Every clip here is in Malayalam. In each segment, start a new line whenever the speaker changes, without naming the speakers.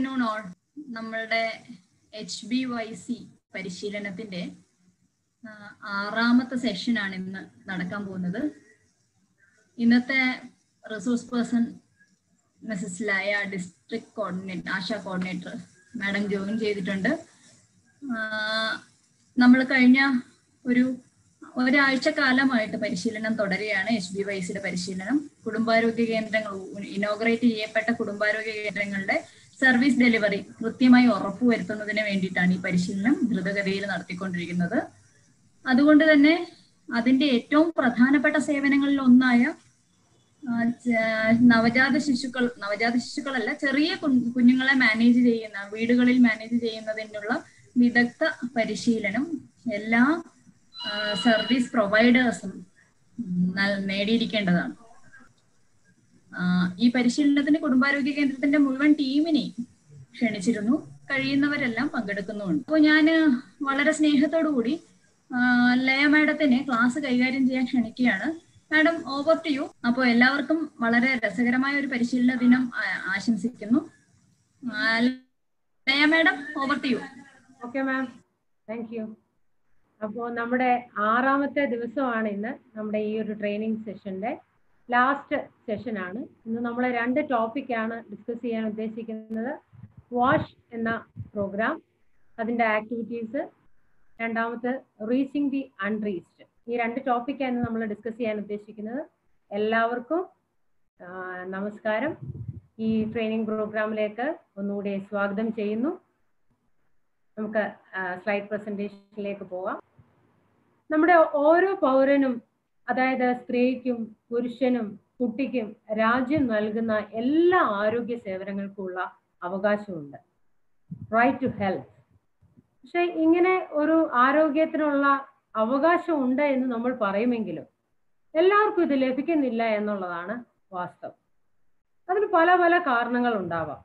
ആഫ്റ്റർനൂൺ ഓൾ നമ്മളുടെ എച്ച് ബി വൈ സി പരിശീലനത്തിന്റെ ആ, ആറാമത്തെ സെഷനാണ് ഇന്ന് നടക്കാൻ പോകുന്നത് ഇന്നത്തെ റിസോഴ്സ് പേഴ്സൺ മെസ്സസിലായ district coordinator Asha coordinator madam join ചെയ്തിട്ടുണ്ട് നമ്മൾ കഴിഞ്ഞ ഒരു ഒരാഴ്ച കാലമായിട്ട് പരിശീലനം തുടരുകയാണ് എച്ച് ബി വൈസിയുടെ പരിശീലനം കുടുംബാരോഗ്യ കേന്ദ്രങ്ങൾ ഇനോഗ്രേറ്റ് ചെയ്യപ്പെട്ട കുടുംബാരോഗ്യ കേന്ദ്രങ്ങളുടെ സർവീസ് ഡെലിവറി കൃത്യമായി ഉറപ്പുവരുത്തുന്നതിന് വേണ്ടിയിട്ടാണ് ഈ പരിശീലനം ദ്രുതഗതിയിൽ നടത്തിക്കൊണ്ടിരിക്കുന്നത് അതുകൊണ്ട് തന്നെ അതിന്റെ ഏറ്റവും പ്രധാനപ്പെട്ട സേവനങ്ങളിൽ ഒന്നായ ആ, ച- നവജാത ശിശുക്കൾ നവജാത ശിശുക്കളല്ല ചെറിയ കു- കുഞ്ഞുങ്ങളെ മാനേജ് ചെയ്യുന്ന വീടുകളിൽ മാനേജ് ചെയ്യുന്നതിനുള്ള വിദഗ്ധ പരിശീലനം എല്ലാ ആ, സർവീസ് പ്രൊവൈഡേഴ്സും നൽ- നേടിയിരിക്കേണ്ടതാണ് ആ, ഈ പരിശീലനത്തിന് കുടുംബാരോഗ്യ കേന്ദ്രത്തിന്റെ മുഴുവൻ ടീമിനെയും ക്ഷണിച്ചിരുന്നു കഴിയുന്നവരെല്ലാം പങ്കെടുക്കുന്നുമുണ്ട് അപ്പോൾ ഞാൻ വളരെ സ്നേഹത്തോടു കൂടി ആ, ലയ മാഡത്തിന് ക്ലാസ് കൈകാര്യം ചെയ്യാൻ ക്ഷണിക്കുകയാണ് മാഡം ഓവർ ടു യു അപ്പോൾ എല്ലാവർക്കും വളരെ രസകരമായ ഒരു പരിശീലന ദിനം ആ- ആശംസിക്കുന്നു ആ, Laya madam over to you
okay ma'am thank you അപ്പോൾ നമ്മുടെ ആറാമത്തെ ദിവസമാണ് ഇന്ന് നമ്മുടെ ഈ ഒരു ട്രെയിനിങ് സെഷന്റെ ലാസ്റ്റ് സെഷനാണ് ഇന്ന് നമ്മൾ രണ്ട് ടോപ്പിക്കാണ് ഡിസ്കസ് ചെയ്യാൻ ഉദ്ദേശിക്കുന്നത് വാഷ് എന്ന പ്രോഗ്രാം അതിൻ്റെ ആക്ടിവിറ്റീസ് രണ്ടാമത്തെ റീച്ചിങ് ദി അൺറീച്ച്ഡ് ഈ രണ്ട് ടോപ്പിക്കാണ് നമ്മൾ ഡിസ്കസ് ചെയ്യാൻ ഉദ്ദേശിക്കുന്നത് എല്ലാവർക്കും ആ, നമസ്കാരം ഈ ട്രെയിനിങ് പ്രോഗ്രാമിലേക്ക് ഒന്നുകൂടി സ്വാഗതം ചെയ്യുന്നു നമുക്ക് സ്ലൈഡ് പ്രസന്റേഷനിലേക്ക് പോവാം നമ്മുടെ ഓരോ പൗരനും അതായത് സ്ത്രീക്കും പുരുഷനും കുട്ടിക്കും രാജ്യം നൽകുന്ന എല്ലാ ആരോഗ്യ സേവനങ്ങൾക്കുള്ള അവകാശമുണ്ട് റൈറ്റ് ടു ഹെൽത്ത് പക്ഷെ ഇങ്ങനെ ഒരു ആരോഗ്യത്തിനുള്ള അവകാശം ഉണ്ട് എന്ന് നമ്മൾ പറയുമെങ്കിലും എല്ലാവർക്കും ഇത് ലഭിക്കുന്നില്ല എന്നുള്ളതാണ് വാസ്തവം അതിന് പല പല കാരണങ്ങൾ ഉണ്ടാവാം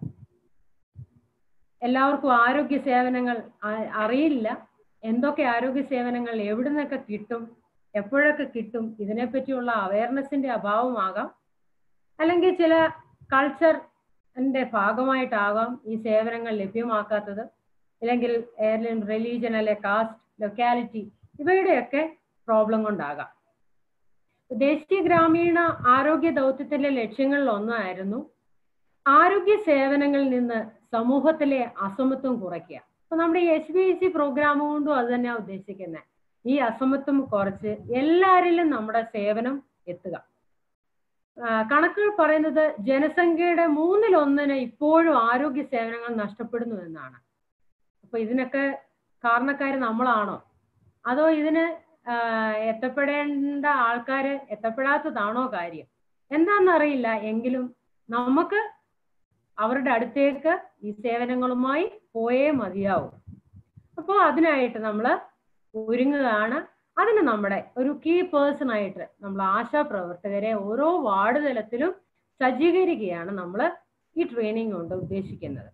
എല്ലാവർക്കും ആരോഗ്യ സേവനങ്ങൾ ആ- അറിയില്ല എന്തൊക്കെ ആരോഗ്യ സേവനങ്ങൾ എവിടെ നിന്നൊക്കെ കിട്ടും എപ്പോഴൊക്കെ കിട്ടും ഇതിനെപ്പറ്റിയുള്ള അവയർനെസിന്റെ അഭാവമാകാം അല്ലെങ്കിൽ ചില കൾച്ചറിന്റെ ഭാഗമായിട്ടാകാം ഈ സേവനങ്ങൾ ലഭ്യമാക്കാത്തത് അല്ലെങ്കിൽ ഏതെങ്കിലും റിലീജൻ അല്ലെ കാസ്റ്റ് ലൊക്കാലിറ്റി ഇവയുടെയൊക്കെ പ്രോബ്ലം കൊണ്ടാകാം ദേശീയ ഗ്രാമീണ ആരോഗ്യ ദൗത്യത്തിന്റെ ലക്ഷ്യങ്ങളിൽ ഒന്നായിരുന്നു ആരോഗ്യ സേവനങ്ങളിൽ നിന്ന് സമൂഹത്തിലെ അസമത്വം കുറയ്ക്കുക അപ്പൊ നമ്മുടെ എച്ച് ബി സി പ്രോഗ്രാം കൊണ്ടും അത് തന്നെയാണ് ഉദ്ദേശിക്കുന്നത് ഈ അസമത്വം കുറച്ച് എല്ലാവരിലും നമ്മുടെ സേവനം എത്തുക ആ, കണക്കുകൾ പറയുന്നത് ജനസംഖ്യയുടെ മൂന്നിലൊന്നിന് ഇപ്പോഴും ആരോഗ്യ സേവനങ്ങൾ നഷ്ടപ്പെടുന്നു എന്നാണ് അപ്പൊ ഇതിനൊക്കെ കാരണക്കാർ നമ്മളാണോ അതോ ഇതിന് ആ, എത്തപ്പെടേണ്ട ആൾക്കാര് എത്തപ്പെടാത്തതാണോ കാര്യം എന്താണെന്നറിയില്ല എങ്കിലും നമുക്ക് അവരുടെ അടുത്തേക്ക് ഈ സേവനങ്ങളുമായി പോയേ മതിയാവും അപ്പോൾ അതിനായിട്ട് നമ്മൾ ഒരുങ്ങുകയാണ് അതിന് നമ്മുടെ ഒരു കീ പേഴ്സൺ ആയിട്ട് നമ്മൾ ആശാ പ്രവർത്തകരെ ഓരോ വാർഡ് തലത്തിലും സജ്ജീകരിക്കുകയാണ് നമ്മൾ ഈ ട്രെയിനിങ് കൊണ്ട് ഉദ്ദേശിക്കുന്നത്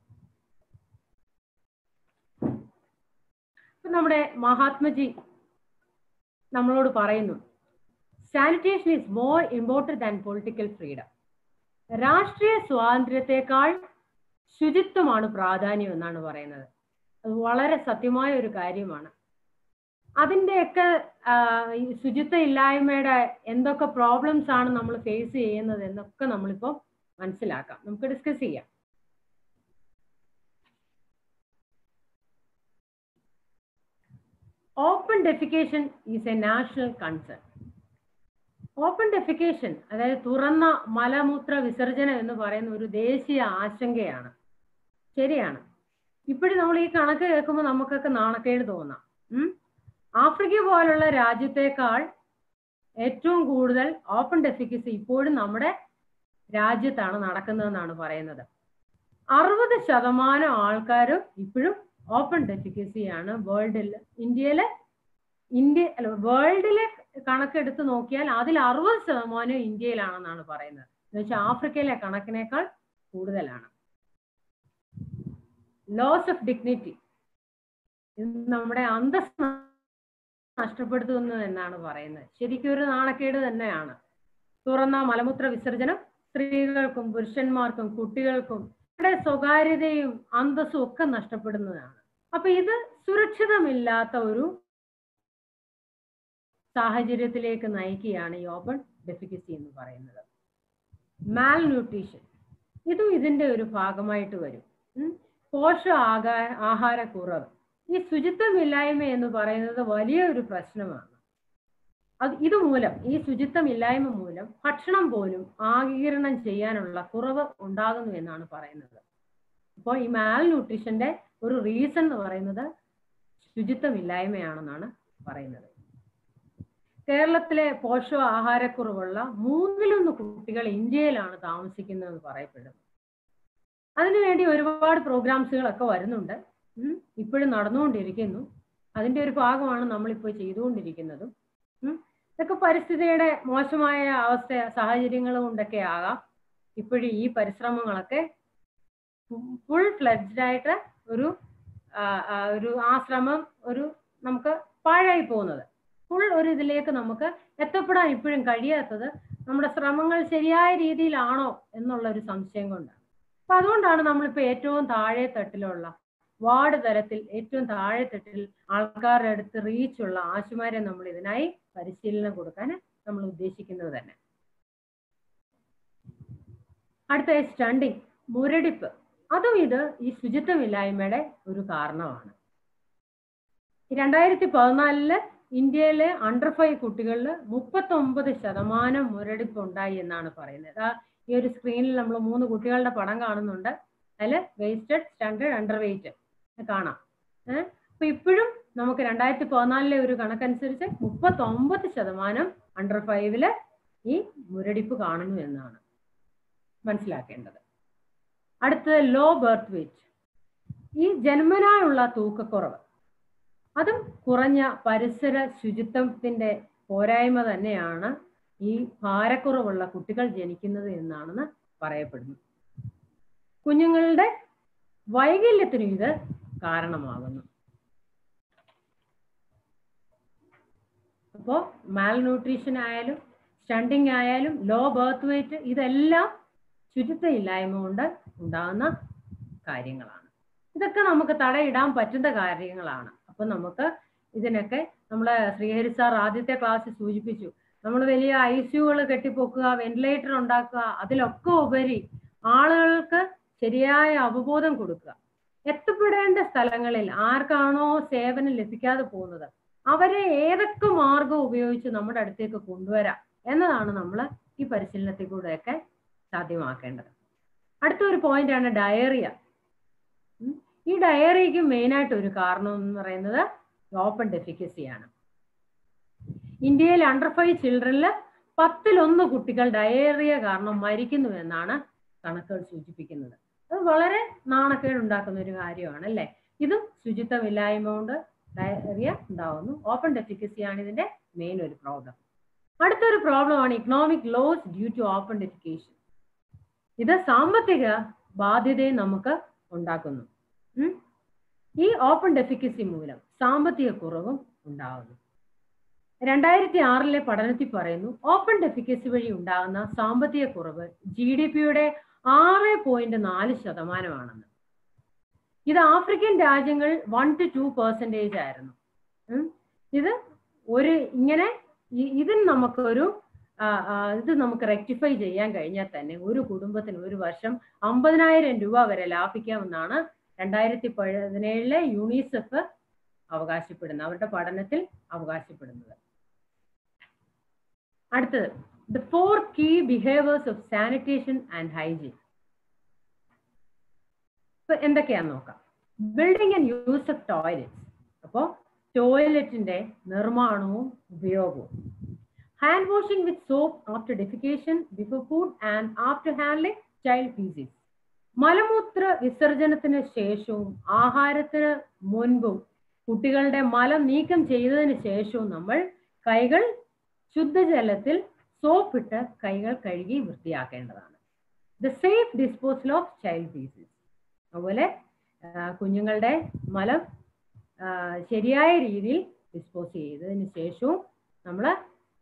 ഇപ്പൊ നമ്മുടെ മഹാത്മജി നമ്മളോട് പറയുന്നു sanitation is more important than political freedom രാഷ്ട്രീയ സ്വാതന്ത്ര്യത്തെക്കാൾ ശുചിത്വമാണ് പ്രാധാന്യം എന്നാണ് പറയുന്നത് അത് വളരെ സത്യമായ ഒരു കാര്യമാണ് അതിൻ്റെയൊക്കെ ഈ ശുചിത്വ ഇല്ലായ്മയുടെ എന്തൊക്കെ പ്രോബ്ലംസ് ആണ് നമ്മൾ ഫേസ് ചെയ്യുന്നത് എന്നൊക്കെ നമ്മളിപ്പോൾ മനസ്സിലാക്കാം നമുക്ക് ഡിസ്കസ് ചെയ്യാം open defecation is a national concern open defecation അതായത് തുറന്ന മലമൂത്ര വിസർജനം എന്ന് പറയുന്ന ഒരു ദേശീയ ആശങ്കയാണ് ശരിയാണ് ഇപ്പോഴും നമ്മൾ ഈ കണക്ക് കേൾക്കുമ്പോൾ നമുക്കൊക്കെ നാണക്കേട് തോന്നാം ഉം. ആഫ്രിക്ക പോലുള്ള രാജ്യത്തേക്കാൾ ഏറ്റവും കൂടുതൽ ഓപ്പൺ ഡെഫിക്കസി ഇപ്പോഴും നമ്മുടെ രാജ്യത്താണ് നടക്കുന്നതെന്നാണ് പറയുന്നത് അറുപത് ശതമാനം ആൾക്കാരും ഇപ്പോഴും ഓപ്പൺ ഡെഫിക്കസിയാണ് വേൾഡിൽ ഇന്ത്യയിലെ ഇന്ത്യ അല്ല വേൾഡിലെ കണക്കെടുത്ത് നോക്കിയാൽ അതിൽ അറുപത് ശതമാനം ഇന്ത്യയിലാണെന്നാണ് പറയുന്നത് എന്ന് വെച്ചാൽ ആഫ്രിക്കയിലെ കണക്കിനേക്കാൾ കൂടുതലാണ് ലോസ് ഓഫ് ഡിഗ്നിറ്റി ഇത് നമ്മുടെ അന്തസ് നഷ്ടപ്പെടുത്തുന്നു എന്നാണ് പറയുന്നത് ശരിക്കും ഒരു നാണക്കേട് തന്നെയാണ് തുറന്ന മലമൂത്ര വിസർജനം സ്ത്രീകൾക്കും പുരുഷന്മാർക്കും കുട്ടികൾക്കും അവരുടെ സ്വകാര്യതയും അന്തസ്സും ഒക്കെ നഷ്ടപ്പെടുന്നതാണ് അപ്പൊ ഇത് സുരക്ഷിതമില്ലാത്ത ഒരു സാഹചര്യത്തിലേക്ക് നയിക്കുകയാണ് ഈ ഓപ്പൺ ഡെഫിക്കസി എന്ന് പറയുന്നത് മാൽ ന്യൂട്രീഷൻ ഇതും ഇതിന്റെ ഒരു ഭാഗമായിട്ട് വരും ഉം. പോഷക ആകാ ആഹാരക്കുറവ് ഈ ശുചിത്വമില്ലായ്മ എന്ന് പറയുന്നത് വലിയ ഒരു പ്രശ്നമാണ് അത് ഇതുമൂലം ഈ ശുചിത്വമില്ലായ്മ മൂലം ഭക്ഷണം പോലും ആഗീരണം ചെയ്യാനുള്ള കുറവ് ഉണ്ടാകുന്നു എന്നാണ് പറയുന്നത് അപ്പോൾ ഈ മാൽ ന്യൂട്രീഷന്റെ ഒരു റീസൺ എന്ന് പറയുന്നത് ശുചിത്വമില്ലായ്മയാണെന്നാണ് പറയുന്നത് കേരളത്തിലെ പോഷക ആഹാരക്കുറവുള്ള മൂന്നിലൊന്ന് കുട്ടികൾ ഇന്ത്യയിലാണ് താമസിക്കുന്നതെന്ന് പറയപ്പെടുന്നു അതിനുവേണ്ടി ഒരുപാട് പ്രോഗ്രാംസുകളൊക്കെ വരുന്നുണ്ട് ഉം. ഇപ്പോഴും നടന്നുകൊണ്ടിരിക്കുന്നു അതിന്റെ ഒരു ഭാഗമാണ് നമ്മളിപ്പോൾ ചെയ്തുകൊണ്ടിരിക്കുന്നതും ഉം. ഇതൊക്കെ പരിസ്ഥിതിയുടെ മോശമായ അവസ്ഥ സാഹചര്യങ്ങൾ കൊണ്ടൊക്കെ ആകാം ഇപ്പോഴും ഈ പരിശ്രമങ്ങളൊക്കെ ഫുൾ ഫ്ലെഡ്ജ്ഡ് ആയിട്ട് ഒരു ആ, ആ, ഒരു ആ ശ്രമം ഒരു നമുക്ക് പാഴായി പോകുന്നത് ഫുൾ ഒരു ഇതിലേക്ക് നമുക്ക് എത്തപ്പെടാൻ ഇപ്പോഴും കഴിയാത്തത് നമ്മുടെ ശ്രമങ്ങൾ ശരിയായ രീതിയിലാണോ എന്നുള്ള ഒരു സംശയം കൊണ്ടാണ് അപ്പൊ അതുകൊണ്ടാണ് നമ്മളിപ്പോ ഏറ്റവും താഴെ തട്ടിലുള്ള വാർഡ് തലത്തിൽ ഏറ്റവും താഴെ തട്ടിൽ ആൾക്കാരുടെ അടുത്ത് റീച്ചുള്ള ആശുമാരെ നമ്മൾ ഇതിനായി പരിശീലനം കൊടുക്കാൻ നമ്മൾ ഉദ്ദേശിക്കുന്നത് തന്നെ അടുത്ത സ്റ്റണ്ടിങ് മുരടിപ്പ് അതും ഇത് ഈ ശുചിത്വമില്ലായ്മയുടെ ഒരു കാരണമാണ് രണ്ടായിരത്തി പതിനാലില് ഇന്ത്യയിലെ അണ്ടർ ഫൈവ് കുട്ടികളിൽ മുപ്പത്തി ഒമ്പത് ശതമാനം മുരടിപ്പ് ഉണ്ടായി എന്നാണ് പറയുന്നത് ആ ഈ ഒരു സ്ക്രീനിൽ നമ്മൾ മൂന്ന് കുട്ടികളുടെ പടം കാണുന്നുണ്ട് അതിൽ വേസ്റ്റഡ് സ്റ്റാൻഡേർഡ് അണ്ടർ വെയിറ്റ് കാണാം ഏഹ് അപ്പൊ ഇപ്പോഴും നമുക്ക് രണ്ടായിരത്തി പതിനാലിലെ ഒരു കണക്കനുസരിച്ച് മുപ്പത്തി ഒമ്പത് ശതമാനം അണ്ടർ ഫൈവില് ഈ മുരടിപ്പ് കാണുന്നു എന്നാണ് മനസ്സിലാക്കേണ്ടത് അടുത്തത് ലോ ബർത്ത് വെയിറ്റ് ഈ ജന്മനായുള്ള തൂക്കക്കുറവ് അതും കുറഞ്ഞ പരിസര ശുചിത്വത്തിന്റെ പോരായ്മ തന്നെയാണ് ഈ ഭാരക്കുറവുള്ള കുട്ടികൾ ജനിക്കുന്നത് എന്നാണെന്ന് പറയപ്പെടുന്നു കുഞ്ഞുങ്ങളുടെ വൈകല്യത്തിനും ഇത് കാരണമാകുന്നു അപ്പോൾ മാൽ ന്യൂട്രീഷൻ ആയാലും സ്റ്റണ്ടിങ് ആയാലും ലോ ബർത്ത് വെയിറ്റ് ഇതെല്ലാം ശുചിത്വ ഇല്ലായ്മ കൊണ്ട് ഉണ്ടാകുന്ന കാര്യങ്ങളാണ് ഇതൊക്കെ നമുക്ക് തടയിടാൻ പറ്റുന്ന കാര്യങ്ങളാണ് അപ്പൊ നമുക്ക് ഇതിനൊക്കെ നമ്മളെ ശ്രീഹരി സാർ ആദ്യത്തെ ക്ലാസ്സിൽ സൂചിപ്പിച്ചു നമ്മൾ വലിയ ഐ സിയുകൾ കെട്ടിപ്പൊക്കുക വെന്റിലേറ്റർ ഉണ്ടാക്കുക അതിലൊക്കെ ഉപരി ആളുകൾക്ക് ശരിയായ അവബോധം കൊടുക്കുക എത്തപ്പെടേണ്ട സ്ഥലങ്ങളിൽ ആർക്കാണോ സേവനം ലഭിക്കാതെ പോകുന്നത് അവരെ ഏതൊക്കെ മാർഗം ഉപയോഗിച്ച് നമ്മുടെ അടുത്തേക്ക് കൊണ്ടുവരാം എന്നതാണ് നമ്മൾ ഈ പരിശീലനത്തിൽ കൂടെയൊക്കെ സാധ്യമാക്കേണ്ടത് അടുത്ത ഒരു പോയിന്റ് ആണ് ഡയറിയ ഉം. ഈ ഡയറിയക്ക് മെയിനായിട്ട് ഒരു കാരണം എന്ന് പറയുന്നത് ഓപ്പൺ ഡെഫിക്കസിയാണ് ഇന്ത്യയിൽ അണ്ടർ ഫൈവ് ചിൽഡ്രനിൽ പത്തിലൊന്ന് കുട്ടികൾ ഡയറിയ കാരണം മരിക്കുന്നു എന്നാണ് കണക്കുകൾ സൂചിപ്പിക്കുന്നത് അത് വളരെ നാണക്കേട് ഉണ്ടാക്കുന്ന ഒരു കാര്യമാണ് അല്ലേ ഇതും ശുചിത്വമില്ലായ്മ കൊണ്ട് ഡയറിയ ഉണ്ടാവുന്നു ഓപ്പൺ ഡെഫിക്കസി ആണ് ഇതിന്റെ മെയിൻ ഒരു പ്രോബ്ലം അടുത്തൊരു പ്രോബ്ലം ആണ് economic loss due to open defecation ഇത് സാമ്പത്തിക ബാധ്യതയെ നമുക്ക് ഉണ്ടാക്കുന്നു ഉം. ഈ ഓപ്പൺ ഡെഫിക്കസി മൂലം സാമ്പത്തിക കുറവും ഉണ്ടാകുന്നു രണ്ടായിരത്തി ആറിലെ പഠനത്തിൽ പറയുന്നു ഓപ്പൺ ഡെഫിക്കസി വഴി ഉണ്ടാകുന്ന സാമ്പത്തിക കുറവ് ജി ഡി പിയുടെ ആറ് പോയിന്റ് നാല് ശതമാനമാണെന്ന് ഇത് ആഫ്രിക്കൻ രാജ്യങ്ങൾ വൺ ടു ടു പെർസെൻറ്റേജ് ആയിരുന്നു ഉം. ഇത് ഒരു ഇങ്ങനെ ഇ- ഇതിന് നമുക്കൊരു ആ, ആ, ഇത് നമുക്ക് റെക്ടിഫൈ ചെയ്യാൻ കഴിഞ്ഞാൽ തന്നെ ഒരു കുടുംബത്തിന് ഒരു വർഷം അമ്പതിനായിരം രൂപ വരെ ലാഭിക്കാമെന്നാണ് രണ്ടായിരത്തി പതിനേഴിലെ യൂണിസെഫ് അവകാശപ്പെടുന്നത് അവരുടെ പഠനത്തിൽ അവകാശപ്പെടുന്നത് അടുത്തത് the four key behaviours of sanitation and hygiene ഇപ്പൊ എന്തൊക്കെയാന്ന് നോക്കാം building and use of toilets അപ്പോൾ ടോയ്ലറ്റിന്റെ നിർമ്മാണവും ഉപയോഗവും hand washing with soap after defecation before food and after handling child faeces മലമൂത്ര വിസർജനത്തിന് ശേഷവും ആഹാരത്തിന് മുൻപും കുട്ടികളുടെ മലം നീക്കം ചെയ്തതിന് ശേഷവും നമ്മൾ കൈകൾ ശുദ്ധജലത്തിൽ സോപ്പിട്ട് കൈകൾ കഴുകി വൃത്തിയാക്കേണ്ടതാണ് the safe disposal of child faeces അതുപോലെ ആ, കുഞ്ഞുങ്ങളുടെ മലം ആ, ശരിയായ രീതിയിൽ ഡിസ്പോസ് ചെയ്തതിന് ശേഷവും നമ്മൾ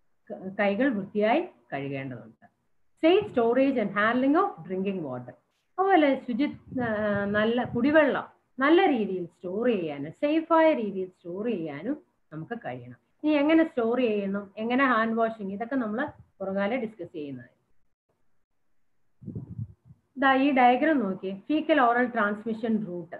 കൈകൾ വൃത്തിയായി കഴുകേണ്ടതുണ്ട് safe storage and handling of drinking water അതുപോലെ ശുചി ആ, നല്ല കുടിവെള്ളം നല്ല രീതിയിൽ സ്റ്റോർ ചെയ്യാനും സേഫായ രീതിയിൽ സ്റ്റോർ ചെയ്യാനും നമുക്ക് കഴിയണം ഇനി എങ്ങനെ സ്റ്റോർ ചെയ്യണം എങ്ങനെ ഹാൻഡ് വാഷിങ് ഇതൊക്കെ നമ്മൾ പുറകാലെ ഡിസ്കസ് ചെയ്യുന്നത് ഇതാ ഈ ഡയഗ്രാം നോക്കിയേ ഫീക്കൽ ഓറൽ ട്രാൻസ്മിഷൻ റൂട്ട്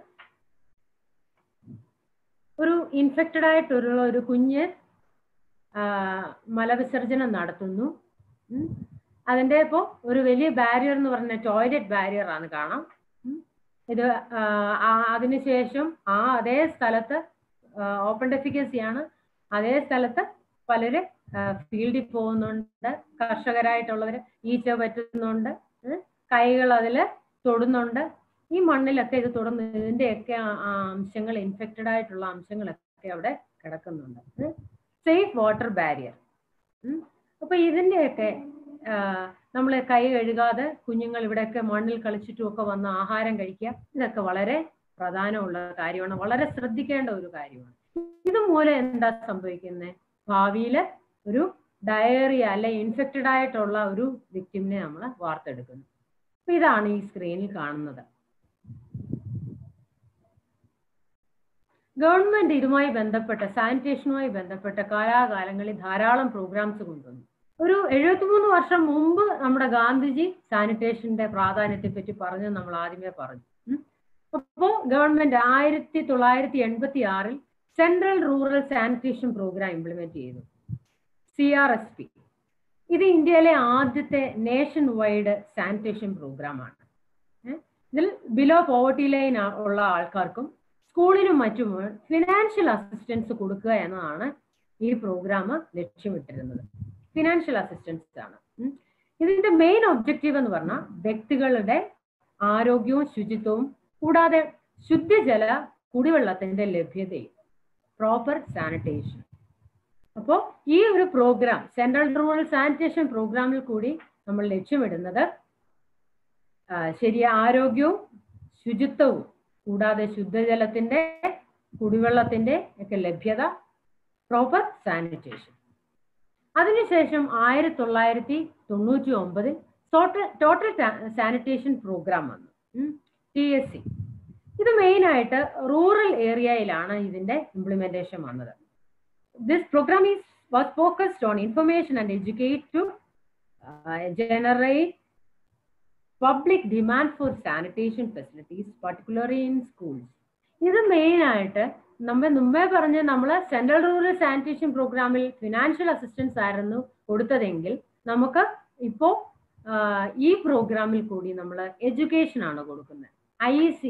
ഒരു ഇൻഫെക്റ്റഡ് ആയിട്ടുള്ള ഒരു കുഞ്ഞ് ആ, മലവിസർജനം നടത്തുന്നു ഉം. അതിന്റെ ഇപ്പോൾ ഒരു വലിയ ബാരിയർ എന്ന് പറഞ്ഞ ടോയ്ലറ്റ് ബാരിയർ ആണ് കാണാം ഉം. ഇത് ആ, ആ- അതിനുശേഷം ആ അതേ സ്ഥലത്ത് ഓപ്പൺ ഡെഫിക്കസി ആണ് അതേ സ്ഥലത്ത് പലര് ഫീൽഡിൽ പോകുന്നുണ്ട് കർഷകരായിട്ടുള്ളവര് ഈച്ച പറ്റുന്നുണ്ട് ഉം. കൈകൾ അതിൽ തൊടുന്നുണ്ട് ഈ മണ്ണിലൊക്കെ ഇത് തൊടുന്നു ഇതിന്റെയൊക്കെ ആ- ആ അംശങ്ങൾ ഇൻഫെക്റ്റഡ് ആയിട്ടുള്ള അംശങ്ങളൊക്കെ അവിടെ കിടക്കുന്നുണ്ട് സേഫ് വാട്ടർ ബാരിയർ അപ്പൊ ഇതിന്റെയൊക്കെ നമ്മൾ കൈ കഴുകാതെ കുഞ്ഞുങ്ങൾ ഇവിടെയൊക്കെ മണ്ണിൽ കളിച്ചിട്ടും ഒക്കെ വന്ന് ആഹാരം കഴിക്കുക ഇതൊക്കെ വളരെ പ്രധാനമുള്ള കാര്യമാണ് വളരെ ശ്രദ്ധിക്കേണ്ട ഒരു കാര്യമാണ് ഇതുമൂലം എന്താ സംഭവിക്കുന്നത് ഭാവിയിൽ ഒരു ഡയറിയ അല്ലെ ഇൻഫെക്റ്റഡ് ആയിട്ടുള്ള ഒരു വിക്ടിമിനെ നമ്മൾ വാർത്തെടുക്കുന്നു അപ്പൊ ഇതാണ് ഈ സ്ക്രീനിൽ കാണുന്നത് ഗവൺമെന്റ് ഇതുമായി ബന്ധപ്പെട്ട സാനിറ്റേഷനുമായി ബന്ധപ്പെട്ട കാലാകാലങ്ങളിൽ ധാരാളം പ്രോഗ്രാംസ് കൊണ്ടുവന്നു ഒരു എഴുപത്തിമൂന്ന് വർഷം മുമ്പ് നമ്മുടെ ഗാന്ധിജി സാനിറ്റേഷന്റെ പ്രാധാന്യത്തെ പറ്റി പറഞ്ഞു നമ്മൾ ആദ്യമേ പറഞ്ഞു ഉം. അപ്പോ ഗവൺമെന്റ് ആയിരത്തി തൊള്ളായിരത്തി എൺപത്തി ആറിൽ central rural sanitation programme implement ചെയ്തു സി ആർ എസ് പി ഇത് ഇന്ത്യയിലെ ആദ്യത്തെ നേഷൻ വൈഡ് സാനിറ്റേഷൻ പ്രോഗ്രാമാണ് ഇതിൽ ബിലോ പോവർട്ടി ലൈൻ ഉള്ള ആൾക്കാർക്കും സ്കൂളിനും മറ്റും ഫിനാൻഷ്യൽ അസിസ്റ്റൻസ് കൊടുക്കുക എന്നതാണ് ഈ പ്രോഗ്രാം ലക്ഷ്യമിട്ടിരുന്നത് ഫിനാൻഷ്യൽ അസിസ്റ്റൻസ് ആണ് ഉം. ഇതിന്റെ മെയിൻ ഒബ്ജക്റ്റീവ് എന്ന് പറഞ്ഞാൽ വ്യക്തികളുടെ ആരോഗ്യവും ശുചിത്വവും കൂടാതെ ശുദ്ധജല കുടിവെള്ളത്തിന്റെ ലഭ്യതയും പ്രോപ്പർ സാനിറ്റേഷൻ അപ്പോൾ ഈ ഒരു പ്രോഗ്രാം സെൻട്രൽ റൂറൽ സാനിറ്റേഷൻ പ്രോഗ്രാമിൽ കൂടി നമ്മൾ ലക്ഷ്യമിടുന്നത് ആ, ശരിയ ആരോഗ്യവും ശുചിത്വവും കൂടാതെ ശുദ്ധജലത്തിന്റെ കുടിവെള്ളത്തിന്റെ ഒക്കെ ലഭ്യത പ്രോപ്പർ സാനിറ്റേഷൻ അതിനുശേഷം ആയിരത്തി തൊള്ളായിരത്തി തൊണ്ണൂറ്റി ഒമ്പതിൽ ടോട്ടൽ ടോട്ടൽ സാനിറ്റേഷൻ പ്രോഗ്രാം വന്നു ടി എസ് സി ഇത് മെയിൻ ആയിട്ട് റൂറൽ ഏരിയയിലാണ് ഇതിന്റെ ഇംപ്ലിമെന്റേഷൻ വന്നത് this programme is was focused on information and educate to generate public demand for sanitation facilities particularly in schools ഇത് മെയിൻ ആയിട്ട് നമ്മൾ മുമ്പേ പറഞ്ഞ നമ്മൾ സെൻട്രൽ റൂറൽ സാനിറ്റേഷൻ പ്രോഗ്രാമിൽ ഫിനാൻഷ്യൽ അസിസ്റ്റൻസ് ആയിരുന്നു കൊടുത്തതെങ്കിൽ നമുക്ക് ഇപ്പോ ഈ പ്രോഗ്രാമിൽ കൂടി നമ്മൾ എഡ്യൂക്കേഷൻ ആണ് കൊടുക്കുന്നത് I E C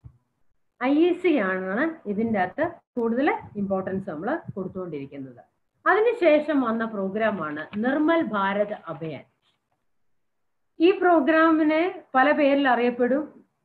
I E C ആണ് ഇതിൻ്റെ അകത്ത് കൂടുതൽ ഇമ്പോർട്ടൻസ് നമ്മൾ കൊടുത്തുകൊണ്ടിരിക്കുന്നത് അതിനുശേഷം വന്ന പ്രോഗ്രാമാണ് നിർമ്മൽ ഭാരത് അഭിയാൻ ഈ പ്രോഗ്രാമിനെ പല പേരിൽ അറിയപ്പെടും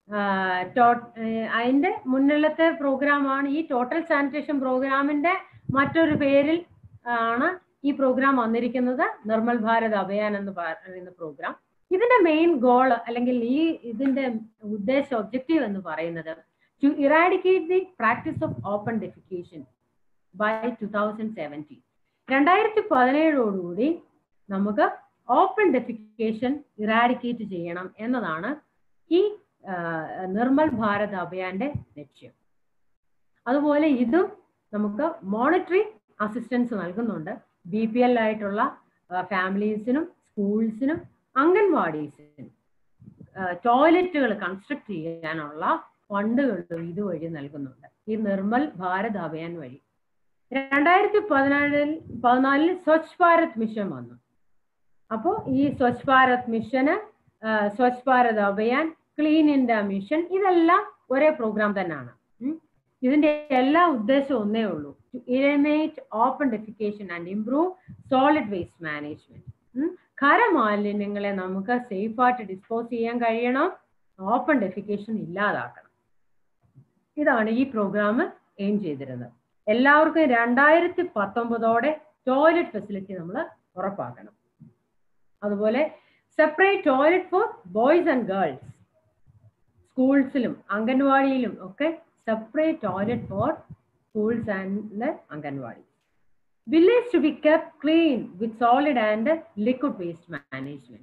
അതിന്റെ മുന്നിലത്തെ പ്രോഗ്രാമാണ് ഈ ടോട്ടൽ സാനിറ്റേഷൻ പ്രോഗ്രാമിന്റെ മറ്റൊരു പേരിൽ ആണ് ഈ പ്രോഗ്രാം വന്നിരിക്കുന്നത് നിർമ്മൽ ഭാരത് അഭിയാൻ എന്ന് പറയുന്ന പ്രോഗ്രാം ഇതിന്റെ മെയിൻ ഗോൾ അല്ലെങ്കിൽ ഈ ഇതിന്റെ ഉദ്ദേശ ഒബ്ജക്റ്റീവ് എന്ന് പറയുന്നത് to eradicate the practice of open defecation by two thousand seventeen രണ്ടായിരത്തി പതിനേഴോടുകൂടി നമുക്ക് ഓപ്പൺ ഡെഫിക്കേഷൻ ഇറാഡിക്കേറ്റ് ചെയ്യണം എന്നതാണ് ഈ നിർമ്മൽ ഭാരത് അഭിയാന്റെ ലക്ഷ്യം അതുപോലെ ഇതും നമുക്ക് മോണിറ്ററി അസിസ്റ്റൻസ് നൽകുന്നുണ്ട് ബി പി എൽ ആയിട്ടുള്ള ഫാമിലീസിനും സ്കൂൾസിനും അംഗൻവാടീസിനും ടോയ്ലറ്റുകൾ കൺസ്ട്രക്ട് ചെയ്യാനുള്ള ഫണ്ടുകളും ഇതുവഴി നൽകുന്നുണ്ട് ഈ നിർമ്മൽ ഭാരത് അഭിയാൻ വഴി രണ്ടായിരത്തി പതിനാലിൽ പതിനാലിൽ സ്വച്ഛ് ഭാരത് മിഷൻ വന്നു അപ്പോൾ ഈ സ്വച്ഛ് ഭാരത് മിഷന് Swachh Bharat Abhiyan clean India mission ഇതെല്ലാം ഒരേ പ്രോഗ്രാം തന്നെയാണ് ഇതിന്റെ എല്ലാ ഉദ്ദേശവും ഒന്നേ ഉള്ളൂ to eliminate open defecation and improve solid waste management ഖരമാലിന്യങ്ങളെ നമുക്ക് സേഫായിട്ട് ഡിസ്പോസ് ചെയ്യാൻ കഴിയണം ഓപ്പൺ ഡെഫിക്കേഷൻ ഇല്ലാതാക്കണം ഇതാണ് ഈ പ്രോഗ്രാം എയിം ചെയ്തിരുന്നത് എല്ലാവർക്കും രണ്ടായിരത്തി പത്തൊമ്പതോടെ ടോയ്ലറ്റ് ഫെസിലിറ്റി നമ്മൾ ഉറപ്പാക്കണം അതുപോലെ separate toilet for boys and girls സ്കൂൾസിലും അംഗൻവാടിയിലും ഒക്കെ separate toilet for schools and anganwadi village to be kept clean with solid and liquid waste management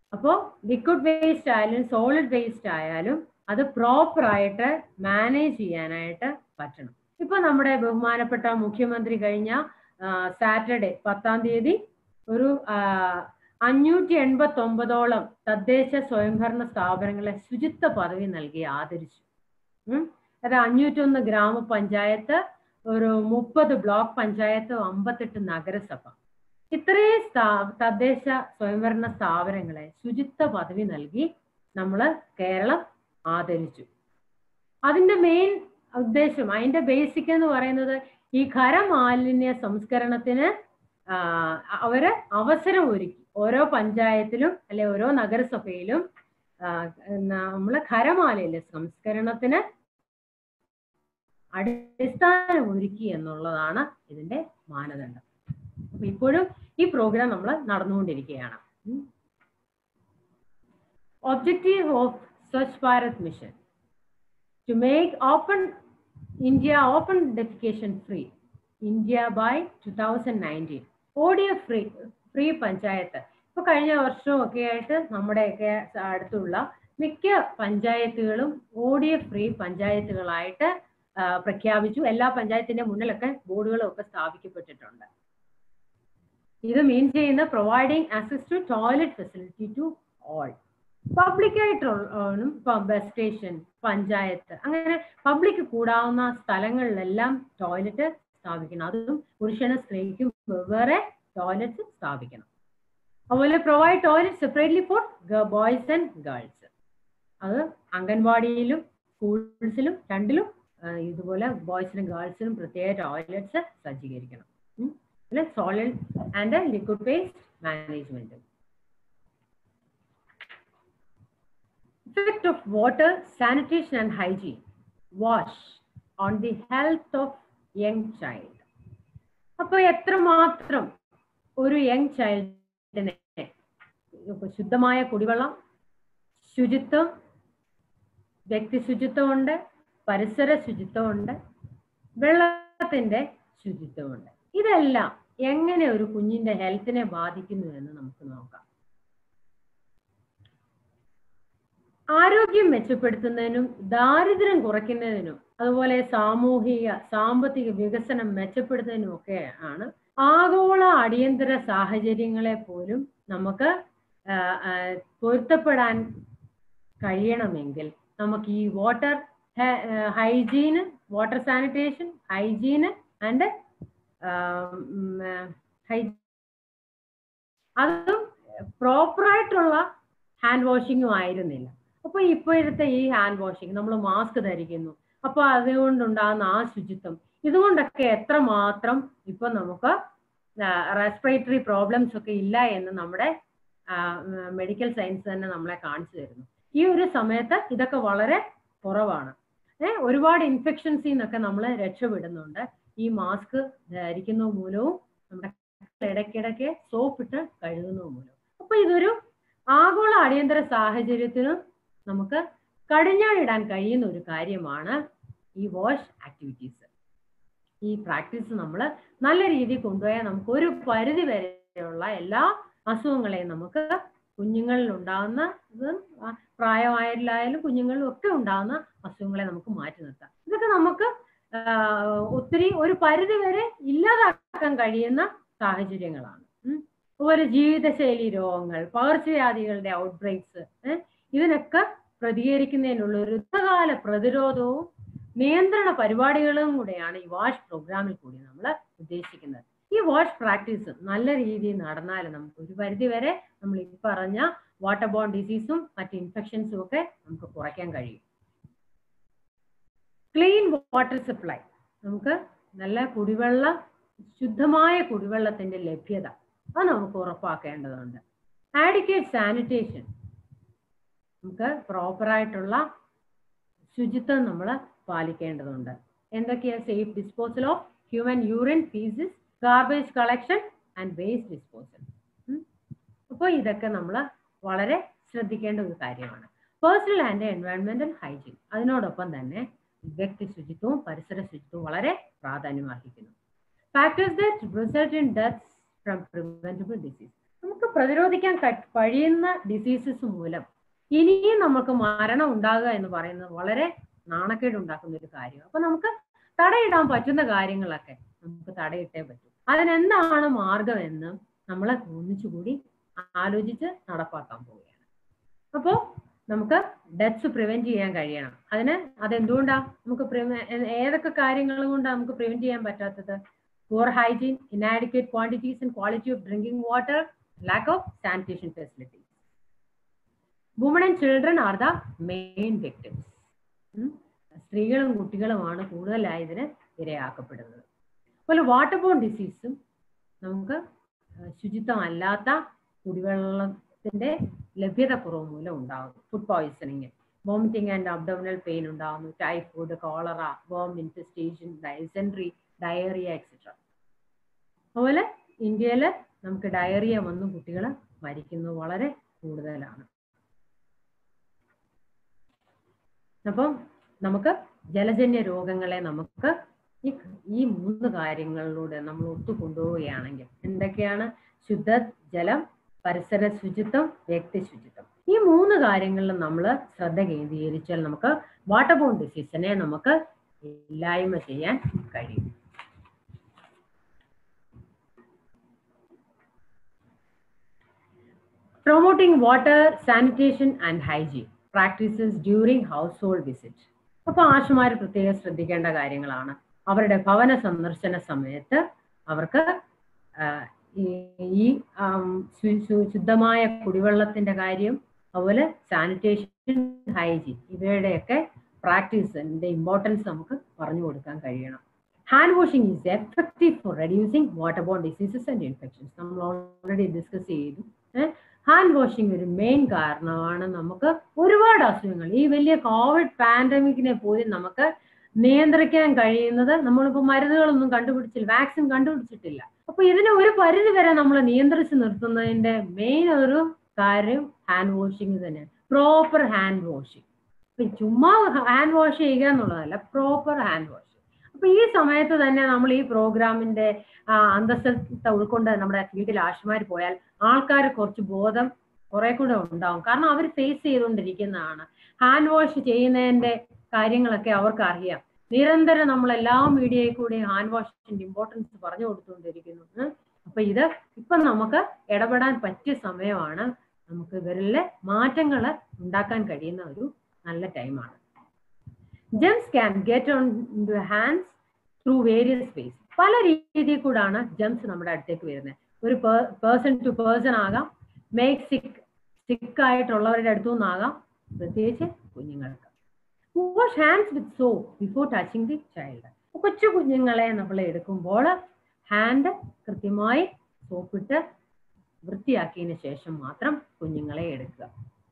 അപ്പോൾ ലിക്വിഡ് വേസ്റ്റ് ആയാലും സോളിഡ് വേസ്റ്റ് ആയാലും അത് പ്രോപ്പർ ആയിട്ട് മാനേജ് ചെയ്യാനായിട്ട് പറ്റണം ഇപ്പൊ നമ്മുടെ ബഹുമാനപ്പെട്ട മുഖ്യമന്ത്രി കഴിഞ്ഞ സാറ്റർഡേ പത്താം തീയതി ഒരു അഞ്ഞൂറ്റി എൺപത്തി ഒമ്പതോളം തദ്ദേശ സ്വയംഭരണ സ്ഥാപനങ്ങളെ ശുചിത്വ പദവി നൽകി ആദരിച്ചു അത് അഞ്ഞൂറ്റൊന്ന് ഗ്രാമപഞ്ചായത്ത് ഒരു മുപ്പത് ബ്ലോക്ക് പഞ്ചായത്ത് അമ്പത്തെട്ട് നഗരസഭ ഇത്രയും സ്ഥാ തദ്ദേശ സ്വയംഭരണ സ്ഥാപനങ്ങളെ ശുചിത്വ പദവി നൽകി നമ്മൾ കേരളം ആദരിച്ചു അതിന്റെ മെയിൻ ഉദ്ദേശം അതിന്റെ ബേസിക് എന്ന് പറയുന്നത് ഈ ഖരമാലിന്യ സംസ്കരണത്തിന് അവര് അവസരം ഒരുക്കി ഓരോ പഞ്ചായത്തിലും അല്ലെ ഓരോ നഗരസഭയിലും നമ്മൾ ഖരമാലിന്യ സംസ്കരണത്തിന് അടിസ്ഥാനം ഒരുക്കി എന്നുള്ളതാണ് ഇതിന്റെ മാനദണ്ഡം അപ്പൊ ഇപ്പോഴും ഈ പ്രോഗ്രാം നമ്മൾ നടന്നുകൊണ്ടിരിക്കുകയാണ് objective of Swachh Bharat mission to make open India open defecation free India by two thousand nineteen audio free free panchayat ഇപ്പൊ കഴിഞ്ഞ വർഷവും ഒക്കെ ആയിട്ട് നമ്മുടെയൊക്കെ അടുത്തുള്ള മിക്ക പഞ്ചായത്തുകളും ഓഡിയോ ഫ്രീ പഞ്ചായത്തുകളായിട്ട് പ്രഖ്യാപിച്ചു എല്ലാ പഞ്ചായത്തിന്റെ മുന്നിലൊക്കെ ബോർഡുകളും ഒക്കെ സ്ഥാപിക്കപ്പെട്ടിട്ടുണ്ട് ഇത് മീൻ ചെയ്യുന്ന providing access to toilet facility to all പബ്ലിക്കായിട്ടുള്ള ബസ് സ്റ്റേഷൻ പഞ്ചായത്ത് അങ്ങനെ പബ്ലിക് കൂടാവുന്ന സ്ഥലങ്ങളിലെല്ലാം ടോയ്ലറ്റ് സ്ഥാപിക്കണം അതും പുരുഷനും സ്ത്രീക്കും വെവ്വേറെ ടോയ്ലറ്റ് സ്ഥാപിക്കണം അതുപോലെ provide toilet separately for boys and girls അത് അംഗൻവാടിയിലും സ്കൂൾസിലും രണ്ടിലും ഇതുപോലെ ബോയ്സിനും ഗേൾസിനും പ്രത്യേക ടോയ്ലറ്റ്സ് സജ്ജീകരിക്കണം പിന്നെ solid and liquid waste management effect of water, sanitation and hygiene, wash on the health of young child. അപ്പൊ എത്രമാത്രം ഒരു യങ് ചൈൽഡിനെ ശുദ്ധമായ കുടിവെള്ളം ശുചിത്വം വ്യക്തി ശുചിത്വമുണ്ട് പരിസര ശുചിത്വമുണ്ട് വെള്ളത്തിന്റെ ശുചിത്വമുണ്ട് ഇതെല്ലാം എങ്ങനെ ഒരു കുഞ്ഞിന്റെ ഹെൽത്തിനെ ബാധിക്കുന്നു എന്ന് നമുക്ക് നോക്കാം ആരോഗ്യം മെച്ചപ്പെടുത്തുന്നതിനും ദാരിദ്ര്യം കുറയ്ക്കുന്നതിനും അതുപോലെ സാമൂഹിക സാമ്പത്തിക വികസനം മെച്ചപ്പെടുത്തുന്നതിനും ഒക്കെ ആണ് ആഗോള അടിയന്തര സാഹചര്യങ്ങളെ പോലും നമുക്ക് പൊരുത്തപ്പെടാൻ കഴിയണമെങ്കിൽ നമുക്ക് ഈ വാട്ടർ ഹൈജീന് വാട്ടർ സാനിറ്റേഷൻ ഹൈജീന് ആൻഡ് അതും പ്രോപ്പറായിട്ടുള്ള ഹാൻഡ് വാഷിങ്ങും ആയിരുന്നില്ല അപ്പൊ ഇപ്പോഴത്തെ ഈ ഹാൻഡ് വാഷിങ് നമ്മൾ മാസ്ക് ധരിക്കുന്നു അപ്പൊ അതുകൊണ്ടുണ്ടാകുന്ന ആ ശുചിത്വം ഇതുകൊണ്ടൊക്കെ എത്രമാത്രം ഇപ്പൊ നമുക്ക് റെസ്പിറേറ്ററി പ്രോബ്ലംസ് ഒക്കെ ഇല്ല എന്ന് നമ്മുടെ മെഡിക്കൽ സയൻസ് തന്നെ നമ്മളെ കാണിച്ചു തരുന്നു ഈ ഒരു സമയത്ത് ഇതൊക്കെ വളരെ കുറവാണ് ഏഹ് ഒരുപാട് ഇൻഫെക്ഷൻസിൽ നിന്നൊക്കെ നമ്മൾ രക്ഷപ്പെടുന്നുണ്ട് ഈ മാസ്ക് ധരിക്കുന്ന മൂലവും നമ്മുടെ ഇടയ്ക്കിടയ്ക്ക് സോപ്പിട്ട് കഴുകുന്ന മൂലവും അപ്പൊ ഇതൊരു ആഗോള അടിയന്തര സാഹചര്യത്തിനും നമുക്ക് കടിഞ്ഞാണിടാൻ കഴിയുന്ന ഒരു കാര്യമാണ് ഈ വാഷ് ആക്ടിവിറ്റീസ് ഈ പ്രാക്ടീസ് നമ്മൾ നല്ല രീതിയിൽ കൊണ്ടുപോയാൽ നമുക്ക് ഒരു പരിധി വരെയുള്ള എല്ലാ അസുഖങ്ങളെയും നമുക്ക് കുഞ്ഞുങ്ങളിൽ ഉണ്ടാകുന്ന ഇത് പ്രായമായാലും കുഞ്ഞുങ്ങളിലും ഒക്കെ ഉണ്ടാകുന്ന അസുഖങ്ങളെ നമുക്ക് മാറ്റി നിർത്താം ഇതൊക്കെ നമുക്ക് ഒത്തിരി ഒരു പരിധി വരെ ഇല്ലാതാക്കാൻ കഴിയുന്ന സാഹചര്യങ്ങളാണ് അതുപോലെ ജീവിതശൈലി രോഗങ്ങൾ പകർച്ചവ്യാധികളുടെ ഔട്ട്ബ്രേക്സ് ഇതിനൊക്കെ പ്രതികരിക്കുന്നതിനുള്ള ഒരു യുദ്ധകാല പ്രതിരോധവും നിയന്ത്രണ പരിപാടികളും കൂടെയാണ് ഈ വാഷ് പ്രോഗ്രാമിൽ കൂടി നമ്മൾ ഉദ്ദേശിക്കുന്നത് ഈ വാഷ് പ്രാക്ടീസ് നല്ല രീതിയിൽ നടന്നാൽ നമുക്ക് ഒരു പരിധി വരെ നമ്മൾ ഈ പറഞ്ഞ വാട്ടർ ബോൺ ഡിസീസും മറ്റ് ഇൻഫെക്ഷൻസും ഒക്കെ നമുക്ക് കുറയ്ക്കാൻ കഴിയും ക്ലീൻ വാട്ടർ സപ്ലൈ നമുക്ക് നല്ല കുടിവെള്ള ശുദ്ധമായ കുടിവെള്ളത്തിന്റെ ലഭ്യത അത് നമുക്ക് ഉറപ്പാക്കേണ്ടതുണ്ട് ആഡിക്കേറ്റ് സാനിറ്റേഷൻ നമുക്ക് പ്രോപ്പറായിട്ടുള്ള ശുചിത്വം നമ്മൾ പാലിക്കേണ്ടതുണ്ട് എന്തൊക്കെയാ safe disposal of human urine faeces garbage collection and waste disposal അപ്പോൾ ഇതൊക്കെ നമ്മൾ വളരെ ശ്രദ്ധിക്കേണ്ട ഒരു കാര്യമാണ് പേഴ്സണൽ ആൻഡ് എൻവയോൺമെന്റൽ ഹൈജീൻ അതിനോടൊപ്പം തന്നെ വ്യക്തി ശുചിത്വവും പരിസര ശുചിത്വവും വളരെ പ്രാധാന്യം അർഹിക്കുന്നു factors that result in deaths from preventable disease നമുക്ക് പ്രതിരോധിക്കാൻ ക- കഴിയുന്ന ഡിസീസസ് മൂലം ഇനിയും നമുക്ക് മരണം ഉണ്ടാകുക എന്ന് പറയുന്നത് വളരെ നാണക്കേട് ഉണ്ടാക്കുന്ന ഒരു കാര്യം അപ്പൊ നമുക്ക് തടയിടാൻ പറ്റുന്ന കാര്യങ്ങളൊക്കെ നമുക്ക് തടയിട്ടേ പറ്റൂ അതിനെന്താണ് മാർഗം എന്ന് നമ്മൾ ഒന്നിച്ചുകൂടി ആലോചിച്ച് നടപ്പാക്കാൻ പോവുകയാണ് അപ്പോൾ നമുക്ക് ഡെത്ത്സ് പ്രിവെന്റ് ചെയ്യാൻ കഴിയണം അതിന് അതെന്തുകൊണ്ടാ നമുക്ക് preve- ഏതൊക്കെ കാര്യങ്ങൾ കൊണ്ടാണ് നമുക്ക് പ്രിവെന്റ് ചെയ്യാൻ പറ്റാത്തത് poor hygiene, inadequate quantities and quality of drinking water, lack of sanitation facilities. Women and children are the main victims. ഉം. സ്ത്രീകളും കുട്ടികളുമാണ് കൂടുതലായി ഇതിന് ഇരയാക്കപ്പെടുന്നത് അതുപോലെ വാട്ടർ ബോൺ ഡിസീസും നമുക്ക് ഏഹ്, ശുചിത്വമല്ലാത്ത കുടിവെള്ളത്തിന്റെ ലഭ്യത കുറവ് മൂലം ഉണ്ടാകുന്നു food poisoning vomiting and abdominal pain ഉണ്ടാകുന്നു typhoid cholera worm infestation dysentery diarrhoea etcetera അതുപോലെ ഇന്ത്യയിൽ നമുക്ക് ഡയറിയ വന്നും കുട്ടികൾ മരിക്കുന്നത് വളരെ കൂടുതലാണ് അപ്പം നമുക്ക് ജലജന്യ രോഗങ്ങളെ നമുക്ക് ഈ ഈ മൂന്ന് കാര്യങ്ങളിലൂടെ നമ്മൾ ഒത്തുകൊണ്ടുപോവുകയാണെങ്കിൽ എന്തൊക്കെയാണ് ശുദ്ധ ജലം പരിസര ശുചിത്വം വ്യക്തി ശുചിത്വം ഈ മൂന്ന് കാര്യങ്ങളിലും നമ്മൾ ശ്രദ്ധ കേന്ദ്രീകരിച്ചാൽ നമുക്ക് വാട്ടർ ബോൺ ഡിസീസിനെ നമുക്ക് ഇല്ലായ്മ ചെയ്യാൻ കഴിയും promoting water sanitation and hygiene practices during household visit അപ്പൊ ആശുമാർ പ്രത്യേകം ശ്രദ്ധിക്കേണ്ട കാര്യങ്ങളാണ് അവരുടെ ഭവന സന്ദർശന സമയത്ത് അവർക്ക് ആ, ഈ- ഈ ആം, ശു- ശു- ശുദ്ധമായ കുടിവെള്ളത്തിന്റെ കാര്യം അതുപോലെ സാനിറ്റേഷൻ ഹൈജീൻ ഇവയുടെയൊക്കെ പ്രാക്ടീസിന്റെ ഇമ്പോർട്ടൻസ് നമുക്ക് പറഞ്ഞു കൊടുക്കാൻ കഴിയണം hand washing is effective for reducing water borne diseases and infections നമ്മൾ ഓൾറെഡി ഡിസ്കസ് ചെയ്തു ഹാൻഡ് വാഷിംഗ് ഒരു മെയിൻ കാരണമാണ് നമുക്ക് ഒരുപാട് അസുഖങ്ങൾ ഈ വലിയ കോവിഡ് പാൻഡമിക്കിനെ പോലും നമുക്ക് നിയന്ത്രിക്കാൻ കഴിയുന്നത് നമ്മളിപ്പോൾ മരുന്നുകളൊന്നും കണ്ടുപിടിച്ചില്ല വാക്സിൻ കണ്ടുപിടിച്ചിട്ടില്ല അപ്പൊ ഇതിനെ ഒരു പരിധി വരെ നമ്മൾ നിയന്ത്രിച്ച് നിർത്തുന്നതിന്റെ മെയിൻ ഒരു കാര്യം ഹാൻഡ് വാഷിംഗ് തന്നെ പ്രോപ്പർ ഹാൻഡ് വാഷിംഗ് ഇപ്പൊ ചുമ്മാ ഹാൻഡ് വാഷ് ചെയ്യുക എന്നുള്ളതല്ല പ്രോപ്പർ ഹാൻഡ് വാഷ് അപ്പൊ ഈ സമയത്ത് തന്നെ നമ്മൾ ഈ പ്രോഗ്രാമിന്റെ ആ, അന്തസ്സത്ത ഉൾക്കൊണ്ട് നമ്മുടെ ഫീൽഡിൽ ആശുമാർ പോയാൽ ആൾക്കാർ കുറച്ച് ബോധം കുറെ കൂടെ ഉണ്ടാവും കാരണം അവർ ഫേസ് ചെയ്തുകൊണ്ടിരിക്കുന്നതാണ് ഹാൻഡ് വാഷ് ചെയ്യുന്നതിന്റെ കാര്യങ്ങളൊക്കെ അവർക്ക് അറിയാം നിരന്തരം നമ്മൾ എല്ലാ മീഡിയയിൽ കൂടി ഹാൻഡ് വാഷിന്റെ ഇമ്പോർട്ടൻസ് പറഞ്ഞു കൊടുത്തുകൊണ്ടിരിക്കുന്നു ഉം. അപ്പൊ ഇത് ഇപ്പൊ നമുക്ക് ഇടപെടാൻ പറ്റിയ സമയമാണ് നമുക്ക് ഇവരിലെ മാറ്റങ്ങൾ ഉണ്ടാക്കാൻ കഴിയുന്ന ഒരു നല്ല ടൈമാണ് germs can get on hands through various ways പല രീതിയിൽ കൂടാണ് ജംസ് നമ്മുടെ അടുത്തേക്ക് വരുന്നത് ഒരു പേഴ്സൺ ടു പേഴ്സൺ ആകാം മേക്ക് സിക്ക് സിക്ക് ആയിട്ടുള്ളവരുടെ അടുത്തു നിന്നാകാം പ്രത്യേകിച്ച് കുഞ്ഞുങ്ങൾക്ക് wash hands with soap before touching the child കൊച്ചു കുഞ്ഞുങ്ങളെ നമ്മൾ എടുക്കുമ്പോൾ ഹാൻഡ് കൃത്യമായി സോപ്പിട്ട് വൃത്തിയാക്കിയതിന് ശേഷം മാത്രം കുഞ്ഞുങ്ങളെ എടുക്കുക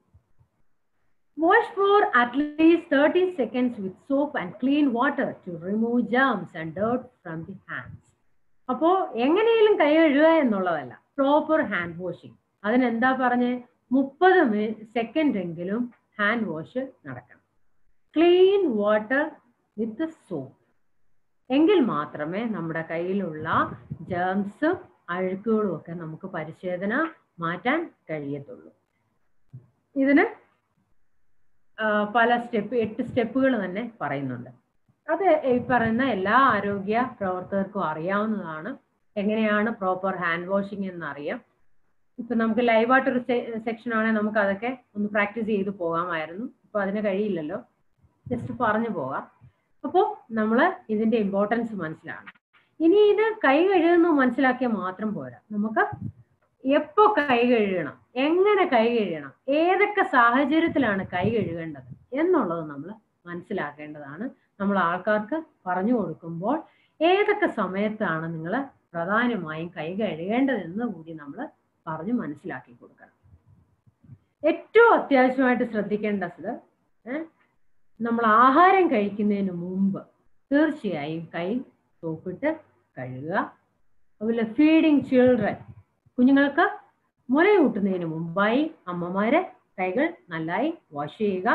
Wash for at least 30 seconds with soap and clean water to remove germs and dirt from the hands. അപ്പോ എങ്ങനെയും കൈ കഴുകുക എന്നുള്ളതല്ല പ്രോപ്പർ ഹാൻഡ് വാഷിംഗ് അതിനെന്താ പറഞ്ഞ് മുപ്പത് സെക്കൻഡ് എങ്കിലും ഹാൻഡ് വാഷ് നടക്കണം ക്ലീൻ വാട്ടർ വിത്ത് സോപ്പ് എങ്കിൽ മാത്രമേ നമ്മുടെ കയ്യിലുള്ള ജേംസും അഴുക്കുകളും ഒക്കെ നമുക്ക് പരിശോധന മാറ്റാൻ കഴിയത്തുള്ളൂ ഇതിന് ആ, പല സ്റ്റെപ്പ് എട്ട് സ്റ്റെപ്പുകൾ തന്നെ പറയുന്നുണ്ട് അത് ഈ പറയുന്ന എല്ലാ ആരോഗ്യ പ്രവർത്തകർക്കും അറിയാവുന്നതാണ് എങ്ങനെയാണ് പ്രോപ്പർ ഹാൻഡ് വാഷിംഗ് എന്ന് അറിയാം ഇപ്പൊ നമുക്ക് ലൈവായിട്ടൊരു സെക്ഷൻ ആണെങ്കിൽ നമുക്ക് അതൊക്കെ ഒന്ന് പ്രാക്ടീസ് ചെയ്ത് പോകാമായിരുന്നു ഇപ്പൊ അതിന് കഴിയില്ലല്ലോ ജസ്റ്റ് പറഞ്ഞു പോകാം അപ്പോൾ നമ്മൾ ഇതിന്റെ ഇമ്പോർട്ടൻസ് മനസ്സിലാണ് ഇനി ഇത് കൈ കഴുകുന്നു മനസ്സിലാക്കിയാൽ മാത്രം പോരാ നമുക്ക് എപ്പോ കൈ കഴുകണം എങ്ങനെ കൈ കഴുകണം ഏതൊക്കെ സാഹചര്യത്തിലാണ് കൈ കഴുകേണ്ടത് എന്നുള്ളത് നമ്മൾ മനസ്സിലാക്കേണ്ടതാണ് നമ്മൾ ആൾക്കാർക്ക് പറഞ്ഞു കൊടുക്കുമ്പോൾ ഏതൊക്കെ സമയത്താണ് നിങ്ങൾ പ്രധാനമായും കൈ കഴുകേണ്ടതെന്ന് കൂടി നമ്മൾ പറഞ്ഞു മനസ്സിലാക്കി കൊടുക്കണം ഏറ്റവും അത്യാവശ്യമായിട്ട് ശ്രദ്ധിക്കേണ്ടത് ഏഹ്, നമ്മൾ ആഹാരം കഴിക്കുന്നതിന് മുമ്പ് തീർച്ചയായും കൈ സോപ്പിട്ട് കഴുകുക അതുപോലെ ഫീഡിങ് ചിൽഡ്രൻ കുഞ്ഞുങ്ങൾക്ക് മുലയൂട്ടുന്നതിന് മുമ്പായി അമ്മമാര് കൈകൾ നന്നായി വാഷ് ചെയ്യുക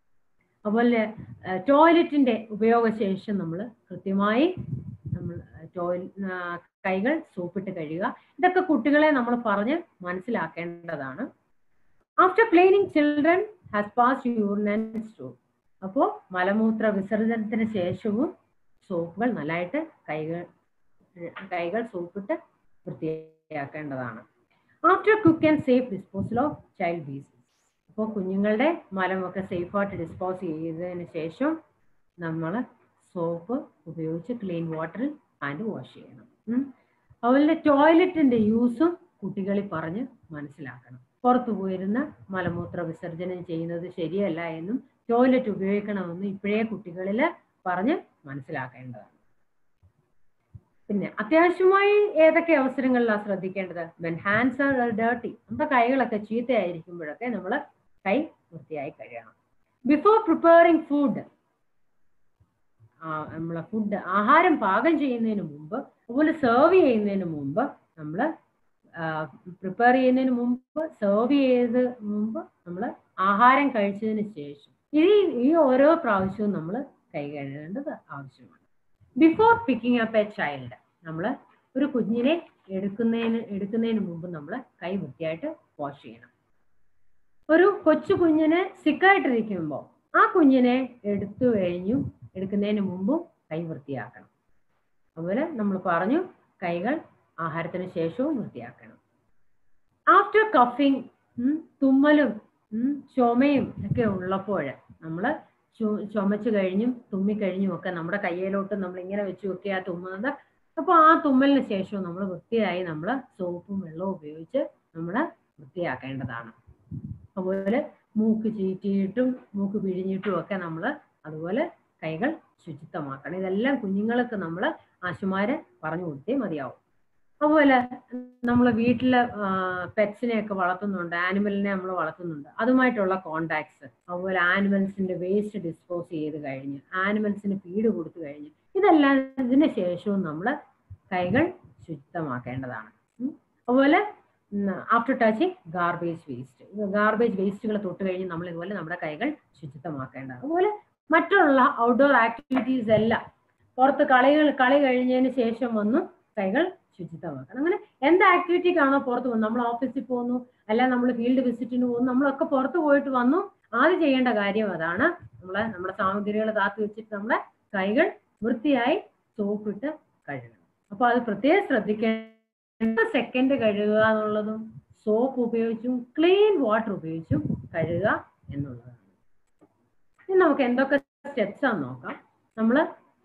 അതുപോലെ ടോയ്ലറ്റിന്റെ ഉപയോഗശേഷം നമ്മൾ കൃത്യമായി നമ്മൾ ടോയ് കൈകൾ സോപ്പിട്ട് കഴുകുക ഇതൊക്കെ കുട്ടികളെ നമ്മൾ പറഞ്ഞ് മനസ്സിലാക്കേണ്ടതാണ് after cleaning children has pass urine and stool അപ്പോൾ മലമൂത്ര വിസർജനത്തിന് ശേഷവും സോപ്പുകൾ നല്ലതായിട്ട് കൈകൾ കൈകൾ സോപ്പിട്ട് വൃത്തിയാക്കേണ്ടതാണ് after cook and safe disposal of child faeces അപ്പോൾ കുഞ്ഞുങ്ങളുടെ മലമൊക്കെ സേഫായിട്ട് ഡിസ്പോസ് ചെയ്തതിന് ശേഷം നമ്മൾ സോപ്പ് ഉപയോഗിച്ച് ക്ലീൻ വാട്ടറിൽ ഹാൻഡ് വാഷ് ചെയ്യണം ഉം. അതുപോലെ ടോയ്ലറ്റിന്റെ യൂസും കുട്ടികളിൽ പറഞ്ഞ് മനസ്സിലാക്കണം പുറത്തു പോയിരുന്ന മലമൂത്ര വിസർജനം ചെയ്യുന്നത് ശരിയല്ല എന്നും ടോയ്ലറ്റ് ഉപയോഗിക്കണമെന്നും ഇപ്പോഴേ കുട്ടികളിൽ പറഞ്ഞ് മനസ്സിലാക്കേണ്ടതാണ് പിന്നെ അത്യാവശ്യമായി ഏതൊക്കെ അവസരങ്ങളിലാണ് ശ്രദ്ധിക്കേണ്ടത് വെൻ ഹാൻഡ്സ് ആർ ഡേർട്ടി നമ്മുടെ കൈകളൊക്കെ ചീത്തയായിരിക്കുമ്പോഴൊക്കെ നമ്മൾ കൈ വൃത്തിയായി കഴുകണം ബിഫോർ പ്രിപ്പയറിംഗ് ഫുഡ് നമ്മളെ ഫുഡ് ആഹാരം പാകം ചെയ്യുന്നതിന് മുമ്പ് അതുപോലെ സെർവ് ചെയ്യുന്നതിന് മുമ്പ് നമ്മൾ പ്രിപ്പയർ ചെയ്യുന്നതിന് മുമ്പ് സെർവ് ചെയ്ത് മുമ്പ് നമ്മൾ ആഹാരം കഴിച്ചതിന് ശേഷം ഈ ഈ ഓരോ പ്രാവശ്യവും നമ്മൾ കൈ കഴുകേണ്ടത് ആവശ്യമാണ് before picking up a child നമ്മൾ ഒരു കുഞ്ഞിനെ എടുക്കുന്നതിന് എടുക്കുന്നതിന് മുമ്പ് നമ്മൾ കൈ വൃത്തിയായിട്ട് വാഷ് ചെയ്യണം ഒരു കൊച്ചു കുഞ്ഞിനെ സിക്കായിട്ടിരിക്കുമ്പോൾ ആ കുഞ്ഞിനെ എടുത്തു കഴിഞ്ഞു എടുക്കുന്നതിന് മുമ്പും കൈ വൃത്തിയാക്കണം അതുപോലെ നമ്മൾ പറഞ്ഞു കൈകൾ ആഹാരത്തിന് ശേഷവും വൃത്തിയാക്കണം ആഫ്റ്റർ കഫിങ് തുമ്മലും ഉം, ചുമയും ഒക്കെ ഉള്ളപ്പോൾ നമ്മൾ ചുമച്ചു കഴിഞ്ഞും തുമ്മിക്കഴിഞ്ഞും ഒക്കെ നമ്മുടെ കയ്യിലോട്ട് നമ്മൾ ഇങ്ങനെ വെച്ച് വെക്കുക തുമ്മുന്നത് അപ്പോൾ ആ തുമ്മലിന് ശേഷവും നമ്മൾ വൃത്തിയായി നമ്മൾ സോപ്പും വെള്ളവും ഉപയോഗിച്ച് നമ്മൾ വൃത്തിയാക്കേണ്ടതാണ് അതുപോലെ മൂക്ക് ചീറ്റിയിട്ടും മൂക്ക് പിഴിഞ്ഞിട്ടും ഒക്കെ നമ്മൾ അതുപോലെ കൈകൾ ശുചിത്വമാക്കണം ഇതെല്ലാം കുഞ്ഞുങ്ങൾക്ക് നമ്മൾ ആശുമാരെ പറഞ്ഞു കൊടുത്തേ മതിയാവും അതുപോലെ നമ്മൾ വീട്ടില് പെറ്റ്സിനെ ഒക്കെ വളർത്തുന്നുണ്ട് ആനിമലിനെ നമ്മൾ വളർത്തുന്നുണ്ട് അതുമായിട്ടുള്ള കോണ്ടാക്ട്സ് അതുപോലെ ആനിമൽസിന്റെ വേസ്റ്റ് ഡിസ്പോസ് ചെയ്ത് കഴിഞ്ഞ് ആനിമൽസിന് ഫീഡ് കൊടുത്തു കഴിഞ്ഞ് ഇതെല്ലാം ഇതിന് ശേഷവും നമ്മൾ കൈകൾ ശുചിത്വമാക്കേണ്ടതാണ് ഉം. അതുപോലെ after touching garbage waste garbage വേസ്റ്റുകൾ തൊട്ട് കഴിഞ്ഞ് നമ്മൾ ഇതുപോലെ നമ്മുടെ കൈകൾ ശുചിത്വമാക്കേണ്ടതാണ് അതുപോലെ മറ്റുള്ള ഔട്ട്ഡോർ ആക്ടിവിറ്റീസ് എല്ലാം പുറത്ത് കളികൾ കളി കഴിഞ്ഞതിന് ശേഷം വന്നു കൈകൾ ശുചിത്വമാക്കണം അങ്ങനെ എന്ത് ആക്ടിവിറ്റിക്കാണോ പുറത്ത് പോകുന്നത് നമ്മൾ ഓഫീസിൽ പോകുന്നു അല്ല നമ്മൾ ഫീൽഡ് വിസിറ്റിന് പോകുന്നു നമ്മളൊക്കെ പുറത്ത് പോയിട്ട് വന്നു ആദ്യം ചെയ്യേണ്ട കാര്യം അതാണ് നമ്മളെ നമ്മുടെ സാമഗ്രികൾ താത്തി വെച്ചിട്ട് നമ്മളെ കൈകൾ വൃത്തിയായി സോപ്പിട്ട് കഴുകണം അപ്പൊ അത് പ്രത്യേകം ശ്രദ്ധിക്കേണ്ട സെക്കൻഡ് കഴുകുക എന്നുള്ളതും സോപ്പ് ഉപയോഗിച്ചും ക്ലീൻ വാട്ടർ ഉപയോഗിച്ചും കഴുകുക എന്നുള്ളതാണ് ഇനി നമുക്ക് എന്തൊക്കെ സ്റ്റെപ്സ് ആണെന്ന് നോക്കാം നമ്മൾ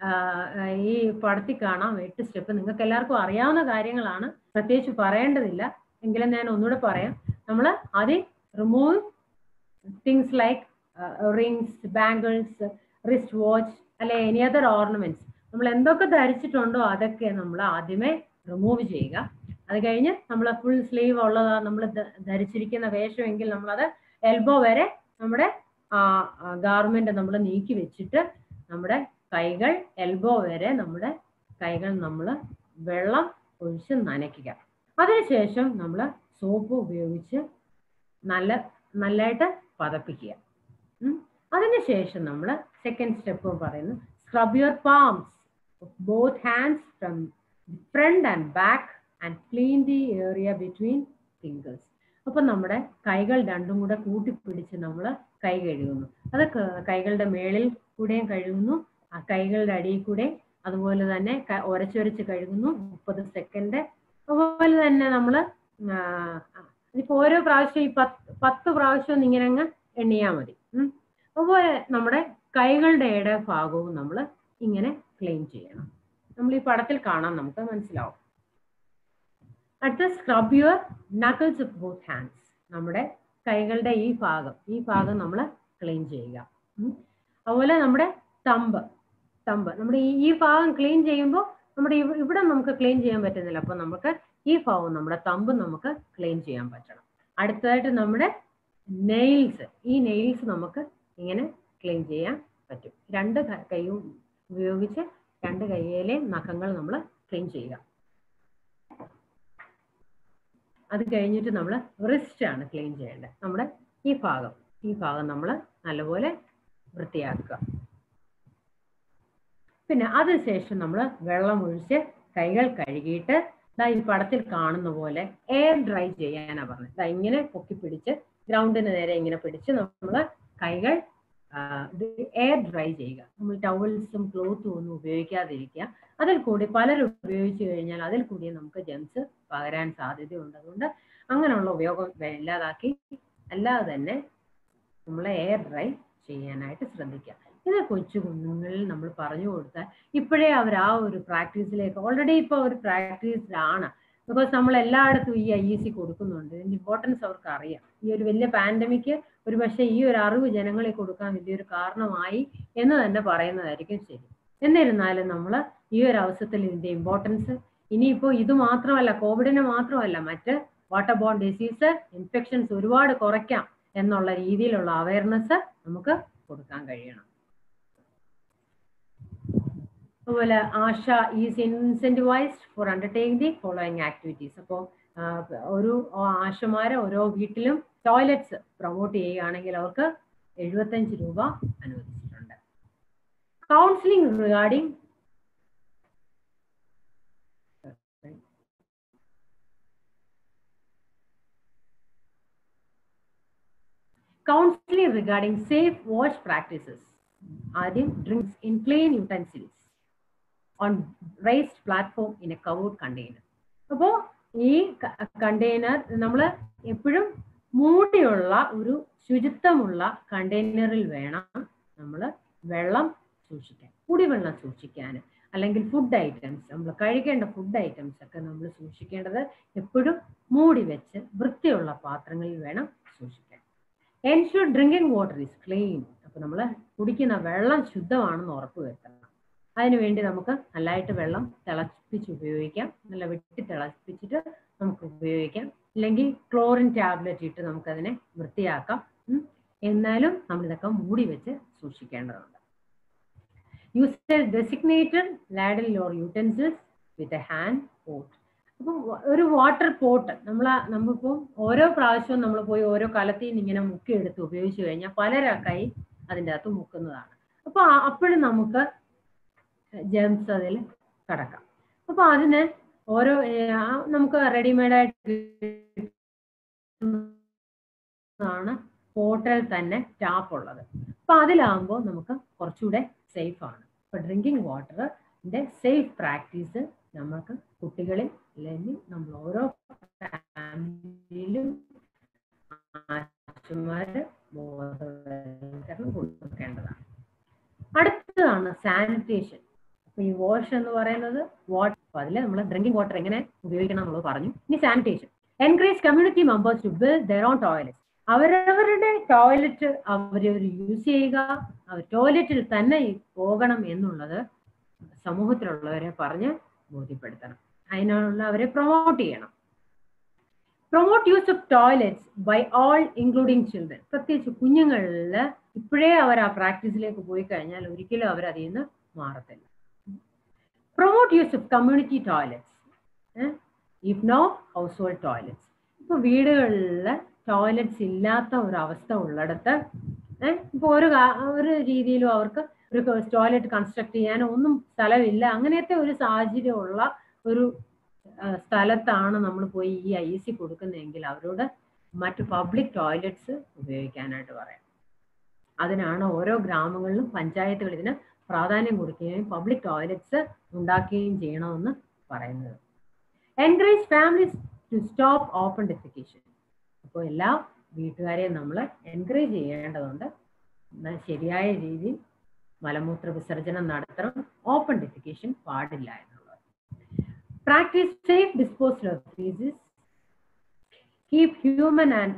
ഈ പടത്തിൽ കാണാം എട്ട് സ്റ്റെപ്പ് നിങ്ങൾക്ക് എല്ലാവർക്കും അറിയാവുന്ന കാര്യങ്ങളാണ് പ്രത്യേകിച്ച് പറയേണ്ടതില്ല എങ്കിലും ഞാൻ ഒന്നുകൂടെ പറയാം നമ്മൾ ആദ്യം remove things like rings bangles wrist watch അല്ലെ എനി അതർ ഓർണമെന്റ്സ് നമ്മൾ എന്തൊക്കെ ധരിച്ചിട്ടുണ്ടോ അതൊക്കെ നമ്മൾ ആദ്യമേ റിമൂവ് ചെയ്യുക അത് കഴിഞ്ഞ് നമ്മൾ ഫുൾ സ്ലീവ് ഉള്ളതാ നമ്മൾ ധരിച്ചിരിക്കുന്ന വേഷമെങ്കിൽ നമ്മളത് എൽബോ വരെ നമ്മുടെ ഗാർമെന്റ് നമ്മൾ നീക്കി വെച്ചിട്ട് നമ്മുടെ കൈകൾ എൽബോ വരെ നമ്മുടെ കൈകൾ നമ്മൾ വെള്ളം ഒഴിച്ച് നനയ്ക്കുക അതിനുശേഷം നമ്മൾ സോപ്പ് ഉപയോഗിച്ച് നല്ല നല്ലതായിട്ട് പതപ്പിക്കുക ഉം. അതിനുശേഷം നമ്മൾ സെക്കൻഡ് സ്റ്റെപ്പ് പറയുന്നു scrub your palms both hands from front and back and clean the area between fingers അപ്പൊ നമ്മുടെ കൈകൾ രണ്ടും കൂടെ കൂട്ടിപ്പിടിച്ച് നമ്മൾ കൈ കഴുകുന്നു അത് ക- കൈകളുടെ മേളിൽ കൂടെയും കഴുകുന്നു ആ കൈകളുടെ അടിയിൽ കൂടെ അതുപോലെ തന്നെ ക- ഉരച്ചുരച്ച് കഴുകുന്നു മുപ്പത് സെക്കൻഡ് അതുപോലെ തന്നെ നമ്മൾ ഇപ്പൊ ഓരോ പ്രാവശ്യം ഈ പത്ത് പത്ത് പ്രാവശ്യം ഇങ്ങനെ അങ്ങ് എണ്ണിയാൽ മതി ഉം. അതുപോലെ നമ്മുടെ കൈകളുടെ ഇട ഭാഗവും നമ്മൾ ഇങ്ങനെ ക്ലീൻ ചെയ്യണം നമ്മൾ ഈ പടത്തിൽ കാണാൻ നമുക്ക് മനസ്സിലാവും അടുത്ത scrub your knuckles of both hands നമ്മുടെ കൈകളുടെ ഈ ഭാഗം ഈ ഭാഗം നമ്മൾ ക്ലീൻ ചെയ്യുക ഉം. അതുപോലെ നമ്മുടെ തമ്പ് തമ്പ് നമ്മുടെ ഈ ഈ ഭാഗം ക്ലീൻ ചെയ്യുമ്പോൾ നമ്മുടെ ഇവ- ഇവിടെ നമുക്ക് ക്ലീൻ ചെയ്യാൻ പറ്റുന്നില്ല അപ്പൊ നമുക്ക് ഈ ഭാഗം നമ്മുടെ തമ്പ് നമുക്ക് ക്ലീൻ ചെയ്യാൻ പറ്റണം അടുത്തതായിട്ട് നമ്മുടെ നെയിൽസ് ഈ നെയിൽസ് നമുക്ക് ഇങ്ങനെ ക്ലീൻ ചെയ്യാൻ പറ്റും രണ്ട് ക- കൈയും ഉപയോഗിച്ച് രണ്ട് കൈയിലെയും നഖങ്ങൾ നമ്മൾ ക്ലീൻ ചെയ്യുക അത് കഴിഞ്ഞിട്ട് നമ്മൾ റിസ്റ്റ് ആണ് ക്ലീൻ ചെയ്യേണ്ടത് നമ്മുടെ ഈ ഭാഗം ഈ ഭാഗം നമ്മൾ നല്ലപോലെ വൃത്തിയാക്കുക പിന്നെ അതിനുശേഷം നമ്മൾ വെള്ളം ഒഴിച്ച് കൈകൾ കഴുകിയിട്ട് ദാ ഈ പടത്തിൽ കാണുന്ന പോലെ എയർ ഡ്രൈ ചെയ്യാനാ പറഞ്ഞത് ദാ ഇങ്ങനെ പൊക്കി പിടിച്ച് ഗ്രൗണ്ടിന് നേരെ ഇങ്ങനെ പിടിച്ച് നമ്മൾ കൈകൾ എയർ ഡ്രൈ ചെയ്യുക നമ്മൾ ടവൽസും ക്ലോത്തും ഒന്നും ഉപയോഗിക്കാതിരിക്കുക അതിൽ കൂടി പലരും ഉപയോഗിച്ചു കഴിഞ്ഞാൽ അതിൽ കൂടി നമുക്ക് ജെംസ് പകരാൻ സാധ്യതയുണ്ട് അതുകൊണ്ട് അങ്ങനെയുള്ള ഉപയോഗം ഇല്ലാതാക്കി അല്ലാതെ തന്നെ നമ്മൾ എയർ ഡ്രൈ ചെയ്യാനായിട്ട് ശ്രദ്ധിക്കുക ഇത് കൊച്ചു കുഞ്ഞുങ്ങളിൽ നമ്മൾ പറഞ്ഞു കൊടുത്താൽ ഇപ്പോഴേ അവർ ആ ഒരു പ്രാക്ടീസിലേക്ക് ഓൾറെഡി ഇപ്പോൾ ഒരു പ്രാക്ടീസിലാണ് ബിക്കോസ് നമ്മൾ എല്ലായിടത്തും ഈ ഐ സി കൊടുക്കുന്നുണ്ട് ഇതിന്റെ ഇമ്പോർട്ടൻസ് അവർക്ക് അറിയാം ഈ ഒരു വലിയ പാൻഡമിക് ഒരു പക്ഷേ ഈ ഒരു അറിവ് ജനങ്ങളിൽ കൊടുക്കാൻ വലിയൊരു കാരണമായി എന്ന് തന്നെ പറയുന്നതായിരിക്കും ശരി എന്നിരുന്നാലും നമ്മൾ ഈ ഒരു അവസരത്തിൽ ഇതിന്റെ ഇമ്പോർട്ടൻസ് ഇനിയിപ്പോൾ ഇത് മാത്രമല്ല കോവിഡിന് മാത്രമല്ല മറ്റ് വാട്ടർ ബോൺ ഡിസീസ് ഇൻഫെക്ഷൻസ് ഒരുപാട് കുറയ്ക്കാം എന്നുള്ള രീതിയിലുള്ള അവയർനെസ് നമുക്ക് കൊടുക്കാൻ കഴിയണം അതുപോലെ ASHA is incentivised for undertaking the following activities അപ്പോൾ ഒരു ആശമാരെ ഓരോ വീട്ടിലും ടോയ്ലറ്റ്സ് പ്രൊമോട്ട് ചെയ്യുകയാണെങ്കിൽ അവർക്ക് എഴുപത്തഞ്ച് രൂപ അനുവദിച്ചിട്ടുണ്ട് counselling regarding counseling regarding safe wash practices ആദ്യം drinks in clean utensils on raised platform in a covered container അപ്പോൾ ഈ കണ്ടെയ്നർ നമ്മൾ എപ്പോഴും മൂടിയുള്ള ഒരു ശുചിത്വമുള്ള കണ്ടെയ്നറിൽ വേണം നമ്മൾ വെള്ളം സൂക്ഷിക്കാൻ കുടിവെള്ളം സൂക്ഷിക്കാൻ അല്ലെങ്കിൽ ഫുഡ് ഐറ്റംസ് നമ്മൾ കഴിക്കേണ്ട ഫുഡ് ഐറ്റംസ് ഒക്കെ നമ്മൾ സൂക്ഷിക്കേണ്ടത് എപ്പോഴും മൂടി വെച്ച് വൃത്തിയുള്ള പാത്രങ്ങളിൽ വേണം സൂക്ഷിക്കാൻ ensure drinking water is clean അപ്പൊ നമ്മൾ കുടിക്കുന്ന വെള്ളം ശുദ്ധമാണെന്ന് ഉറപ്പ് വരുത്തണം അതിനുവേണ്ടി നമുക്ക് നല്ലതായിട്ട് വെള്ളം തിളപ്പിച്ച് ഉപയോഗിക്കാം നല്ല വെട്ടി തിളപ്പിച്ചിട്ട് നമുക്ക് ഉപയോഗിക്കാം അല്ലെങ്കിൽ ക്ലോറിൻ ടാബ്ലറ്റ് ഇട്ട് നമുക്കതിനെ വൃത്തിയാക്കാം എന്നാലും നമ്മൾ ഇതൊക്കെ മൂടി വെച്ച് സൂക്ഷിക്കേണ്ടതുണ്ട് use designated ladle or utensils with a hand pot അപ്പം ഒരു വാട്ടർ പോട്ട് നമ്മൾ നമ്മളിപ്പോൾ ഓരോ പ്രാവശ്യവും നമ്മൾ പോയി ഓരോ കലത്തിൽ നിന്ന് ഇങ്ങനെ മുക്കിയെടുത്ത് ഉപയോഗിച്ച് കഴിഞ്ഞാൽ പലര കൈ അതിൻ്റെ അകത്ത് മുക്കുന്നതാണ് അപ്പോൾ അപ്പോഴും നമുക്ക് ജെംസ് അതിൽ കടക്കാം അപ്പോൾ അതിന് ഓരോ നമുക്ക് റെഡിമെയ്ഡായിട്ട് ആണ് പോട്ടിൽ തന്നെ ടാപ്പ് ഉള്ളത് അപ്പൊ അതിലാകുമ്പോൾ നമുക്ക് കുറച്ചുകൂടെ സേഫ് ആണ് ഇപ്പൊ ഡ്രിങ്കിങ് വാട്ടറിന്റെ സേഫ് പ്രാക്ടീസ് നമുക്ക് കുട്ടികളിൽ അല്ലെങ്കിൽ നമ്മൾ ഓരോ ഫാമിലിയിലും ആശുമാര് ബോധവൽക്കരണം കൊടുക്കേണ്ടതാണ് അടുത്തതാണ് സാനിറ്റേഷൻ അപ്പൊ ഈ വാഷ് എന്ന് പറയുന്നത് വാട്ടർ അതിൽ നമ്മൾ ഡ്രിങ്കിങ് വാട്ടർ എങ്ങനെ ഉപയോഗിക്കണം എന്നുള്ളത് പറഞ്ഞു ഇനി sanitation encourage community members to build their own toilet അവരവരുടെ ടോയ്ലറ്റ് അവരവർ യൂസ് ചെയ്യുക അവർ ടോയ്ലറ്റിൽ തന്നെ പോകണം എന്നുള്ളത് സമൂഹത്തിലുള്ളവരെ പറഞ്ഞ് ബോധ്യപ്പെടുത്തണം അതിനുള്ള അവരെ പ്രൊമോട്ട് ചെയ്യണം promote use of toilets by all including children പ്രത്യേകിച്ച് കുഞ്ഞുങ്ങളിൽ ഇപ്പോഴേ അവർ ആ പ്രാക്ടീസിലേക്ക് പോയി കഴിഞ്ഞാൽ ഒരിക്കലും അവർ അതിൽ നിന്ന് മാറത്തില്ല promote use of community toilets if no household toilets ഇപ്പൊ വീടുകളിൽ ടോയ്ലറ്റ്സ് ഇല്ലാത്ത ഒരു അവസ്ഥ ഉള്ളിടത്ത് ഇപ്പൊ ഒരു ഒരു രീതിയിലും അവർക്ക് ഒരു ടോയ്ലറ്റ് കൺസ്ട്രക്ട് ചെയ്യാനോ ഒന്നും സ്ഥലമില്ല അങ്ങനത്തെ ഒരു സാഹചര്യമുള്ള ഒരു സ്ഥലത്താണ് നമ്മൾ പോയി ഈ ഐ സി കൊടുക്കുന്നതെങ്കിൽ അവരോട് മറ്റു പബ്ലിക് ടോയ്ലറ്റ്സ് ഉപയോഗിക്കാനായിട്ട് പറയാം അതിനാണ് ഓരോ ഗ്രാമങ്ങളിലും പഞ്ചായത്തുകൾ ഇതിന് പ്രാധാന്യം കൊടുക്കുകയും പബ്ലിക് ടോയ്ലറ്റ്സ് ഉണ്ടാക്കുകയും ചെയ്യണമെന്ന് പറയുന്നത് encourage families to stop open defecation അപ്പോൾ എല്ലാ വീട്ടുകാരെയും നമ്മൾ എൻകറേജ് ചെയ്യേണ്ടതുണ്ട് ശരിയായ രീതിയിൽ മലമൂത്ര വിസർജനം നടത്തണം ഓപ്പൺ ഡെഫിക്കേഷൻ പാടില്ല എന്നുള്ളത് practise safe disposal of faeces keep human and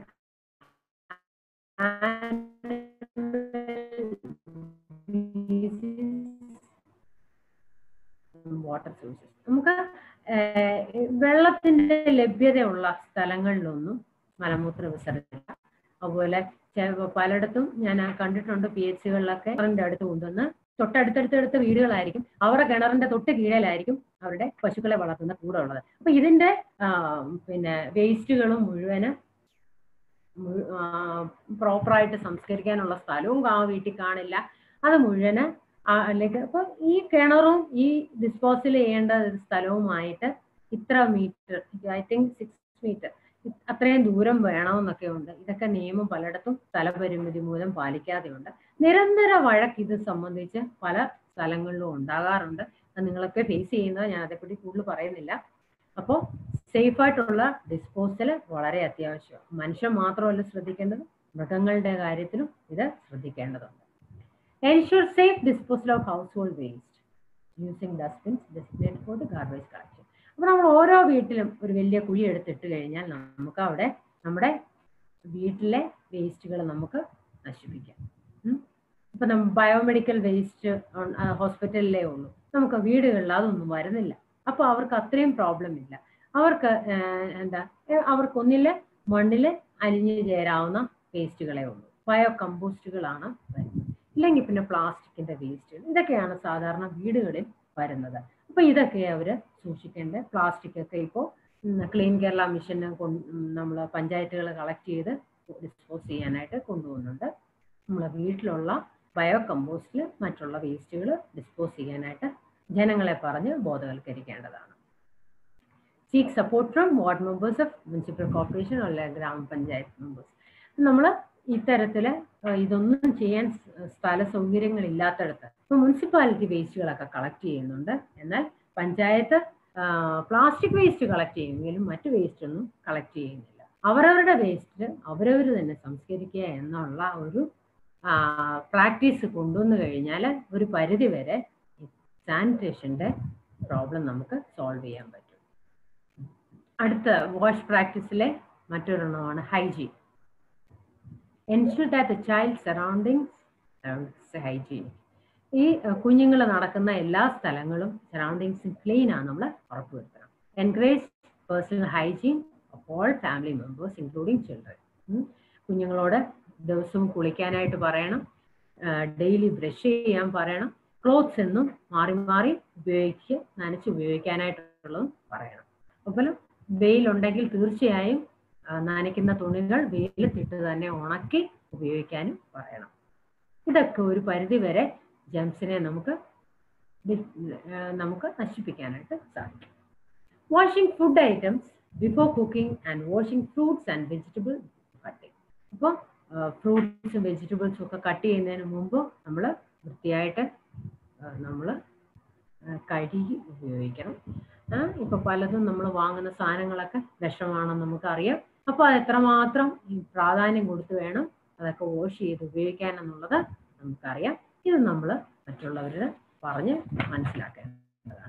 water sources നമുക്ക് വെള്ളത്തിന്റെ ലഭ്യതയുള്ള സ്ഥലങ്ങളിലൊന്നും മലമൂത്ര വിസർജന അതുപോലെ പലയിടത്തും ഞാൻ കണ്ടിട്ടുണ്ട് പി എച്ച് സികളിലൊക്കെ കിണറിന്റെ അടുത്ത് കൊണ്ടുവന്ന് തൊട്ടടുത്തടുത്തടുത്ത വീടുകളായിരിക്കും അവരുടെ കിണറിന്റെ തൊട്ട് കീഴിലായിരിക്കും അവരുടെ പശുക്കളെ വളർത്തുന്ന കൂടെ ഉള്ളത് അപ്പൊ ഇതിന്റെ പിന്നെ വേസ്റ്റുകളും മുഴുവന് പ്രോപ്പറായിട്ട് സംസ്കരിക്കാനുള്ള സ്ഥലവും ആ വീട്ടിൽ കാണില്ല അത് മുഴുവന് അല്ലെങ്കിൽ അപ്പൊ ഈ കിണറും ഈ ഡിസ്പോസൽ ചെയ്യേണ്ട ഒരു സ്ഥലവുമായിട്ട് ഇത്ര metre I think six metre അത്രയും ദൂരം വേണമെന്നൊക്കെ ഉണ്ട് ഇതൊക്കെ നിയമം പലയിടത്തും സ്ഥലപരിമിതി മൂലം പാലിക്കാതെയുണ്ട് നിരന്തര വഴക്ക് ഇത് സംബന്ധിച്ച് പല സ്ഥലങ്ങളിലും ഉണ്ടാകാറുണ്ട് അത് നിങ്ങളൊക്കെ ഫേസ് ചെയ്യുന്നത് ഞാൻ അതേപ്പറ്റി കൂടുതൽ പറയുന്നില്ല അപ്പോൾ സേഫ് ആയിട്ടുള്ള ഡിസ്പോസൽ വളരെ അത്യാവശ്യമാണ് മനുഷ്യൻ മാത്രമല്ല ശ്രദ്ധിക്കേണ്ടത് മൃഗങ്ങളുടെ കാര്യത്തിലും ഇത് ശ്രദ്ധിക്കേണ്ടതുണ്ട് ensure safe disposal of household waste using dustbins designate for the garbage collection അപ്പൊ നമ്മൾ ഓരോ വീട്ടിലും ഒരു വലിയ കുഴി എടുത്തിട്ട് കഴിഞ്ഞാൽ നമുക്ക് അവിടെ നമ്മുടെ വീട്ടിലെ വേസ്റ്റുകൾ നമുക്ക് നശിപ്പിക്കാം ഇപ്പൊ നമ്മൾ ബയോമെഡിക്കൽ വേസ്റ്റ് ഹോസ്പിറ്റലിലേ ഉള്ളൂ നമുക്ക് വീടുകളിൽ അതൊന്നും വരുന്നില്ല അപ്പൊ അവർക്ക് അത്രയും പ്രോബ്ലം ഇല്ല അവർക്ക് എന്താ അവർക്കൊന്നില് മണ്ണില് അലിഞ്ഞു ചേരാവുന്ന വേസ്റ്റുകളേ ഉള്ളൂ ബയോ കമ്പോസ്റ്റുകളാണ് വരുന്നത് ഇല്ലെങ്കിൽ പിന്നെ പ്ലാസ്റ്റിക്കിന്റെ വേസ്റ്റുകൾ ഇതൊക്കെയാണ് സാധാരണ വീടുകളിൽ വരുന്നത് അപ്പൊ ഇതൊക്കെ അവര് സൂക്ഷിക്കേണ്ട പ്ലാസ്റ്റിക് ഒക്കെ ഇപ്പോൾ ക്ലീൻ കേരള മിഷന് നമ്മൾ പഞ്ചായത്തുകൾ കളക്ട് ചെയ്ത് ഡിസ്പോസ് ചെയ്യാനായിട്ട് കൊണ്ടുപോകുന്നുണ്ട് നമ്മളെ വീട്ടിലുള്ള ബയോ കമ്പോസ്റ്റിൽ മറ്റുള്ള വേസ്റ്റുകൾ ഡിസ്പോസ് ചെയ്യാനായിട്ട് ജനങ്ങളെ പറഞ്ഞ് ബോധവൽക്കരിക്കേണ്ടതാണ് seek support from ward members of municipal corporation അല്ലെങ്കിൽ ഗ്രാമപഞ്ചായത്ത് മെമ്പേഴ്സ് നമ്മൾ ഇത്തരത്തില് ഇതൊന്നും ചെയ്യാൻ സ്ഥല സൗകര്യങ്ങൾ ഇല്ലാത്തടത്ത് ഇപ്പൊ മുനിസിപ്പാലിറ്റി വേസ്റ്റുകളൊക്കെ കളക്ട് ചെയ്യുന്നുണ്ട് എന്നാൽ പഞ്ചായത്ത് പ്ലാസ്റ്റിക് വേസ്റ്റ് കളക്ട് ചെയ്യുമെങ്കിലും മറ്റു വേസ്റ്റ് ഒന്നും കളക്ട് ചെയ്യുന്നില്ല അവരവരുടെ വേസ്റ്റ് അവരവർ തന്നെ സംസ്കരിക്കുക എന്നുള്ള ഒരു പ്രാക്ടീസ് കൊണ്ടുവന്നു കഴിഞ്ഞാൽ ഒരു പരിധി വരെ സാനിറ്റേഷന്റെ പ്രോബ്ലം നമുക്ക് സോൾവ് ചെയ്യാൻ പറ്റും അടുത്ത വാഷ് പ്രാക്ടീസിലെ മറ്റൊരെണ്ണമാണ് hygiene ensure that the child surroundings hygiene ഈ കുഞ്ഞുങ്ങൾ നടക്കുന്ന എല്ലാ സ്ഥലങ്ങളും സറൗണ്ടിങ്സും ക്ലീൻ ആണ് നമ്മൾ ഉറപ്പുവരുത്തണം encourage personal hygiene of all family members including children കുഞ്ഞുങ്ങളോട് ദിവസവും കുളിക്കാനായിട്ട് പറയണം ഡെയിലി ബ്രഷ് ചെയ്യാൻ പറയണം ക്ലോത്ത്സ് എന്നും മാറി മാറി ഉപയോഗിച്ച് നനച്ച് ഉപയോഗിക്കാനായിട്ടുള്ളതും പറയണം അതുപോലെ വെയിലുണ്ടെങ്കിൽ തീർച്ചയായും നനയ്ക്കുന്ന തുണികൾ വെയിലത്തിട്ട് തന്നെ ഉണക്കി ഉപയോഗിക്കാനും പറയണം ഇതൊക്കെ ഒരു പരിധി വരെ ജംസിനെ നമുക്ക് നമുക്ക് നശിപ്പിക്കാനായിട്ട് സാധിക്കും washing food items before cooking and washing fruits and vegetable cutting അപ്പോൾ ഫ്രൂട്ട്സും വെജിറ്റബിൾസും ഒക്കെ കട്ട് ചെയ്യുന്നതിന് മുമ്പ് നമ്മൾ വൃത്തിയായിട്ട് നമ്മൾ കഴുകി ഉപയോഗിക്കണം ഇപ്പൊ പലതും നമ്മൾ വാങ്ങുന്ന സാധനങ്ങളൊക്കെ വിഷമാണെന്ന് നമുക്കറിയാം അപ്പൊ അത് എത്രമാത്രം പ്രാധാന്യം കൊടുത്ത് വേണം അതൊക്കെ വാഷ് ചെയ്ത് ഉപയോഗിക്കാൻ എന്നുള്ളത് നമുക്കറിയാം ഇത് നമ്മൾ മറ്റുള്ളവരുടെ പറഞ്ഞ് മനസ്സിലാക്കേണ്ടതാണ്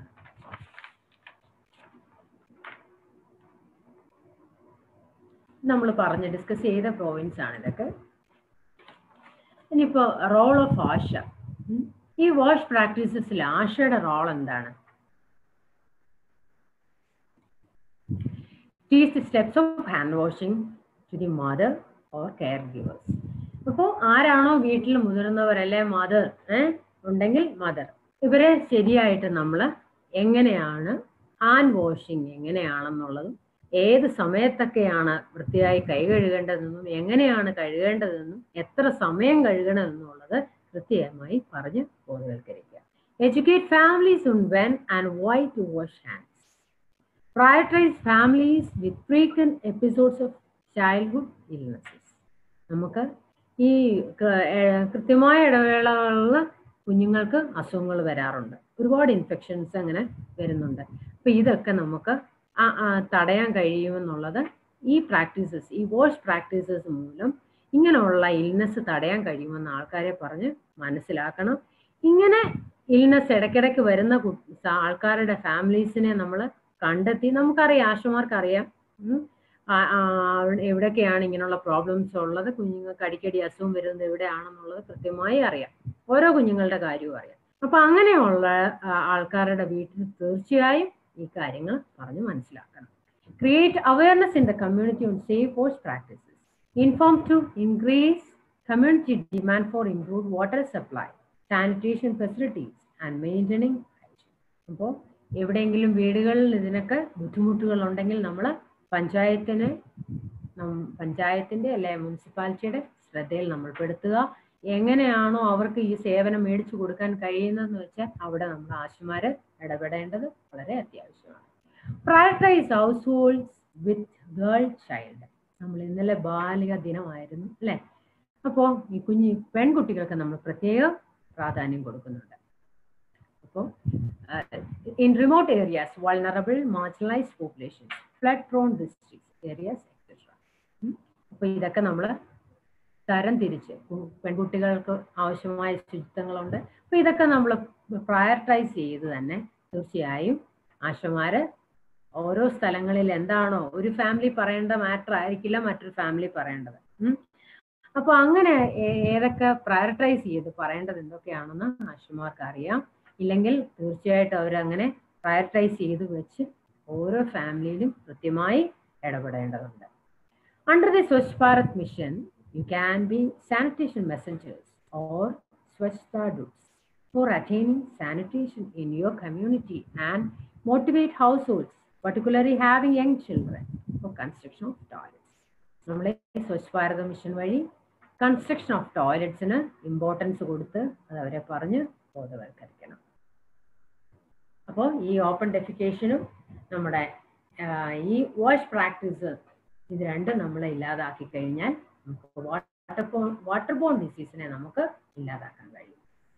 നമ്മൾ പറഞ്ഞ് ഡിസ്കസ് ചെയ്ത പ്രോവിൻസ് ആണ് ഇതൊക്കെ ഇനിയിപ്പോ റോൾ ഓഫ് ആശ ഈ വാഷ് പ്രാക്ടീസസിൽ ആശയുടെ റോൾ എന്താണ് teach the steps of hand washing to the mother or caregivers അപ്പോൾ ആരാണോ വീട്ടിൽ മുതിർന്നവരല്ലേ മദർ ഏഹ് ഉണ്ടെങ്കിൽ മദർ ഇവരെ ശരിയായിട്ട് നമ്മൾ എങ്ങനെയാണ് ഹാൻഡ് വാഷിംഗ് എങ്ങനെയാണെന്നുള്ളതും ഏത് സമയത്തൊക്കെയാണ് വൃത്തിയായി കൈ കഴുകേണ്ടതെന്നും എങ്ങനെയാണ് കഴുകേണ്ടതെന്നും എത്ര സമയം കഴുകണമെന്നുള്ളത് കൃത്യമായി പറഞ്ഞ് ബോധവൽക്കരിക്കുക educate families on when and why to wash hands prioritise families with frequent episodes of childhood illnesses നമുക്ക് ഈ കൃത്യമായ ഇടവേളകളിൽ കുഞ്ഞുങ്ങൾക്ക് അസുഖങ്ങൾ വരാറുണ്ട് ഒരുപാട് ഇൻഫെക്ഷൻസ് അങ്ങനെ വരുന്നുണ്ട് അപ്പൊ ഇതൊക്കെ നമുക്ക് തടയാൻ കഴിയുമെന്നുള്ളത് ഈ പ്രാക്ടീസസ് ഈ വാഷ് പ്രാക്ടീസസ് മൂലം ഇങ്ങനെയുള്ള ഇൽനെസ് തടയാൻ കഴിയുമെന്ന് ആൾക്കാരെ പറഞ്ഞ് മനസ്സിലാക്കണം ഇങ്ങനെ ഇൽനെസ് ഇടയ്ക്കിടയ്ക്ക് വരുന്ന ആൾക്കാരുടെ ഫാമിലീസിനെ നമ്മൾ കണ്ടെത്തി നമുക്കറിയാം ആശുമാർക്ക് അറിയാം എവിടെയൊക്കെയാണ് ഇങ്ങനെയുള്ള പ്രോബ്ലംസ് ഉള്ളത് കുഞ്ഞുങ്ങൾക്ക് അടിക്കടി അസുഖം വരുന്നത് എവിടെയാണെന്നുള്ളത് കൃത്യമായി അറിയാം ഓരോ കുഞ്ഞുങ്ങളുടെ കാര്യവും അറിയാം അപ്പൊ അങ്ങനെയുള്ള ആൾക്കാരുടെ വീട്ടിൽ തീർച്ചയായും ഈ കാര്യങ്ങൾ പറഞ്ഞ് മനസ്സിലാക്കണം create awareness in the community on safe വാഷ് practices inform to increase community demand for improve water supply sanitation facilities and maintaining അപ്പോൾ എവിടെയെങ്കിലും വീടുകളിൽ ഇതിനൊക്കെ ബുദ്ധിമുട്ടുകൾ ഉണ്ടെങ്കിൽ നമ്മൾ പഞ്ചായത്തിന് പഞ്ചായത്തിന്റെ അല്ലെ മുനിസിപ്പാലിറ്റിയുടെ ശ്രദ്ധയിൽ നമ്മൾ പെടുത്തുക എങ്ങനെയാണോ അവർക്ക് ഈ സേവനം മേടിച്ചു കൊടുക്കാൻ കഴിയുന്നതെന്ന് വെച്ചാൽ അവിടെ നമ്മൾ ആശുമാര് ഇടപെടേണ്ടത് വളരെ അത്യാവശ്യമാണ് prioritise household with girl child നമ്മൾ ഇന്നലെ ബാലിക ദിനമായിരുന്നു അല്ലെ അപ്പോൾ ഈ കുഞ്ഞി പെൺകുട്ടികൾക്ക് നമ്മൾ പ്രത്യേകം പ്രാധാന്യം കൊടുക്കുന്നുണ്ട് അപ്പോൾ in remote areas vulnerable marginalise population flood prone districts areas etcetera അപ്പോൾ ഇതൊക്കെ നമ്മൾ തരം തിരിച്ച് പെൺകുട്ടികൾക്ക് ആവശ്യമായ ശുചിത്വങ്ങളുണ്ട് അപ്പോൾ ഇതൊക്കെ നമ്മൾ പ്രയോറിറ്റൈസ് ചെയ്ത് തന്നെ തീർച്ചയായും ആശമാര് ഓരോ സ്ഥലങ്ങളിൽ എന്താണോ ഒരു ഫാമിലി പറയേണ്ട മാറ്റർ ആയിരിക്കില്ല മറ്റൊരു ഫാമിലി പറയേണ്ടത് അപ്പൊ അങ്ങനെ ഏതൊക്കെ പ്രയോറിറ്റൈസ് ചെയ്ത് പറയേണ്ടത് എന്തൊക്കെയാണെന്ന് ആശുമാർക്ക് അറിയാം ഇല്ലെങ്കിൽ തീർച്ചയായിട്ടും അവരങ്ങനെ പ്രയോറിറ്റൈസ് ചെയ്ത് വെച്ച് ഓരോ ഫാമിലിയിലും കൃത്യമായി ഇടപെടേണ്ടതുണ്ട് under the Swachh Bharat mission you can be sanitation messengers or Swachhata doots for attaining sanitation in your community and motivate household particularly having young children for construction of toilets. നമ്മളെ സ്വച്ഛ് ഭാരത് മിഷൻ വഴി കൺസ്ട്രക്ഷൻ ഓഫ് ടോയ്ലറ്റ്സിന് ഇമ്പോർട്ടൻസ് കൊടുത്ത് അത് അവരെ പറഞ്ഞ് ബോധവൽക്കരിക്കണം അപ്പോൾ ഈ ഓപ്പൺ ഡെഫിക്കേഷനും നമ്മുടെ ഈ വാഷ് പ്രാക്ടീസ് ഇത് രണ്ടും നമ്മൾ ഇല്ലാതാക്കി കഴിഞ്ഞാൽ നമുക്ക് വാട്ടർ ബോൺ വാട്ടർ ബോൺ ഡിസീസിനെ നമുക്ക് ഇല്ലാതാക്കാൻ കഴിയും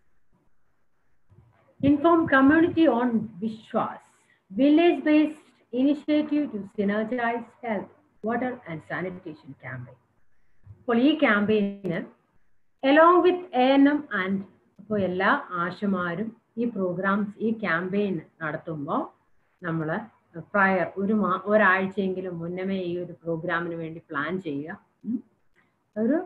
inform community on Vishwas village based initiative to synergize health, water and sanitation campaign. അപ്പോൾ ഈ ക്യാമ്പയിന് along with A N M and ഇപ്പോൾ എല്ലാ ആശമാരും ഈ പ്രോഗ്രാംസ് ഈ ക്യാമ്പയിൻ നടത്തുമ്പോൾ നമ്മൾ പ്രയർ ഒരു മാ ഒരാഴ്ചയെങ്കിലും മുന്നമേ ഈ ഒരു പ്രോഗ്രാമിന് വേണ്ടി പ്ലാൻ ചെയ്യുക ഒരു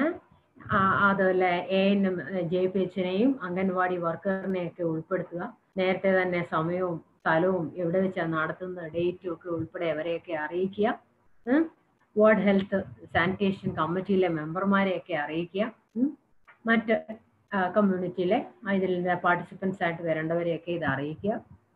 അതുപോലെ A N M J P എച്ചിനെയും അംഗൻവാടി വർക്കറിനെയൊക്കെ ഉൾപ്പെടുത്തുക നേരത്തെ തന്നെ സമയവും സ്ഥലവും എവിടെ വെച്ചാണ് നടത്തുന്ന ഡേറ്റും ഒക്കെ ഉൾപ്പെടെ അവരെയൊക്കെ അറിയിക്കുക വാർഡ് ഹെൽത്ത് സാനിറ്റേഷൻ കമ്മിറ്റിയിലെ മെമ്പർമാരെയൊക്കെ അറിയിക്കുക മറ്റ് കമ്മ്യൂണിറ്റിയിലെ ഇതിലെ പാർട്ടിസിപ്പൻസ് ആയിട്ട് വരേണ്ടവരെയൊക്കെ ഇത് അറിയിക്കുക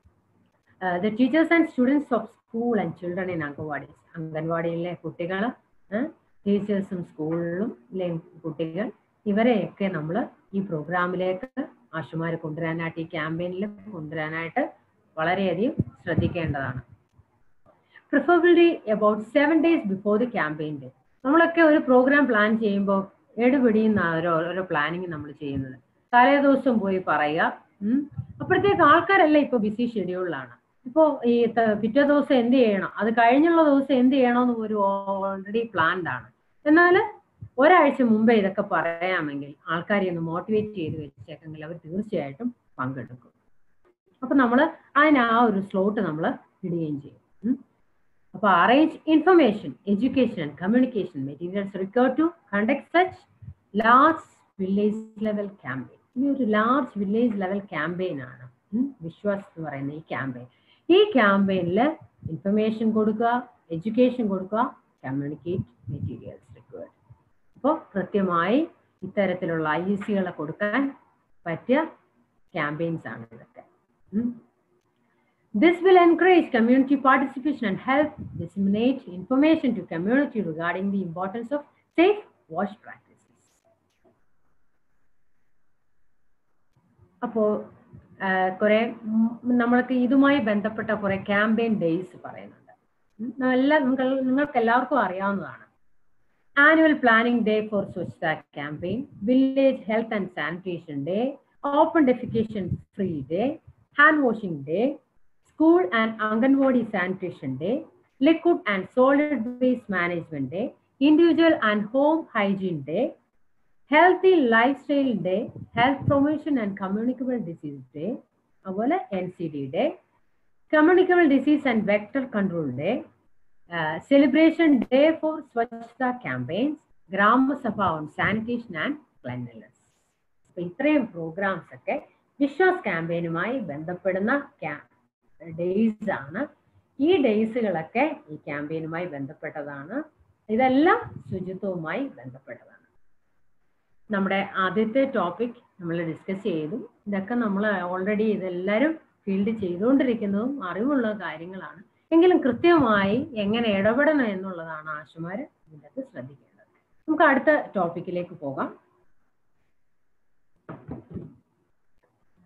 the teachers and students of school and children in anganwadis അംഗൻവാടിയിലെ കുട്ടികൾ ടീച്ചേഴ്സും സ്കൂളിലും കുട്ടികൾ ഇവരെയൊക്കെ നമ്മൾ ഈ പ്രോഗ്രാമിലേക്ക് ആശുമാർ കൊണ്ടുവരാനായിട്ട് ഈ ക്യാമ്പയിനിൽ കൊണ്ടുവരാനായിട്ട് വളരെയധികം ശ്രദ്ധിക്കേണ്ടതാണ് preferably about seven days before the campaign day നമ്മളൊക്കെ ഒരു പ്രോഗ്രാം പ്ലാൻ ചെയ്യുമ്പോൾ എടുപിടിയുന്ന ഓരോ ഓരോ പ്ലാനിങ് നമ്മൾ ചെയ്യുന്നത് തലേ ദിവസം പോയി പറയുക അപ്പോഴത്തേക്ക് ആൾക്കാരല്ല ഇപ്പൊ ബിസി ഷെഡ്യൂളിലാണ് ഇപ്പോൾ ഈ പിറ്റേ ദിവസം എന്ത് ചെയ്യണം അത് കഴിഞ്ഞുള്ള ദിവസം എന്ത് ചെയ്യണമെന്ന് ഒരു ഓൾറെഡി പ്ലാൻഡ് ആണ് എന്നാൽ ഒരാഴ്ച മുമ്പേ ഇതൊക്കെ പറയാമെങ്കിൽ ആൾക്കാരെ ഒന്ന് മോട്ടിവേറ്റ് ചെയ്ത് വെച്ചേക്കെങ്കിൽ അവർ തീർച്ചയായിട്ടും പങ്കെടുക്കും അപ്പൊ നമ്മൾ അതിന് ആ ഒരു സ്ലോട്ട് നമ്മൾ ഇടുകയും ചെയ്യും അപ്പൊ arrange information education and communication materials require to conduct such large village level campaign ഈ ഒരു ലാർജ് വില്ലേജ് ലെവൽ ക്യാമ്പയിൻ ആണ് വിശ്വാസ് എന്ന് പറയുന്ന ഈ ക്യാമ്പയിൻ ഈ ക്യാമ്പയിനിൽ ഇൻഫർമേഷൻ കൊടുക്കുക എഡ്യൂക്കേഷൻ കൊടുക്കുക കമ്മ്യൂണിക്കേറ്റ് മെറ്റീരിയൽസ് റിക്വയർഡ് അപ്പോൾ കൃത്യമായി ഇത്തരത്തിലുള്ള ഐ സികളെ കൊടുക്കാൻ പറ്റിയ ക്യാമ്പയിൻസ് ആണ് ഇതൊക്കെ This will encourage community participation and help disseminate information to community regarding the importance of safe wash practices. അപ്പോൾ കുറെ നമ്മൾക്ക് ഇതുമായി ബന്ധപ്പെട്ട കുറെ ക്യാമ്പയിൻ ഡേയ്സ് പറയുന്നുണ്ട് എല്ലാം നിങ്ങൾക്ക് നിങ്ങൾക്ക് എല്ലാവർക്കും അറിയാവുന്നതാണ് annual planning day for Swachhata campaign village health and sanitation day open defecation free day hand washing day, school and Anganwadi sanitation day, liquid and solid waste management day, individual and home hygiene day, healthy lifestyle day, health promotion and communicable disease day, അതുപോലെ N C D day communicable disease and vector control day celebration day for Swachhata campaigns grama sabha on sanitation and cleanliness അപ്പൊ ഇത്രയും പ്രോഗ്രാംസ് ഒക്കെ വിശ്വാസ് ക്യാമ്പയിനുമായി ബന്ധപ്പെടുന്ന ഡേയ്സ് ആണ് ഈ ഡേയ്സുകളൊക്കെ ഈ ക്യാമ്പയിനുമായി ബന്ധപ്പെട്ടതാണ് ഇതെല്ലാം ശുചിത്വവുമായി ബന്ധപ്പെട്ടതാണ് നമ്മുടെ ആദ്യത്തെ ടോപ്പിക് നമ്മൾ ഡിസ്കസ് ചെയ്തു ഇതൊക്കെ നമ്മൾ ഓൾറെഡി ഇതെല്ലാവരും ഫീൽഡ് ചെയ്തുകൊണ്ടിരിക്കുന്നതും അറിവുള്ള കാര്യങ്ങളാണ് എങ്കിലും കൃത്യമായി എങ്ങനെ ഇടപെടണം എന്നുള്ളതാണ് ആശുമാർ ഇതിനകത്ത് ശ്രദ്ധിക്കേണ്ടത് നമുക്ക് അടുത്ത ടോപ്പിക്കിലേക്ക് പോകാം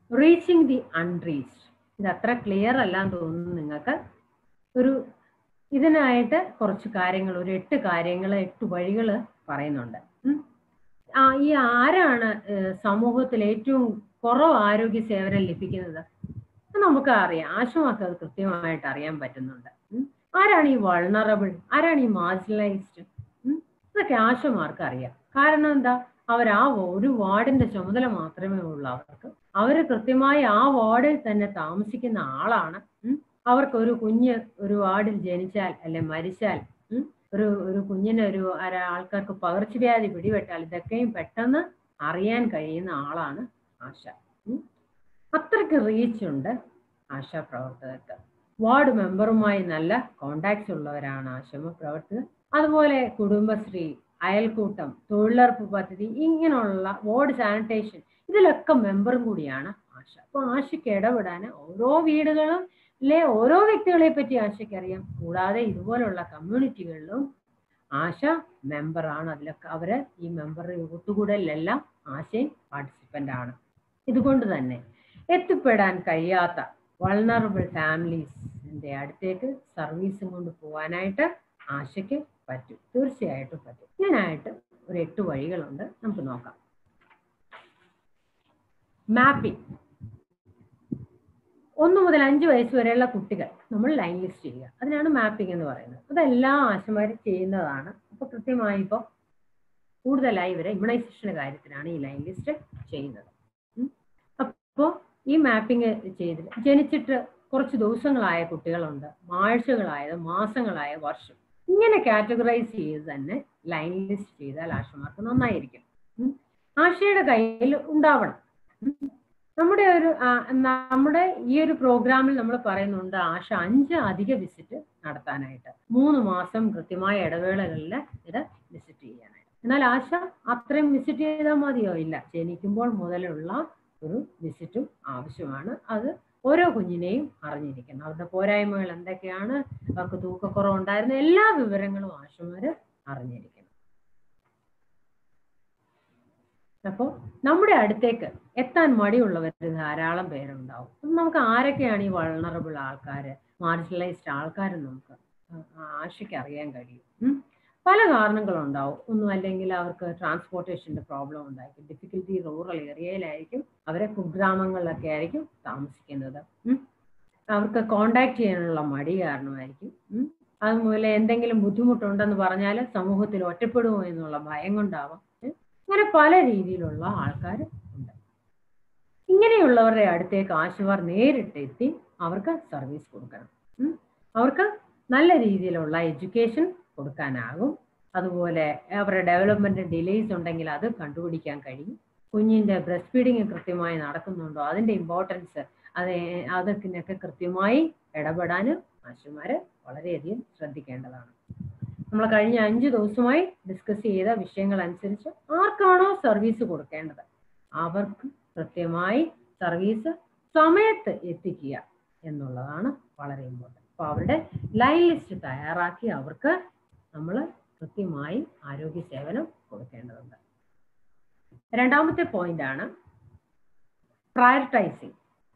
റീച്ചിങ് ദി അൺറീച്ച്ഡ് ഇത് അത്ര ക്ലിയർ അല്ലാന്ന് തോന്നുന്നു നിങ്ങൾക്ക് ഒരു ഇതിനായിട്ട് കുറച്ച് കാര്യങ്ങൾ ഒരു എട്ട് കാര്യങ്ങൾ എട്ട് വഴികൾ പറയുന്നുണ്ട് ഉം. ആ ഈ ആരാണ് ഏഹ്, സമൂഹത്തിൽ ഏറ്റവും കുറവ് ആരോഗ്യ സേവനം ലഭിക്കുന്നത് അത് നമുക്ക് അറിയാം ആശുമാർക്ക് അത് കൃത്യമായിട്ട് അറിയാൻ പറ്റുന്നുണ്ട് ഉം. ആരാണ് ഈ വൾണറബിൾ ആരാണ് ഈ മാർജിനലൈസ്ഡ് ഇതൊക്കെ ആശുമാർക്ക് അറിയാം കാരണം എന്താ അവർ ആ വ- ഒരു വാർഡിന്റെ ചുമതല മാത്രമേ ഉള്ളൂ അവർക്ക് അവർ കൃത്യമായി ആ വാർഡിൽ തന്നെ താമസിക്കുന്ന ആളാണ് ഉം. അവർക്ക് ഒരു കുഞ്ഞ് ഒരു വാർഡിൽ ജനിച്ചാൽ അല്ലെ മരിച്ചാൽ ഉം, ഒരു ഒരു കുഞ്ഞിന് ഒരു അര- ആൾക്കാർക്ക് പകർച്ചവ്യാധി പിടിപെട്ടാൽ ഇതൊക്കെയും പെട്ടെന്ന് അറിയാൻ കഴിയുന്ന ആളാണ് ആശ ഉം. അത്രയ്ക്ക് റീച്ച് ഉണ്ട് ആശാ പ്രവർത്തകർക്ക് വാർഡ് മെമ്പറുമായി നല്ല കോണ്ടാക്ട്സ് ഉള്ളവരാണ് ആശമ പ്രവർത്തകർ അതുപോലെ കുടുംബശ്രീ അയൽക്കൂട്ടം തൊഴിലുറപ്പ് പദ്ധതി ഇങ്ങനെയുള്ള വാർഡ് സാനിറ്റേഷൻ ഇതിലൊക്കെ മെമ്പറും കൂടിയാണ് ആശ അപ്പൊ ആശയ്ക്ക് ഇടപെടാൻ ഓരോ വീടുകളും ലെ ഓരോ വ്യക്തികളെ പറ്റി ആശയ്ക്ക് അറിയാം കൂടാതെ ഇതുപോലുള്ള കമ്മ്യൂണിറ്റികളിലും ആശ മെമ്പറാണ് അതിലൊക്കെ അവര് ഈ മെമ്പർ ഒത്തുകൂടലിലെല്ലാം ആശയും പാർട്ടിസിപ്പന്റ് ആണ് ഇതുകൊണ്ട് തന്നെ എത്തിപ്പെടാൻ കഴിയാത്ത വൾണറബിൾ ഫാമിലീസിന്റെ അടുത്തേക്ക് സർവീസും കൊണ്ട് പോകാനായിട്ട് ആശയ്ക്ക് പറ്റും തീർച്ചയായിട്ടും പറ്റും ഇതിനായിട്ട് ഒരു എട്ട് വഴികളുണ്ട് നമുക്ക് നോക്കാം മാപ്പിംഗ് ഒന്ന് മുതൽ അഞ്ച് വയസ്സ് വരെയുള്ള കുട്ടികൾ നമ്മൾ ലൈൻ ലിസ്റ്റ് ചെയ്യുക അതിനാണ് മാപ്പിംഗ് എന്ന് പറയുന്നത് അതെല്ലാ ആശമാരും ചെയ്യുന്നതാണ് അപ്പൊ കൃത്യമായി ഇപ്പോൾ കൂടുതലായി ഇവരെ ഇമ്മ്യൂണൈസേഷന്റെ കാര്യത്തിലാണ് ഈ ലൈൻ ലിസ്റ്റ് ചെയ്യുന്നത് ഉം. അപ്പോ ഈ മാപ്പിംഗ് ചെയ്ത് ജനിച്ചിട്ട് കുറച്ച് ദിവസങ്ങളായ കുട്ടികളുണ്ട് ആഴ്ചകളായത് മാസങ്ങളായ വർഷം ഇങ്ങനെ കാറ്റഗറൈസ് ചെയ്ത് തന്നെ ലൈൻ ലിസ്റ്റ് ചെയ്താൽ ആശമാർക്ക് നന്നായിരിക്കും ഉം. ആശയുടെ കയ്യിൽ ഉണ്ടാവണം ഉം. നമ്മുടെ ഒരു ആ, നമ്മുടെ ഈ ഒരു പ്രോഗ്രാമിൽ നമ്മൾ പറയുന്നുണ്ട് ആശ അഞ്ച് അധിക വിസിറ്റ് നടത്താനായിട്ട് മൂന്ന് മാസം കൃത്യമായ ഇടവേളകളിൽ ഇത് വിസിറ്റ് ചെയ്യാനായിട്ട് എന്നാൽ ആശ അത്രയും വിസിറ്റ് ചെയ്താൽ മതിയോ ഇല്ല ജനിക്കുമ്പോൾ മുതലുള്ള ഒരു വിസിറ്റും ആവശ്യമാണ് അത് ഓരോ കുഞ്ഞിനെയും അറിഞ്ഞിരിക്കണം അവരുടെ പോരായ്മകൾ എന്തൊക്കെയാണ് അവർക്ക് തൂക്കക്കുറവുണ്ടായിരുന്ന എല്ലാ വിവരങ്ങളും ആശമാര് അറിഞ്ഞിരിക്കണം അപ്പോൾ നമ്മുടെ അടുത്തേക്ക് എത്താൻ മടിയുള്ളവർ ധാരാളം പേരുണ്ടാവും അപ്പം നമുക്ക് ആരൊക്കെയാണ് ഈ വൾണറബിൾ ആൾക്കാര് മാർജിനലൈസ്ഡ് ആൾക്കാരും നമുക്ക് ആ- ആശയ്ക്ക് അറിയാൻ കഴിയും ഉം. പല കാരണങ്ങളുണ്ടാവും ഒന്നും അല്ലെങ്കിൽ അവർക്ക് ട്രാൻസ്പോർട്ടേഷന്റെ പ്രോബ്ലം ഉണ്ടായിരിക്കും ഡിഫിക്കൽട്ടി റൂറൽ ഏരിയയിലായിരിക്കും അവരെ കുഗ്രാമങ്ങളിലൊക്കെ ആയിരിക്കും താമസിക്കുന്നത് ഉം. അവർക്ക് കോണ്ടാക്ട് ചെയ്യാനുള്ള മടി കാരണമായിരിക്കും ഉം. അതുപോലെ എന്തെങ്കിലും ബുദ്ധിമുട്ടുണ്ടെന്ന് പറഞ്ഞാൽ സമൂഹത്തിൽ ഒറ്റപ്പെടുമോ എന്നുള്ള ഭയം കൊണ്ടാവാം ഉം. അങ്ങനെ പല രീതിയിലുള്ള ആൾക്കാർ ഉണ്ട് ഇങ്ങനെയുള്ളവരുടെ അടുത്തേക്ക് ആശുവാർ നേരിട്ട് എത്തി അവർക്ക് സർവീസ് കൊടുക്കണം ഉം. അവർക്ക് നല്ല രീതിയിലുള്ള എഡ്യൂക്കേഷൻ കൊടുക്കാനാകും അതുപോലെ അവരുടെ ഡെവലപ്മെന്റ് ഡിലേസ് ഉണ്ടെങ്കിൽ അത് കണ്ടുപിടിക്കാൻ കഴിയും കുഞ്ഞിന്റെ ബ്രസ്റ്റ് ഫീഡിങ് കൃത്യമായി നടക്കുന്നുണ്ടോ അതിന്റെ ഇമ്പോർട്ടൻസ് അത് അതൊക്കെ കൃത്യമായി ഇടപെടാൻ ആശുമാര് വളരെയധികം ശ്രദ്ധിക്കേണ്ടതാണ് നമ്മൾ കഴിഞ്ഞ അഞ്ച് ദിവസമായി ഡിസ്കസ് ചെയ്ത വിഷയങ്ങൾ അനുസരിച്ച് ആർക്കാണോ സർവീസ് കൊടുക്കേണ്ടത് അവർക്ക് കൃത്യമായി സർവീസ് സമയത്ത് എത്തിക്കുക എന്നുള്ളതാണ് വളരെ ഇമ്പോർട്ടൻറ്റ് അപ്പോൾ അവരുടെ ലൈൻ ലിസ്റ്റ് തയ്യാറാക്കി അവർക്ക് നമ്മൾ കൃത്യമായി ആരോഗ്യ സേവനം കൊടുക്കേണ്ടതുണ്ട് രണ്ടാമത്തെ പോയിന്റ് ആണ് പ്രയറിറ്റൈസിങ്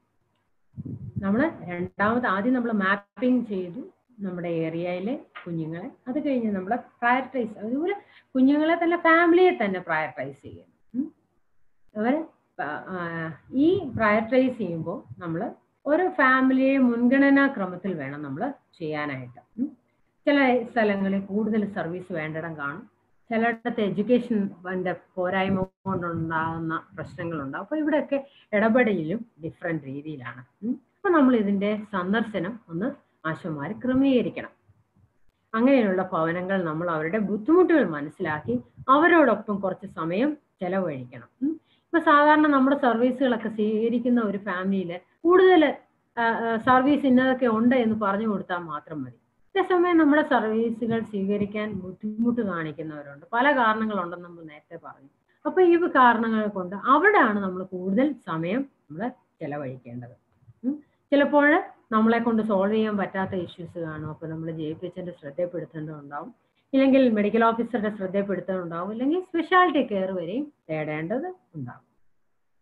നമ്മൾ രണ്ടാമത് ആദ്യം നമ്മൾ മാപ്പിംഗ് ചെയ്തു നമ്മുടെ ഏരിയയിലെ കുഞ്ഞുങ്ങളെ അത് കഴിഞ്ഞ് നമ്മൾ പ്രയറിറ്റൈസ് അതുപോലെ കുഞ്ഞുങ്ങളെ തന്നെ ഫാമിലിയെ തന്നെ പ്രയറിറ്റൈസ് ചെയ്യുന്നു ഉം. അവര് പ- ആ, ഈ പ്രയറിറ്റൈസ് ചെയ്യുമ്പോൾ നമ്മൾ ഓരോ ഫാമിലിയെ മുൻഗണനാ ക്രമത്തിൽ വേണം നമ്മൾ ചെയ്യാനായിട്ട് ഉം. ചില സ്ഥലങ്ങളിൽ കൂടുതൽ സർവീസ് വേണ്ടിടം കാണും ചിലയിടത്ത് എഡ്യൂക്കേഷൻ പോരായ്മ കൊണ്ടുണ്ടാകുന്ന പ്രശ്നങ്ങളുണ്ടാവും അപ്പോൾ ഇവിടെയൊക്കെ ഇടപെടലിലും ഡിഫറെന്റ് രീതിയിലാണ് ഉം. അപ്പൊ നമ്മൾ ഇതിന്റെ സന്ദർശനം ഒന്ന് ആശുമാർ ക്രമീകരിക്കണം അങ്ങനെയുള്ള ഭവനങ്ങൾ നമ്മൾ അവരുടെ ബുദ്ധിമുട്ടുകൾ മനസ്സിലാക്കി അവരോടൊപ്പം കുറച്ച് സമയം ചെലവഴിക്കണം ഉം. ഇപ്പൊ സാധാരണ നമ്മുടെ സർവീസുകളൊക്കെ സ്വീകരിക്കുന്ന ഒരു ഫാമിലിയിൽ കൂടുതൽ സർവീസ് ഇന്നതൊക്കെ ഉണ്ട് എന്ന് പറഞ്ഞു കൊടുത്താൽ മാത്രം മതി അതേസമയം നമ്മുടെ സർവീസുകൾ സ്വീകരിക്കാൻ ബുദ്ധിമുട്ട് കാണിക്കുന്നവരുണ്ട് പല കാരണങ്ങളുണ്ടെന്ന് നമ്മൾ നേരത്തെ പറഞ്ഞു അപ്പൊ ഈ കാരണങ്ങൾ കൊണ്ട് അവിടെയാണ് നമ്മൾ കൂടുതൽ സമയം നമ്മൾ ചെലവഴിക്കേണ്ടത് ഉം. ചിലപ്പോൾ നമ്മളെ കൊണ്ട് സോൾവ് ചെയ്യാൻ പറ്റാത്ത ഇഷ്യൂസ് കാണും അപ്പൊ നമ്മൾ ജെ പി എച്ചിന്റെ ശ്രദ്ധപ്പെടുത്തേണ്ടതുണ്ടാവും ഇല്ലെങ്കിൽ മെഡിക്കൽ ഓഫീസറുടെ ശ്രദ്ധപ്പെടുത്തേണ്ടതുണ്ടാവും ഇല്ലെങ്കിൽ സ്പെഷ്യാലിറ്റി കെയർ വരെയും തേടേണ്ടത് ഉണ്ടാവും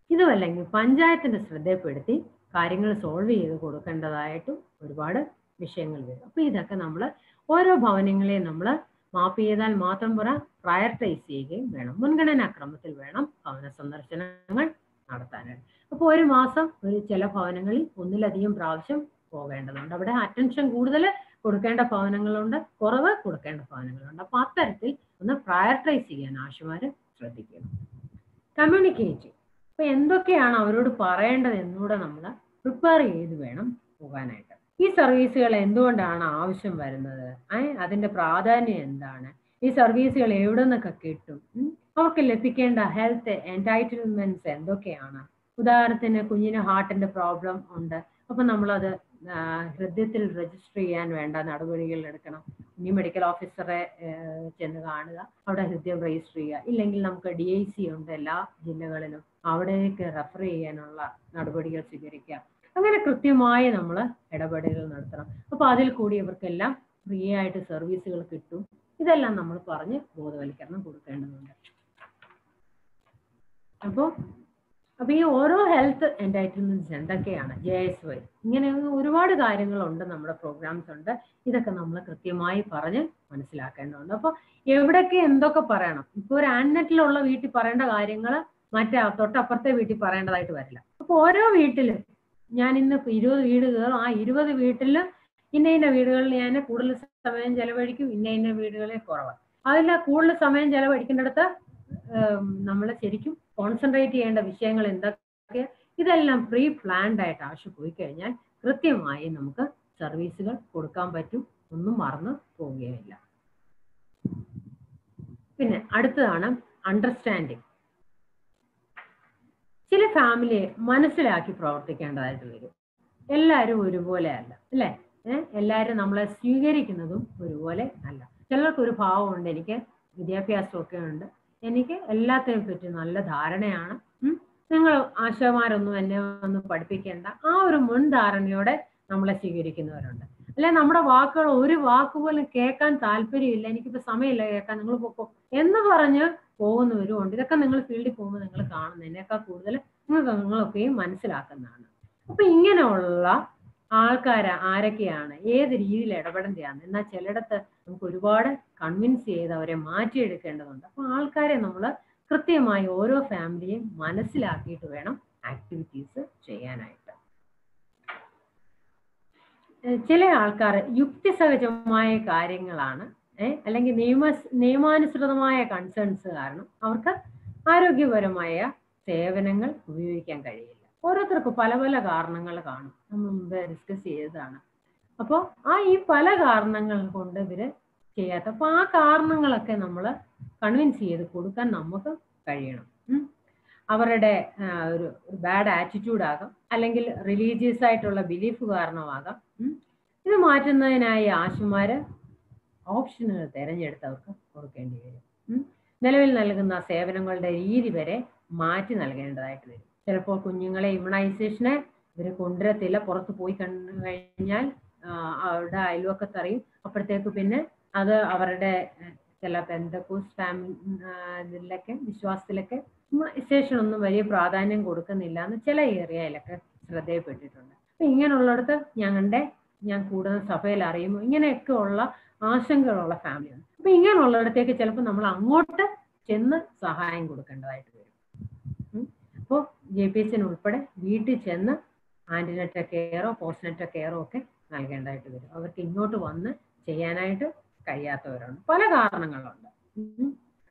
ഇതുമല്ലെങ്കിൽ പഞ്ചായത്തിന്റെ ശ്രദ്ധയിൽപ്പെടുത്തി കാര്യങ്ങൾ സോൾവ് ചെയ്ത് കൊടുക്കേണ്ടതായിട്ടും ഒരുപാട് വിഷയങ്ങൾ വരും അപ്പൊ ഇതൊക്കെ നമ്മൾ ഓരോ ഭവനങ്ങളെയും നമ്മൾ മാപ്പ് ചെയ്താൽ മാത്രം പോരാ പ്രയറിറ്റൈസ് ചെയ്യുകയും വേണം മുൻഗണനാക്രമത്തിൽ വേണം ഭവന സന്ദർശനങ്ങൾ നടത്താനായിട്ട് അപ്പോൾ ഒരു മാസം ഒരു ചില ഭവനങ്ങളിൽ ഒന്നിലധികം പ്രാവശ്യം പോകേണ്ടതുണ്ട് അവിടെ അറ്റൻഷൻ കൂടുതൽ കൊടുക്കേണ്ട ഭവനങ്ങളുണ്ട് കുറവ് കൊടുക്കേണ്ട ഭവനങ്ങളുണ്ട് അപ്പൊ അത്തരത്തിൽ ഒന്ന് പ്രയറിറ്റൈസ് ചെയ്യാൻ ആശുമാര് ശ്രദ്ധിക്കണം കമ്മ്യൂണിക്കേറ്റ് അപ്പൊ എന്തൊക്കെയാണ് അവരോട് പറയേണ്ടത് എന്നുകൂടെ നമ്മൾ പ്രിപ്പയർ ചെയ്ത് വേണം പോകാനായിട്ട് ഈ സർവീസുകൾ എന്തുകൊണ്ടാണ് ആവശ്യം വരുന്നത് ഏഹ് അതിന്റെ പ്രാധാന്യം എന്താണ് ഈ സർവീസുകൾ എവിടെ നിന്നൊക്കെ കിട്ടും ഉം? അവർക്ക് ലഭിക്കേണ്ട ഹെൽത്ത് എൻറ്റൈറ്റിൽമെന്റ്സ് എന്തൊക്കെയാണ് ഉദാഹരണത്തിന് കുഞ്ഞിന് ഹാർട്ടിന്റെ പ്രോബ്ലം ഉണ്ട് അപ്പൊ നമ്മളത് ആ, ഹൃദയത്തിൽ രജിസ്റ്റർ ചെയ്യാൻ വേണ്ട നടപടികൾ എടുക്കണം ഇനി മെഡിക്കൽ ഓഫീസറെ ഏഹ്, ചെന്ന് കാണുക അവിടെ ഹൃദയം രജിസ്റ്റർ ചെയ്യുക ഇല്ലെങ്കിൽ നമുക്ക് ഡി ഐ സി ഉണ്ട് എല്ലാ ജില്ലകളിലും അവിടേക്ക് റെഫർ ചെയ്യാനുള്ള നടപടികൾ സ്വീകരിക്കുക അങ്ങനെ കൃത്യമായി നമ്മൾ ഇടപെടലുകൾ നടത്തണം അപ്പൊ അതിൽ കൂടി ഇവർക്കെല്ലാം ഫ്രീ ആയിട്ട് സർവീസുകൾ കിട്ടും ഇതെല്ലാം നമ്മൾ പറഞ്ഞ് ബോധവൽക്കരണം കൊടുക്കേണ്ടതുണ്ട് അപ്പോൾ അപ്പൊ ഈ ഓരോ ഹെൽത്ത് എൻറ്റൈറ്റിൽമെന്റ്സ് എന്തൊക്കെയാണ് ജെ എസ് വൈ ഇങ്ങനെ ഒരുപാട് കാര്യങ്ങളുണ്ട് നമ്മുടെ പ്രോഗ്രാംസ് ഉണ്ട് ഇതൊക്കെ നമ്മൾ കൃത്യമായി പറഞ്ഞ് മനസ്സിലാക്കേണ്ടതുണ്ട് അപ്പോൾ എവിടൊക്കെ എന്തൊക്കെ പറയണം ഇപ്പൊ ഒരു ആൻനെറ്റിലുള്ള വീട്ടിൽ പറയേണ്ട കാര്യങ്ങൾ മറ്റേ തൊട്ടപ്പുറത്തെ വീട്ടിൽ പറയേണ്ടതായിട്ട് വരില്ല അപ്പൊ ഓരോ വീട്ടിലും ഞാൻ ഇന്ന് ഇപ്പൊ ഇരുപത് വീട് കയറും ആ ഇരുപത് വീട്ടിൽ ഇന്ന ഇന്ന വീടുകളിൽ ഞാൻ കൂടുതൽ സമയം ചെലവഴിക്കും ഇന്ന ഇന്ന വീടുകളിൽ കുറവാണ് അതിൽ കൂടുതൽ സമയം ചെലവഴിക്കുന്നിടത്ത് നമ്മൾ ശരിക്കും കോൺസെൻട്രേറ്റ് ചെയ്യേണ്ട വിഷയങ്ങൾ എന്തൊക്കെ ഇതെല്ലാം പ്രീ പ്ലാൻഡ് ആയിട്ട് ആവശ്യം പോയി കഴിഞ്ഞാൽ കൃത്യമായി നമുക്ക് സർവീസുകൾ കൊടുക്കാൻ പറ്റും ഒന്നും മറന്നു പോവുകയില്ല പിന്നെ അടുത്തതാണ് അണ്ടർസ്റ്റാൻഡിങ് ചില ഫാമിലിയെ മനസ്സിലാക്കി പ്രവർത്തിക്കേണ്ടതായിട്ട് വരും എല്ലാവരും ഒരുപോലെ അല്ല അല്ലേ ഏഹ് എല്ലാവരും നമ്മളെ സ്വീകരിക്കുന്നതും ഒരുപോലെ അല്ല ചിലർക്ക് ഒരു ഭാവമുണ്ട് എനിക്ക് വിദ്യാഭ്യാസമൊക്കെ ഉണ്ട് എനിക്ക് എല്ലാത്തിനെ പറ്റി നല്ല ധാരണയാണ് ഉം. നിങ്ങൾ ആശാമാരൊന്നും എന്നെ ഒന്നും പഠിപ്പിക്കേണ്ട ആ ഒരു മുൻധാരണയോടെ നമ്മളെ സ്വീകരിക്കുന്നവരുണ്ട് അല്ലെ നമ്മുടെ വാക്കുകൾ ഒരു വാക്ക് പോലും കേൾക്കാൻ താല്പര്യമില്ല എനിക്കിപ്പോ സമയമില്ല കേൾക്കാൻ നിങ്ങൾ പൊക്കോ എന്ന് പറഞ്ഞ് പോകുന്നവരും ഉണ്ട് ഇതൊക്കെ നിങ്ങൾ ഫീൽഡിൽ പോകുമ്പോൾ നിങ്ങൾ കാണുന്നതിനേക്കാൾ കൂടുതൽ നിങ്ങൾക്ക് നിങ്ങളൊക്കെയും മനസ്സിലാക്കുന്നതാണ് അപ്പൊ ഇങ്ങനെയുള്ള ആൾക്കാർ ആരൊക്കെയാണ് ഏത് രീതിയിൽ ഇടപെടേണ്ടതാണ് എന്നാൽ ചിലയിടത്ത് നമുക്ക് ഒരുപാട് കൺവിൻസ് ചെയ്ത് അവരെ മാറ്റിയെടുക്കേണ്ടതുണ്ട് അപ്പൊ ആൾക്കാരെ നമ്മൾ കൃത്യമായി ഓരോ ഫാമിലിയും മനസ്സിലാക്കിയിട്ട് വേണം ആക്ടിവിറ്റീസ് ചെയ്യാനായിട്ട് ഏഹ് ചില ആൾക്കാർ യുക്തിസഹജമായ കാര്യങ്ങളാണ് ഏഹ് അല്ലെങ്കിൽ നിയമ നിയമാനുസൃതമായ കൺസേൺസ് കാരണം അവർക്ക് ആരോഗ്യപരമായ സേവനങ്ങൾ ഉപയോഗിക്കാൻ കഴിയില്ല ഓരോരുത്തർക്കും പല പല കാരണങ്ങൾ കാണും നമ്മൾ മുമ്പ് ഡിസ്കസ് ചെയ്തതാണ് അപ്പോൾ ആ ഈ പല കാരണങ്ങൾ കൊണ്ട് ഇവര് ചെയ്യാത്ത അപ്പൊ ആ കാരണങ്ങളൊക്കെ നമ്മൾ കൺവിൻസ് ചെയ്ത് കൊടുക്കാൻ നമുക്ക് കഴിയണം ഉം. അവരുടെ ആ, ഒരു ബാഡ് ആറ്റിറ്റ്യൂഡ് ആകാം അല്ലെങ്കിൽ റിലീജിയസ് ആയിട്ടുള്ള ബിലീഫ് കാരണമാകാം ഉം. ഇത് മാറ്റുന്നതിനായി ആശുമാര് ഓപ്ഷനുകൾ തിരഞ്ഞെടുത്ത് അവർക്ക് കൊടുക്കേണ്ടി വരും ഉം. നിലവിൽ നൽകുന്ന സേവനങ്ങളുടെ രീതി വരെ മാറ്റി നൽകേണ്ടതായിട്ട് വരും ചിലപ്പോൾ കുഞ്ഞുങ്ങളെ ഇമ്മ്യൂണൈസേഷന് ഇവർ കൊണ്ടുവരത്തില്ല പുറത്ത് പോയി കണ്ടു കഴിഞ്ഞാൽ ആ, അവരുടെ അയൽവക്കത്ത് അറിയും അപ്പോഴത്തേക്ക് പിന്നെ അത് അവരുടെ ഏഹ്, ചില പെന്തക്കോസ് ഫാമിലി ഇതിലൊക്കെ വിശ്വാസത്തിലൊക്കെ ഇമ്മ്യൂണൈസേഷൻ ഒന്നും വലിയ പ്രാധാന്യം കൊടുക്കുന്നില്ല എന്ന് ചില ഏരിയയിലൊക്കെ ശ്രദ്ധയിൽപ്പെട്ടിട്ടുണ്ട് അപ്പൊ ഇങ്ങനെയുള്ളിടത്ത് ഞങ്ങളുടെ ഞാൻ കൂടുതൽ സഭയിൽ അറിയുമ്പോൾ ഇങ്ങനെയൊക്കെ ഉള്ള ആശങ്കകളുള്ള ഫാമിലിയാണ് അപ്പൊ ഇങ്ങനെയുള്ളിടത്തേക്ക് ചിലപ്പോൾ നമ്മൾ അങ്ങോട്ട് ചെന്ന് സഹായം കൊടുക്കേണ്ടതായിട്ട് വരും അപ്പോൾ ജെ പി എച്ചിന് ഉൾപ്പെടെ വീട്ടിൽ ചെന്ന് ആന്റിനെറ്റ കെയറോ പോസ്റ്റ്നെറ്റ കെയറോ ഒക്കെ നൽകേണ്ടതായിട്ട് വരും അവർക്ക് ഇങ്ങോട്ട് വന്ന് ചെയ്യാനായിട്ട് കഴിയാത്തവരുണ്ട് പല കാരണങ്ങളുണ്ട് ഉം.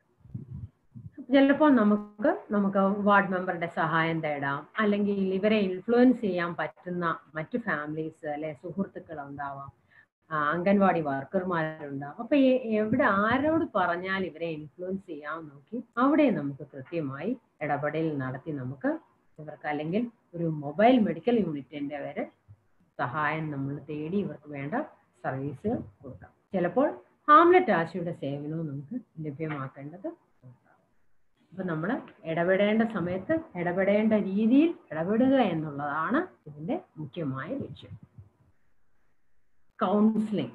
ചിലപ്പോൾ നമുക്ക് നമുക്ക് വാർഡ് മെമ്പറുടെ സഹായം തേടാം അല്ലെങ്കിൽ ഇവരെ ഇൻഫ്ലുവൻസ് ചെയ്യാൻ പറ്റുന്ന മറ്റു ഫാമിലീസ് അല്ലെ സുഹൃത്തുക്കൾ ഉണ്ടാവാം ആ, അംഗൻവാടി വർക്കർമാരുണ്ടാവും അപ്പൊ ഈ എവിടെ ആരോട് പറഞ്ഞാൽ ഇവരെ ഇൻഫ്ലുവൻസ് ചെയ്യാൻ നോക്കി അവിടെ നമുക്ക് കൃത്യമായി ഇടപെടൽ നടത്തി നമുക്ക് ഇവർക്ക് അല്ലെങ്കിൽ ഒരു മൊബൈൽ മെഡിക്കൽ യൂണിറ്റിന്റെ വരെ സഹായം നമ്മൾ തേടി ഇവർക്ക് വേണ്ട സർവീസുകൾ കൊടുക്കാം ചിലപ്പോൾ ഹാംലെറ്റ് ആശയുടെ സേവനവും നമുക്ക് ലഭ്യമാക്കേണ്ടത് ഉണ്ടാവും അപ്പൊ നമ്മൾ ഇടപെടേണ്ട സമയത്ത് ഇടപെടേണ്ട രീതിയിൽ ഇടപെടുക എന്നുള്ളതാണ് ഇതിന്റെ മുഖ്യമായ ലക്ഷ്യം കൗൺസിലിംഗ്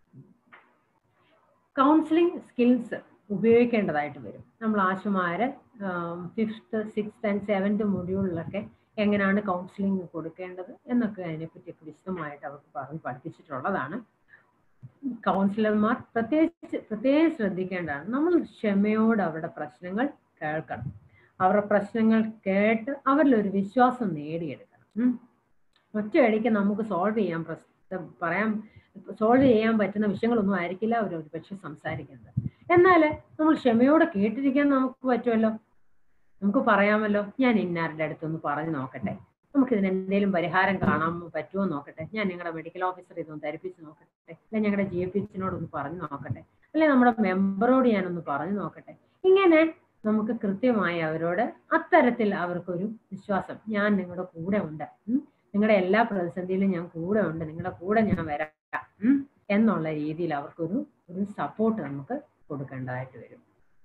കൗൺസിലിംഗ് സ്കിൽസ് ഉപയോഗിക്കേണ്ടതായിട്ട് വരും നമ്മൾ ആശുമാര് ഫിഫ്ത്ത് സിക്സ്ത് ആൻഡ് സെവൻത് മൊഡ്യൂളിലൊക്കെ എങ്ങനെയാണ് കൗൺസിലിംഗ് കൊടുക്കേണ്ടത് എന്നൊക്കെ അതിനെപ്പറ്റിയൊക്കെ വിശദമായിട്ട് അവർക്ക് പറഞ്ഞ് പഠിപ്പിച്ചിട്ടുള്ളതാണ് കൗൺസിലർമാർ പ്രത്യേകിച്ച് പ്രത്യേകം ശ്രദ്ധിക്കേണ്ടതാണ് നമ്മൾ ക്ഷമയോട് അവരുടെ പ്രശ്നങ്ങൾ കേൾക്കണം അവരുടെ പ്രശ്നങ്ങൾ കേട്ട് അവരിൽ ഒരു വിശ്വാസം നേടിയെടുക്കണം ഉം. ഒറ്റയടിക്ക് നമുക്ക് സോൾവ് ചെയ്യാൻ പ്രശ്നം പറയാൻ സോൾവ് ചെയ്യാൻ പറ്റുന്ന വിഷയങ്ങളൊന്നും ആയിരിക്കില്ല അവർ ഒരു പക്ഷെ സംസാരിക്കുന്നത് എന്നാൽ നമ്മൾ ക്ഷമയോടെ കേട്ടിരിക്കാൻ നമുക്ക് പറ്റുമല്ലോ നമുക്ക് പറയാമല്ലോ ഞാൻ ഇന്നാരുടെ അടുത്തൊന്ന് പറഞ്ഞു നോക്കട്ടെ നമുക്ക് ഇതിന് എന്തെങ്കിലും പരിഹാരം കാണാൻ പറ്റുമോ എന്ന് നോക്കട്ടെ ഞാൻ ഞങ്ങളുടെ മെഡിക്കൽ ഓഫീസർ ഇതൊന്ന് ധരിപ്പിച്ച് നോക്കട്ടെ അല്ലെ ഞങ്ങളുടെ ജി എഫ് എച്ചിനോടൊന്ന് പറഞ്ഞു നോക്കട്ടെ അല്ലെ നമ്മുടെ മെമ്പറോട് ഞാനൊന്ന് പറഞ്ഞു നോക്കട്ടെ ഇങ്ങനെ നമുക്ക് കൃത്യമായി അവരോട് അത്തരത്തിൽ അവർക്കൊരു വിശ്വാസം ഞാൻ നിങ്ങളുടെ കൂടെ ഉണ്ട് ഉം. നിങ്ങളുടെ എല്ലാ പ്രതിസന്ധിയിലും ഞാൻ കൂടെ ഉണ്ട് നിങ്ങളുടെ കൂടെ ഞാൻ വരാം ഉം. എന്നുള്ള രീതിയിൽ അവർക്കൊരു ഒരു സപ്പോർട്ട് നമുക്ക് കൊടുക്കേണ്ടതായിട്ട് വരും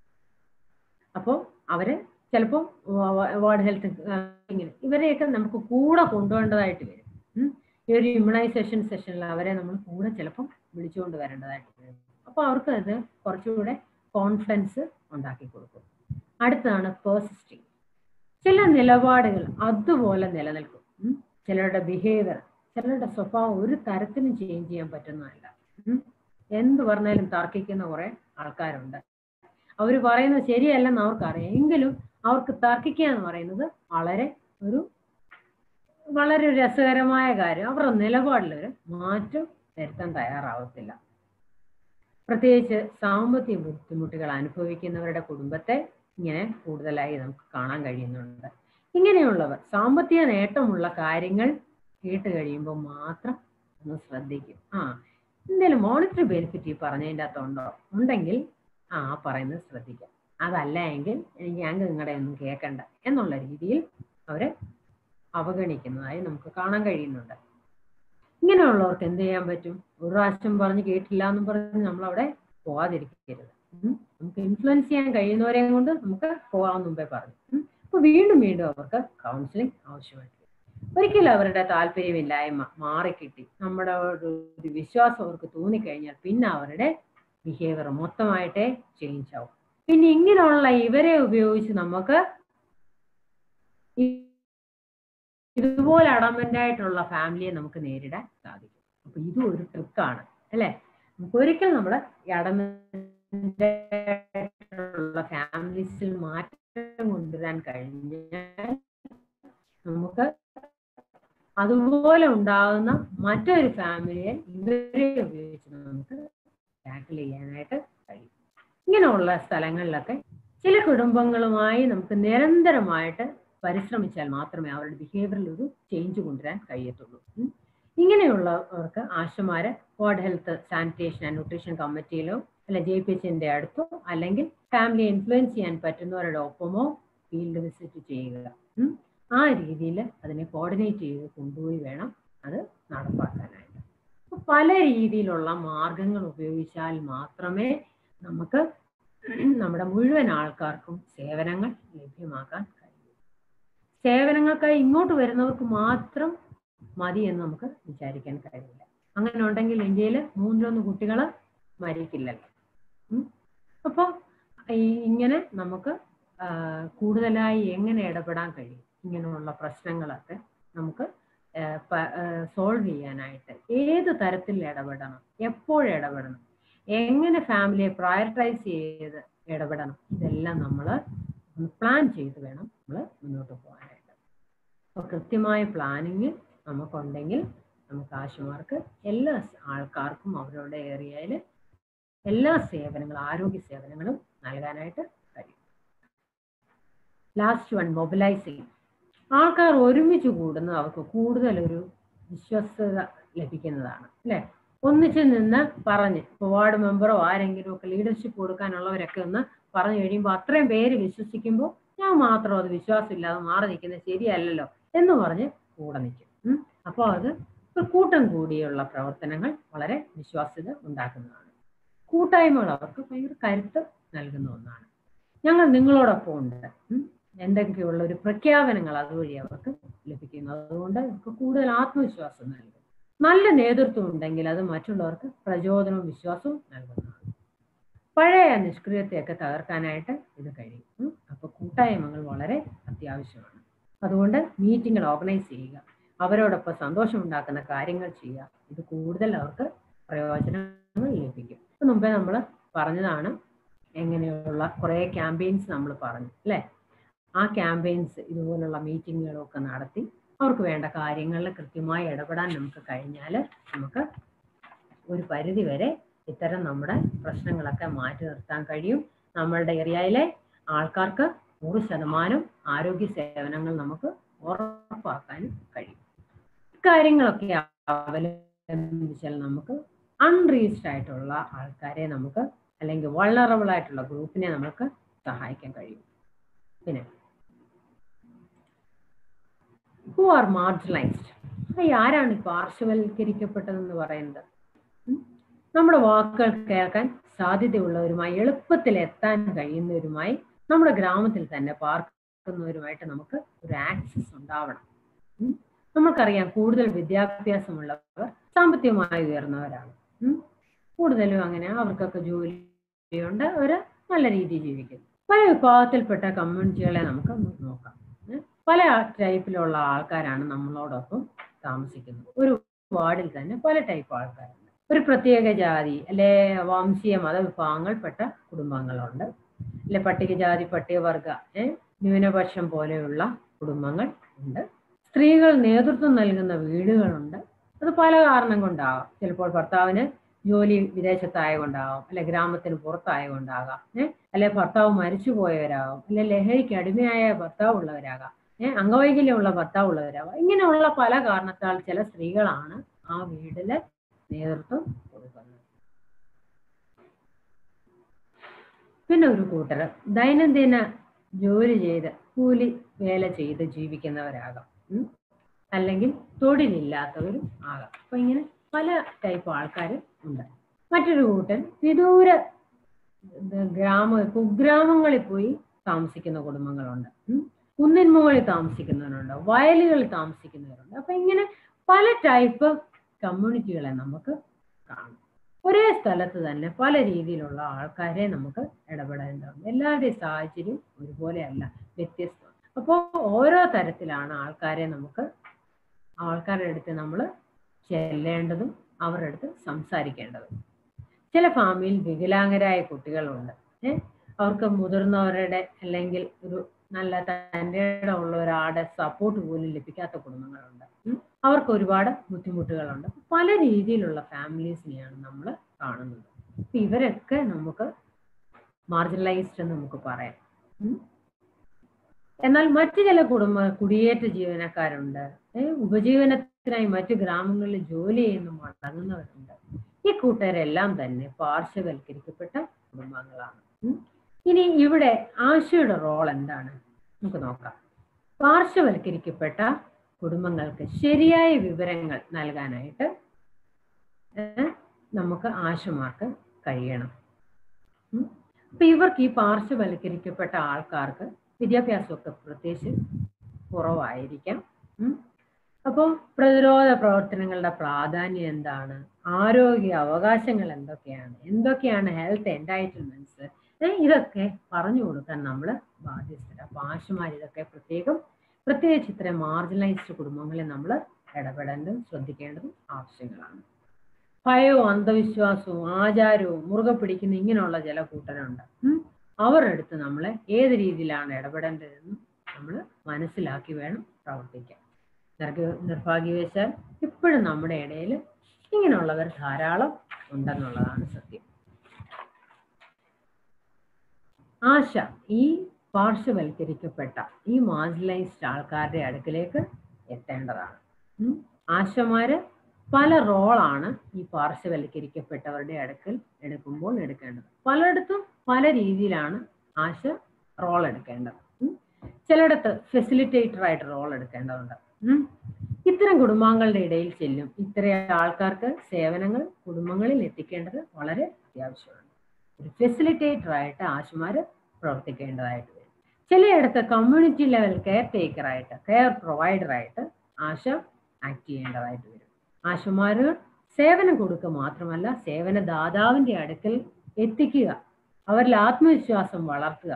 അപ്പോൾ അവര് ചിലപ്പോൾ വാർഡ് ഹെൽത്ത് ഇങ്ങനെ ഇവരെയൊക്കെ നമുക്ക് കൂടെ കൊണ്ടുപോകേണ്ടതായിട്ട് വരും ഉം. ഈ ഒരു ഇമ്മ്യൂണൈസേഷൻ സെഷനിൽ അവരെ നമ്മൾ കൂടെ ചിലപ്പം വിളിച്ചുകൊണ്ട് വരേണ്ടതായിട്ട് വരും അപ്പോൾ അവർക്ക് അത് കുറച്ചുകൂടെ കോൺഫിഡൻസ് ഉണ്ടാക്കി കൊടുക്കും അടുത്തതാണ് പേഴ്സിസ്റ്റിംഗ് ചില നിലപാടുകൾ അതുപോലെ നിലനിൽക്കും ഉം. ചിലരുടെ ബിഹേവിയർ ചിലരുടെ സ്വഭാവം ഒരു തരത്തിലും ചേഞ്ച് ചെയ്യാൻ പറ്റുന്നതല്ല ഉം. എന്ത് പറഞ്ഞാലും തർക്കിക്കുന്ന കുറെ ആൾക്കാരുണ്ട് അവർ പറയുന്നത് ശരിയല്ലെന്ന് അവർക്കറിയാം എങ്കിലും അവർക്ക് തർക്കിക്കുക എന്ന് പറയുന്നത് വളരെ ഒരു വളരെ ഒരു രസകരമായ കാര്യം അവരുടെ നിലപാടിൽ ഒരു മാറ്റം വരുത്താൻ തയ്യാറാവത്തില്ല പ്രത്യേകിച്ച് സാമ്പത്തിക ബുദ്ധിമുട്ടുകൾ അനുഭവിക്കുന്നവരുടെ കുടുംബത്തെ ഇങ്ങനെ കൂടുതലായി നമുക്ക് കാണാൻ കഴിയുന്നുണ്ട് ഇങ്ങനെയുള്ളവർ സാമ്പത്തിക നേട്ടമുള്ള കാര്യങ്ങൾ കേട്ട് കഴിയുമ്പോൾ മാത്രം ഒന്ന് ശ്രദ്ധിക്കും ആ എന്തെങ്കിലും മോണിറ്ററി ബെനിഫിറ്റ് ഈ പറഞ്ഞതിൻ്റെ അകത്തുണ്ടോ ഉണ്ടെങ്കിൽ ആ ആ പറയുന്നത് ശ്രദ്ധിക്കാം അതല്ല എങ്കിൽ എനിക്ക് ഞങ്ങൾക്ക് നിങ്ങളുടെ ഒന്നും കേൾക്കണ്ട എന്നുള്ള രീതിയിൽ അവരെ അവഗണിക്കുന്നതായി നമുക്ക് കാണാൻ കഴിയുന്നുണ്ട് ഇങ്ങനെയുള്ളവർക്ക് എന്ത് ചെയ്യാൻ പറ്റും ഒരു പ്രാവശ്യം പറഞ്ഞ് കേട്ടില്ല എന്നും പറഞ്ഞ് നമ്മൾ അവിടെ പോകാതിരിക്കരുത് ഉം. നമുക്ക് ഇൻഫ്ലുവൻസ് ചെയ്യാൻ കഴിയുന്നവരെയും കൊണ്ട് നമുക്ക് പോകാമെന്ന് മുമ്പേ പറഞ്ഞു ഉം. അപ്പൊ വീണ്ടും വീണ്ടും അവർക്ക് കൗൺസിലിംഗ് ആവശ്യമായിട്ട് വരും. ഒരിക്കലും അവരുടെ താല്പര്യമില്ലായ്മ മാറിക്കിട്ടി നമ്മുടെ ഒരു ഒരു വിശ്വാസം അവർക്ക് തോന്നിക്കഴിഞ്ഞാൽ പിന്നെ അവരുടെ ബിഹേവിയർ മൊത്തമായിട്ടേ ചേഞ്ച് ആവും പിന്നെ ഇങ്ങനെയുള്ള ഇവരെ ഉപയോഗിച്ച് നമുക്ക് ഈ ഇതുപോലെ അടമന്റ് ആയിട്ടുള്ള ഫാമിലിയെ നമുക്ക് നേരിടാൻ സാധിക്കും അപ്പൊ ഇതും ഒരു ട്രിക്കാണ് അല്ലെ നമുക്ക് ഒരിക്കൽ നമ്മുടെ ഈ അടമന്റ് ആയിട്ടുള്ള ഫാമിലീസിൽ മാറ്റം കൊണ്ടുവരാൻ കഴിഞ്ഞാൽ നമുക്ക് അതുപോലെ ഉണ്ടാകുന്ന മറ്റൊരു ഫാമിലിയെ ഇവരെ ഉപയോഗിച്ച് നമുക്ക് ടാക്കിൾ ചെയ്യാനായിട്ട് കഴിയും ഇങ്ങനെയുള്ള സ്ഥലങ്ങളിലൊക്കെ ചില കുടുംബങ്ങളുമായി നമുക്ക് നിരന്തരമായിട്ട് പരിശ്രമിച്ചാൽ മാത്രമേ അവരുടെ ബിഹേവിയറിൽ ഒരു ചേഞ്ച് കൊണ്ടുവരാൻ കഴിയത്തുള്ളൂ ഉം. ഇങ്ങനെയുള്ളവർക്ക് ആശമാര് ward health sanitation and nutrition കമ്മിറ്റിയിലോ അല്ല ജെ പി എച്ചിന്റെ അടുത്തോ അല്ലെങ്കിൽ ഫാമിലി ഇൻഫ്ലുവൻസ് ചെയ്യാൻ പറ്റുന്നവരുടെ ഒപ്പമോ ഫീൽഡ് വിസിറ്റ് ചെയ്യുക ഉം. ആ രീതിയിൽ അതിനെ കോർഡിനേറ്റ് ചെയ്ത് കൊണ്ടുപോയി വേണം അത് നടപ്പാക്കാനായിട്ട് അപ്പൊ പല രീതിയിലുള്ള മാർഗങ്ങൾ ഉപയോഗിച്ചാൽ മാത്രമേ നമുക്ക് നമ്മുടെ മുഴുവൻ ആൾക്കാർക്കും സേവനങ്ങൾ ലഭ്യമാക്കാൻ കഴിയൂ സേവനങ്ങൾക്കായി ഇങ്ങോട്ട് വരുന്നവർക്ക് മാത്രം മതി എന്ന് നമുക്ക് വിചാരിക്കാൻ കഴിയില്ല അങ്ങനെ ഉണ്ടെങ്കിൽ ഇന്ത്യയിൽ മൂന്നിലൊന്ന് കുട്ടികൾ മരിക്കില്ലല്ലോ ഉം. അപ്പോൾ ഈ ഇങ്ങനെ നമുക്ക് ആ, കൂടുതലായി എങ്ങനെ ഇടപെടാൻ കഴിയും ഇങ്ങനെയുള്ള പ്രശ്നങ്ങളൊക്കെ നമുക്ക് സോൾവ് ചെയ്യാനായിട്ട് ഏത് തരത്തിൽ ഇടപെടണം എപ്പോൾ ഇടപെടണം എങ്ങനെ ഫാമിലിയെ പ്രയോറിറ്റൈസ് ചെയ്ത് ഇടപെടണം ഇതെല്ലാം നമ്മൾ പ്ലാൻ ചെയ്ത് വേണം നമ്മൾ മുന്നോട്ട് പോകാനായിട്ട് അപ്പോൾ കൃത്യമായ പ്ലാനിങ് നമുക്കുണ്ടെങ്കിൽ നമുക്ക് ആശുമാർക്ക് എല്ലാ ആൾക്കാർക്കും അവരുടെ ഏരിയയിൽ എല്ലാ സേവനങ്ങളും ആരോഗ്യ സേവനങ്ങളും നൽകാനായിട്ട് കഴിയും ലാസ്റ്റ് വൺ മൊബിലൈസിങ് ആൾക്കാർ ഒരുമിച്ച് കൂടുന്നത് അവർക്ക് കൂടുതൽ ഒരു വിശ്വസ്തത ലഭിക്കുന്നതാണ് അല്ലെ ഒന്നിച്ച് നിന്ന് പറഞ്ഞ് ഇപ്പോൾ വാർഡ് മെമ്പറോ ആരെങ്കിലും ഒക്കെ ലീഡർഷിപ്പ് കൊടുക്കാനുള്ളവരൊക്കെ ഒന്ന് പറഞ്ഞു കഴിയുമ്പോൾ അത്രയും പേര് വിശ്വസിക്കുമ്പോൾ ഞാൻ മാത്രം അത് വിശ്വാസമില്ലാതെ മാറി നിൽക്കുന്നത് ശരിയല്ലല്ലോ എന്ന് പറഞ്ഞ് കൂടെ നിൽക്കും ഉം. അപ്പോൾ അത് ഒരു കൂട്ടം കൂടിയുള്ള പ്രവർത്തനങ്ങൾ വളരെ വിശ്വാസ്യത ഉണ്ടാക്കുന്നതാണ് കൂട്ടായ്മകൾ അവർക്ക് ഭയങ്കര കരുത്ത് നൽകുന്ന ഒന്നാണ് ഞങ്ങൾ നിങ്ങളോടൊപ്പം ഉണ്ട് ഉം. എന്തൊക്കെയുള്ള ഒരു പ്രഖ്യാപനങ്ങൾ അതുവഴി അവർക്ക് ലഭിക്കുന്നു അതുകൊണ്ട് അവർക്ക് കൂടുതൽ ആത്മവിശ്വാസം നൽകും നല്ല നേതൃത്വം ഉണ്ടെങ്കിൽ അത് മറ്റുള്ളവർക്ക് പ്രചോദനവും വിശ്വാസവും നൽകുന്നതാണ് പഴയ നിഷ്ക്രിയത്തെയൊക്കെ തകർക്കാനായിട്ട് ഇത് കഴിയും ഉം. അപ്പൊ കൂട്ടായ്മകൾ വളരെ അത്യാവശ്യമാണ് അതുകൊണ്ട് മീറ്റിങ്ങൾ ഓർഗനൈസ് ചെയ്യുക അവരോടൊപ്പം സന്തോഷമുണ്ടാക്കുന്ന കാര്യങ്ങൾ ചെയ്യുക ഇത് കൂടുതൽ അവർക്ക് പ്രയോജനങ്ങൾ ലഭിക്കും ഇത് മുമ്പേ നമ്മൾ പറഞ്ഞതാണ് എങ്ങനെയുള്ള കുറേ ക്യാമ്പയിൻസ് നമ്മൾ പറഞ്ഞു അല്ലേ ആ ക്യാമ്പയിൻസ് ഇതുപോലുള്ള മീറ്റിങ്ങുകളൊക്കെ നടത്തി അവർക്ക് വേണ്ട കാര്യങ്ങളിൽ കൃത്യമായി ഇടപെടാൻ നമുക്ക് കഴിഞ്ഞാൽ നമുക്ക് ഒരു പരിധി വരെ ഇത്തരം നമ്മുടെ പ്രശ്നങ്ങളൊക്കെ മാറ്റി നിർത്താൻ കഴിയും നമ്മളുടെ ഏരിയയിലെ ആൾക്കാർക്ക് നൂറ് ശതമാനം ആരോഗ്യ സേവനങ്ങൾ നമുക്ക് ഉറപ്പാക്കാനും കഴിയും ഇക്കാര്യങ്ങളൊക്കെ അവലംബിച്ചാൽ നമുക്ക് അൺറീച്ച്ഡ് ആയിട്ടുള്ള ആൾക്കാരെ നമുക്ക് അല്ലെങ്കിൽ വൾണറബിൾ ആയിട്ടുള്ള ഗ്രൂപ്പിനെ നമുക്ക് സഹായിക്കാൻ കഴിയും പിന്നെ ഹു ആർ മാർജിനലൈസ്ഡ് ഈ ആരാണ് ഈ പാർശ്വവൽക്കരിക്കപ്പെട്ടതെന്ന് പറയുന്നത് ഉം? നമ്മുടെ വാക്കുകൾ കേൾക്കാൻ സാധ്യതയുള്ളവരുമായി എളുപ്പത്തിൽ എത്താൻ കഴിയുന്നവരുമായി നമ്മുടെ ഗ്രാമത്തിൽ തന്നെ പാർക്കുന്നവരുമായിട്ട് നമുക്ക് ഒരു ആക്സസ് ഉണ്ടാവണം ഉം? നമുക്കറിയാം കൂടുതൽ വിദ്യാഭ്യാസമുള്ളവർ സാമ്പത്തികമായി ഉയർന്നവരാണ് ഉം? കൂടുതലും അങ്ങനെ അവർക്കൊക്കെ ജോലിയുണ്ട് അവർ നല്ല രീതിയിൽ ജീവിക്കുന്നു പല വിഭാഗത്തിൽപ്പെട്ട കമ്മ്യൂണിറ്റികളെ നമുക്ക് നോക്കാം ഉം? പല ടൈപ്പിലുള്ള ആൾക്കാരാണ് നമ്മളോടൊപ്പം താമസിക്കുന്നത് ഒരു വാർഡിൽ തന്നെ പല ടൈപ്പ് ആൾക്കാരുണ്ട് ഒരു പ്രത്യേക ജാതി അല്ലെ വംശീയ മതവിഭാഗങ്ങൾപ്പെട്ട കുടുംബങ്ങളുണ്ട് അല്ലെ പട്ടികജാതി പട്ടികവർഗ ഏഹ് ന്യൂനപക്ഷം പോലെയുള്ള കുടുംബങ്ങൾ ഉണ്ട് സ്ത്രീകൾ നേതൃത്വം നൽകുന്ന വീടുകളുണ്ട് അത് പല കാരണം കൊണ്ടാകാം ചിലപ്പോൾ ഭർത്താവിന് ജോലി വിദേശത്തായ കൊണ്ടാകാം അല്ലെ ഗ്രാമത്തിന് പുറത്തായ കൊണ്ടാകാം ഏഹ് അല്ലെ ഭർത്താവ് മരിച്ചു പോയവരാകാം അല്ലെ ലഹരിക്ക് അടിമയായ ഭർത്താവ് ഉള്ളവരാകാം ഏഹ് അംഗവൈകല്യമുള്ള ഭർത്താവ് ഉള്ളവരാകാം ഇങ്ങനെയുള്ള പല കാരണത്താൽ ചില സ്ത്രീകളാണ് ആ വീടിലെ നേതൃത്വം കൊടുക്കുന്നത് പിന്നെ ഒരു കൂട്ടര് ദൈനംദിന ജോലി ചെയ്ത് കൂലി വേല ചെയ്ത് ജീവിക്കുന്നവരാകാം ഉം. അല്ലെങ്കിൽ തൊഴിലില്ലാത്തവരും ആകാം അപ്പൊ ഇങ്ങനെ പല ടൈപ്പ് ആൾക്കാർ ഉണ്ട് മറ്റൊരു കൂട്ടൻ വിദൂര ഇത് ഗ്രാമ കുഗ്രാമങ്ങളിൽ പോയി താമസിക്കുന്ന കുടുംബങ്ങളുണ്ട് ഉം. കുന്നിൻ മുകളിൽ താമസിക്കുന്നവരുണ്ട് വയലുകളിൽ താമസിക്കുന്നവരുണ്ട് അപ്പൊ ഇങ്ങനെ പല ടൈപ്പ് കമ്മ്യൂണിറ്റികളെ നമുക്ക് കാണാം ഒരേ സ്ഥലത്ത് തന്നെ പല രീതിയിലുള്ള ആൾക്കാരെ നമുക്ക് ഇടപെടേണ്ടതുണ്ട് എല്ലാവരുടെയും സാഹചര്യം ഒരുപോലെയല്ല വ്യത്യസ്തമാണ് അപ്പോൾ ഓരോ തരത്തിലാണ് ആൾക്കാരെ നമുക്ക് ആൾക്കാരുടെ അടുത്ത് നമ്മൾ ചെല്ലേണ്ടതും അവരുടെ അടുത്ത് സംസാരിക്കേണ്ടതും ചില ഫാമിലിയിൽ വികലാംഗരായ കുട്ടികളുണ്ട് ഏഹ് അവർക്ക് മുതിർന്നവരുടെ അല്ലെങ്കിൽ ഒരു നല്ല തൻ്റെ ഉള്ള ഒരാളുടെ സപ്പോർട്ട് പോലും ലഭിക്കാത്ത കുടുംബങ്ങളുണ്ട് ഉം. അവർക്ക് ഒരുപാട് ബുദ്ധിമുട്ടുകളുണ്ട് പല രീതിയിലുള്ള ഫാമിലീസിനെയാണ് നമ്മൾ കാണുന്നത് അപ്പൊ ഇവരൊക്കെ നമുക്ക് മാർജിനലൈസ്ഡ് എന്ന് നമുക്ക് പറയാം ഉം. എന്നാൽ മറ്റു ചില കുടുംബ കുടിയേറ്റ ജീവനക്കാരുണ്ട് ഏഹ് ഉപജീവനത്തിനായി മറ്റു ഗ്രാമങ്ങളിൽ ജോലി ചെയ്യുന്ന മടങ്ങുന്നവരുണ്ട് ഈ കൂട്ടരെല്ലാം തന്നെ പാർശ്വവൽക്കരിക്കപ്പെട്ട കുടുംബങ്ങളാണ് ഉം. ഇനി ഇവിടെ ആശയുടെ റോൾ എന്താണ് നമുക്ക് നോക്കാം പാർശ്വവൽക്കരിക്കപ്പെട്ട കുടുംബങ്ങൾക്ക് ശരിയായ വിവരങ്ങൾ നൽകാനായിട്ട് ഏഹ് നമുക്ക് ആശമാർക്ക് കഴിയണം ഉം. അപ്പൊ ഇവർക്ക് ഈ പാർശ്വവൽക്കരിക്കപ്പെട്ട ആൾക്കാർക്ക് വിദ്യാഭ്യാസമൊക്കെ പ്രത്യേകിച്ച് കുറവായിരിക്കാം ഉം. അപ്പോൾ പ്രതിരോധ പ്രവർത്തനങ്ങളുടെ പ്രാധാന്യം എന്താണ് ആരോഗ്യ അവകാശങ്ങൾ എന്തൊക്കെയാണ് എന്തൊക്കെയാണ് ഹെൽത്ത് എൻറ്റൈറ്റിൽമെന്റ്സ് ഇതൊക്കെ പറഞ്ഞു കൊടുക്കാൻ നമ്മൾ ബാധ്യസ്ഥരാണ് അപ്പൊ ആശുമാർ ഇതൊക്കെ പ്രത്യേകം പ്രത്യേകിച്ച് ഇത്തരം മാർജിനലൈസ്ഡ് കുടുംബങ്ങളെ നമ്മൾ ഇടപെടേണ്ടതും ശ്രദ്ധിക്കേണ്ടതും ആവശ്യങ്ങളാണ് ഭയവും അന്ധവിശ്വാസവും ആചാരവും മുറുകെ പിടിക്കുന്ന ഇങ്ങനെയുള്ള ചില കൂട്ടരുണ്ട് ഉം. അവരുടെ അടുത്ത് നമ്മൾ ഏത് രീതിയിലാണ് ഇടപെടേണ്ടതെന്ന് നമ്മൾ മനസ്സിലാക്കി വേണം പ്രവർത്തിക്കാൻ നിർഗ- നിർഭാഗ്യവശാൽ ഇപ്പോഴും നമ്മുടെ ഇടയിൽ ഇങ്ങനെയുള്ളവർ ധാരാളം ഉണ്ടെന്നുള്ളതാണ് സത്യം ആശ ഈ പാർശ്വവൽക്കരിക്കപ്പെട്ട ഈ മാർജിനലൈസ്ഡ് ആൾക്കാരുടെ അടുക്കിലേക്ക് എത്തേണ്ടതാണ് ഉം. ആശമാര് പല റോളാണ് ഈ പാർശ്വവൽക്കരിക്കപ്പെട്ടവരുടെ അടുക്കൽ എടുക്കുമ്പോൾ എടുക്കേണ്ടത് പലയിടത്തും പല രീതിയിലാണ് ആശ റോൾ എടുക്കേണ്ടത് ഉം. ചിലയിടത്ത് ഫെസിലിറ്റേറ്റർ ആയിട്ട് റോൾ എടുക്കേണ്ടതുണ്ട് ഉം. ഇത്തരം കുടുംബാംഗങ്ങളുടെ ഇടയിൽ ചെല്ലും ഇത്തരം ആൾക്കാർക്ക് സേവനങ്ങൾ കുടുംബങ്ങളിൽ എത്തിക്കേണ്ടത് വളരെ അത്യാവശ്യമാണ് ഒരു ഫെസിലിറ്റേറ്റർ ആയിട്ട് ആശുമാര് പ്രവർത്തിക്കേണ്ടതായിട്ട് വരും ചിലയിടത്ത് കമ്മ്യൂണിറ്റി ലെവൽ കെയർ ടേക്കർ ആയിട്ട് കെയർ പ്രൊവൈഡർ ആയിട്ട് ആശ ആക്ട് ചെയ്യേണ്ടതായിട്ട് വരും ആശുമാര് സേവനം കൊടുക്കുക മാത്രമല്ല സേവന ദാതാവിന്റെ അടുക്കൽ എത്തിക്കുക അവരിൽ ആത്മവിശ്വാസം വളർത്തുക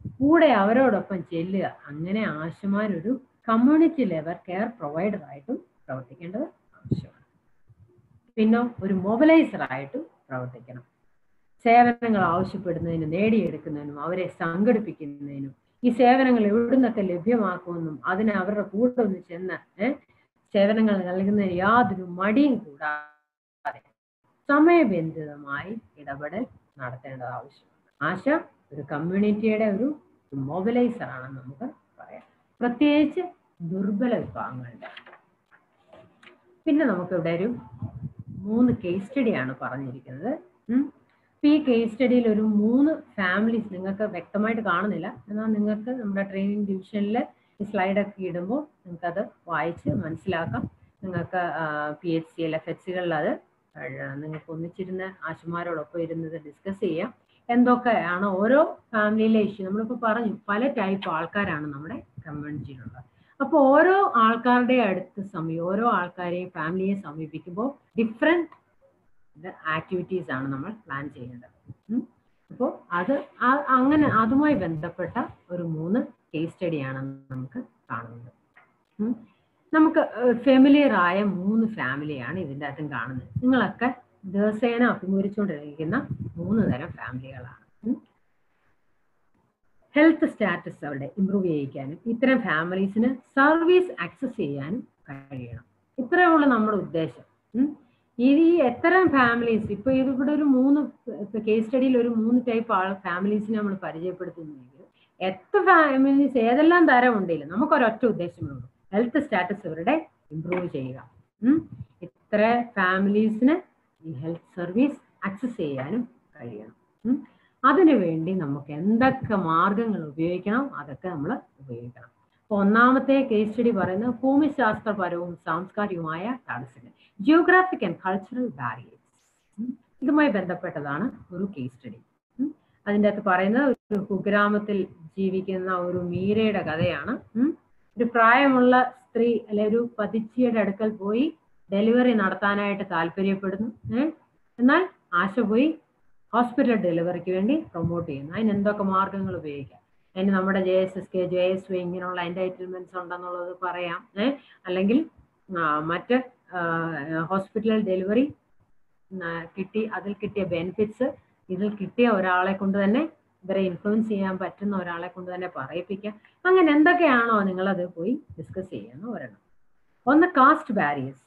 കൂടെ അവരോടൊപ്പം ചെല്ലുക അങ്ങനെ ആശമാരൊരു കമ്മ്യൂണിറ്റി ലെവൽ കെയർ പ്രൊവൈഡർ ആയിട്ടും പ്രവർത്തിക്കേണ്ടത് ആവശ്യമാണ് പിന്നെ ഒരു മൊബിലൈസർ ആയിട്ടും പ്രവർത്തിക്കണം സേവനങ്ങൾ ആവശ്യപ്പെടുന്നതിനും നേടിയെടുക്കുന്നതിനും അവരെ സംഘടിപ്പിക്കുന്നതിനും ഈ സേവനങ്ങൾ എവിടുന്നൊക്കെ ലഭ്യമാക്കുമെന്നും അതിന് അവരുടെ കൂടെ ഒന്ന് ചെന്ന് ഏഹ് സേവനങ്ങൾ നൽകുന്നതിന് യാതൊരു മടിയും കൂടാതെ സമയബന്ധിതമായി ഇടപെടൽ നടത്തേണ്ടത് ആവശ്യമാണ് ആശ ഒരു കമ്മ്യൂണിറ്റിയുടെ ഒരു മൊബിലൈസർ ആണെന്ന് നമുക്ക് പറയാം പ്രത്യേകിച്ച് ദുർബല വിഭാഗങ്ങളുടെ പിന്നെ നമുക്കിവിടെ ഒരു മൂന്ന് കേസ് സ്റ്റഡിയാണ് പറഞ്ഞിരിക്കുന്നത് ഉം. അപ്പൊ ഈ കേസ് സ്റ്റഡിയിൽ ഒരു മൂന്ന് ഫാമിലീസ് നിങ്ങൾക്ക് വ്യക്തമായിട്ട് കാണുന്നില്ല എന്നാൽ നിങ്ങൾക്ക് നമ്മുടെ ട്രെയിനിങ് ഡിവിഷനിൽ ഈ സ്ലൈഡൊക്കെ ഇടുമ്പോൾ നിങ്ങൾക്കത് വായിച്ച് മനസ്സിലാക്കാം നിങ്ങൾക്ക് P H C L F H സികളിൽ അത് നിങ്ങൾക്ക് ഒന്നിച്ചിരുന്ന് ആശുമാരോടൊപ്പം ഇരുന്നത് ഡിസ്കസ് ചെയ്യാം എന്തൊക്കെയാണ് ഓരോ ഫാമിലിയിലെ ഇഷ്യൂ നമ്മളിപ്പോൾ പറഞ്ഞു പല ടൈപ്പ് ആൾക്കാരാണ് നമ്മുടെ കമ്മ്യൂണിറ്റിയിലുള്ളത് അപ്പോൾ ഓരോ ആൾക്കാരുടെ അടുത്ത് സമയം ഓരോ ആൾക്കാരെയും ഫാമിലിയെ സമീപിക്കുമ്പോൾ ഡിഫറെൻറ്റ് ആക്ടിവിറ്റീസ് ആണ് നമ്മൾ പ്ലാൻ ചെയ്യേണ്ടത് അപ്പോൾ അത് ആ- അങ്ങനെ അതുമായി ബന്ധപ്പെട്ട ഒരു മൂന്ന് കേസ് സ്റ്റഡിയാണ് നമുക്ക് കാണുന്നത് ഉം. നമുക്ക് ഫെമിലിയർ ആയ മൂന്ന് ഫാമിലിയാണ് ഇതിൻ്റെ അകത്തും കാണുന്നത് നിങ്ങളൊക്കെ ദിവസേന അഭിമുഖിച്ചുകൊണ്ടിരിക്കുന്ന മൂന്ന് തരം ഫാമിലികളാണ് ഹെൽത്ത് സ്റ്റാറ്റസ് അവരുടെ ഇമ്പ്രൂവ് ചെയ്യിക്കാനും ഇത്തരം ഫാമിലീസിന് സർവീസ് ആക്സസ് ചെയ്യാനും കഴിയണം ഇത്രയേ ഉള്ളൂ നമ്മുടെ ഉദ്ദേശം ഉം. ഇത് ഈ എത്തരം ഫാമിലീസ് ഇപ്പൊ ഇതിവിടെ ഒരു മൂന്ന് കേസ് സ്റ്റഡിയിൽ ഒരു മൂന്ന് ടൈപ്പ് ആൾ ഫാമിലീസിനെ നമ്മൾ പരിചയപ്പെടുത്തുന്നെങ്കിൽ എത്ര ഫാമിലീസ് ഏതെല്ലാം തരം ഉണ്ടെങ്കിലും നമുക്കൊരൊറ്റ ഉദ്ദേശമേ ഉള്ളൂ ഹെൽത്ത് സ്റ്റാറ്റസ് ഇവരുടെ ഇമ്പ്രൂവ് ചെയ്യുക ഉം. ഇത്ര ഫാമിലീസിന് ഈ ഹെൽത്ത് സർവീസ് ആക്സസ് ചെയ്യാനും കഴിയണം ഉം. അതിനുവേണ്ടി നമുക്ക് എന്തൊക്കെ മാർഗങ്ങൾ ഉപയോഗിക്കണം അതൊക്കെ നമ്മൾ ഉപയോഗിക്കണം അപ്പൊ ഒന്നാമത്തെ കേസ് സ്റ്റഡി പറയുന്നത് ഭൂമിശാസ്ത്രപരവും സാംസ്കാരികവുമായ തടസ്സങ്ങൾ ജിയോഗ്രാഫിക് ആൻഡ് കൾച്ചറൽ ബാരിയേഴ്സ് ഇതുമായി ബന്ധപ്പെട്ടതാണ് ഒരു കേസ് സ്റ്റഡി അതിൻ്റെ അകത്ത് പറയുന്നത് ഒരു കുഗ്രാമത്തിൽ ജീവിക്കുന്ന ഒരു മീരയുടെ കഥയാണ് ഉം. ഒരു പ്രായമുള്ള സ്ത്രീ അല്ലെ ഒരു പതിച്ചിയുടെ അടുക്കൽ പോയി ഡെലിവറി നടത്താനായിട്ട് താല്പര്യപ്പെടുന്നു ഏഹ് എന്നാൽ ആശ പോയി ഹോസ്പിറ്റൽ ഡെലിവറിക്ക് വേണ്ടി പ്രൊമോട്ട് ചെയ്യുന്നു അതിന് എന്തൊക്കെ മാർഗങ്ങൾ ഉപയോഗിക്കാം അതിന് നമ്മുടെ J S S K J S V ഇങ്ങനെയുള്ള എൻറ്റൈറ്റിൽമെന്റ്സ് ഉണ്ടെന്നുള്ളത് പറയാം ഏഹ് അല്ലെങ്കിൽ ആ, മറ്റ് ഹോസ്പിറ്റൽ ഡെലിവറി കിട്ടി അതിൽ കിട്ടിയ ബെനിഫിറ്റ്സ് ഇതിൽ കിട്ടിയ ഒരാളെ കൊണ്ട് തന്നെ ഇവരെ ഇൻഫ്ലുവൻസ് ചെയ്യാൻ പറ്റുന്ന ഒരാളെ കൊണ്ട് തന്നെ പറയിപ്പിക്കാം അങ്ങനെ എന്തൊക്കെയാണോ നിങ്ങളത് പോയി ഡിസ്കസ് ചെയ്യാന്ന് ഒരെണ്ണം ഒന്ന് കാസ്റ്റ് ബാരിയേഴ്സ്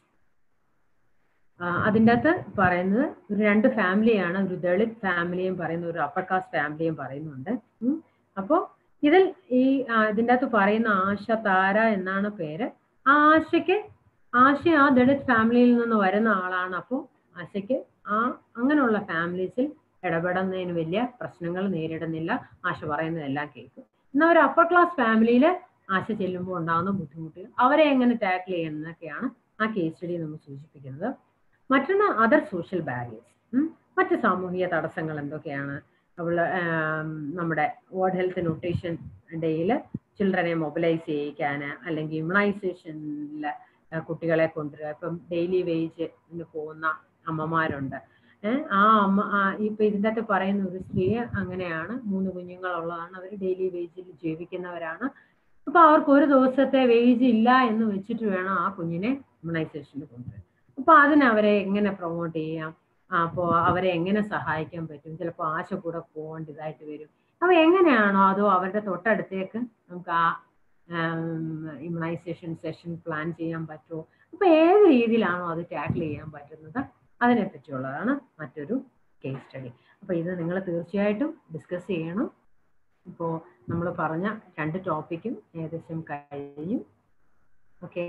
അതിൻ്റെ അകത്ത് പറയുന്നത് ഒരു രണ്ട് ഫാമിലിയാണ് ഒരു ദളിത് ഫാമിലിയും പറയുന്നു ഒരു അപ്പർ കാസ്റ്റ് ഫാമിലിയും പറയുന്നുണ്ട് ഉം. അപ്പോൾ ഇതിൽ ഈ ആ, ഇതിൻ്റെ അകത്ത് പറയുന്ന ആശ താര എന്നാണ് പേര് ആ ആശയ്ക്ക് ആശ ആ ദളിത് ഫാമിലിയിൽ നിന്ന് വരുന്ന ആളാണ് അപ്പോൾ ആശയ്ക്ക് ആ അങ്ങനെയുള്ള ഫാമിലീസിൽ ഇടപെടുന്നതിന് വലിയ പ്രശ്നങ്ങൾ നേരിടുന്നില്ല ആശ പറയുന്നതെല്ലാം കേൾക്കും എന്നാൽ ഒരു അപ്പർ ക്ലാസ് ഫാമിലിയിൽ ആശ ചെല്ലുമ്പോൾ ഉണ്ടാകുന്ന ബുദ്ധിമുട്ടുകൾ അവരെ എങ്ങനെ ടാക്കിൾ ചെയ്യുന്നതൊക്കെയാണ് ആ കേസ് സ്റ്റഡി നമ്മൾ സൂചിപ്പിക്കുന്നത് മറ്റൊന്ന് അതർ സോഷ്യൽ ബാരിയേഴ്സ് മറ്റ് സാമൂഹിക തടസ്സങ്ങൾ എന്തൊക്കെയാണ് അവൾ നമ്മുടെ വേൾഡ് ഹെൽത്ത് ന്യൂട്രീഷൻ ഡേയിൽ ചിൽഡ്രനെ മൊബിലൈസ് ചെയ്യിക്കാൻ അല്ലെങ്കിൽ ഇമ്മ്യൂണൈസേഷനിൽ കുട്ടികളെ കൊണ്ടുവരിക ഇപ്പം ഡെയിലി വേജിന് പോകുന്ന അമ്മമാരുണ്ട് ഏഹ് ആ അമ്മ ആ ഇപ്പൊ ഇതിൻ്റെ അകത്ത് പറയുന്ന ഒരു സ്ത്രീ അങ്ങനെയാണ് മൂന്ന് കുഞ്ഞുങ്ങളുള്ളതാണ് അവർ ഡെയിലി വേജിൽ ജീവിക്കുന്നവരാണ് അപ്പൊ അവർക്ക് ഒരു ദിവസത്തെ വേജ് ഇല്ല എന്ന് വെച്ചിട്ട് വേണം ആ കുഞ്ഞിനെ ഇമ്മ്യൂണൈസേഷന് കൊണ്ടുവരാൻ അപ്പൊ അതിന് അവരെ എങ്ങനെ പ്രൊമോട്ട് ചെയ്യാം അപ്പോൾ അവരെ എങ്ങനെ സഹായിക്കാൻ പറ്റും ചിലപ്പോൾ ആശ കൂടെ പോകേണ്ടതായിട്ട് വരും അപ്പൊ എങ്ങനെയാണോ അതോ അവരുടെ തൊട്ടടുത്തേക്ക് നമുക്ക് ആ ഇമ്മ്യൂണൈസേഷൻ സെഷൻ പ്ലാൻ ചെയ്യാൻ പറ്റുമോ അപ്പൊ ഏത് രീതിയിലാണോ അത് ടാക്കിൾ ചെയ്യാൻ പറ്റുന്നത് അതിനെ പറ്റിയുള്ളതാണ് മറ്റൊരു കേസ് സ്റ്റഡി അപ്പൊ ഇത് നിങ്ങൾ തീർച്ചയായിട്ടും ഡിസ്കസ് ചെയ്യണം ഇപ്പോൾ നമ്മൾ പറഞ്ഞ രണ്ട് ടോപ്പിക്കും ഏകദേശം കഴിഞ്ഞു ഓക്കെ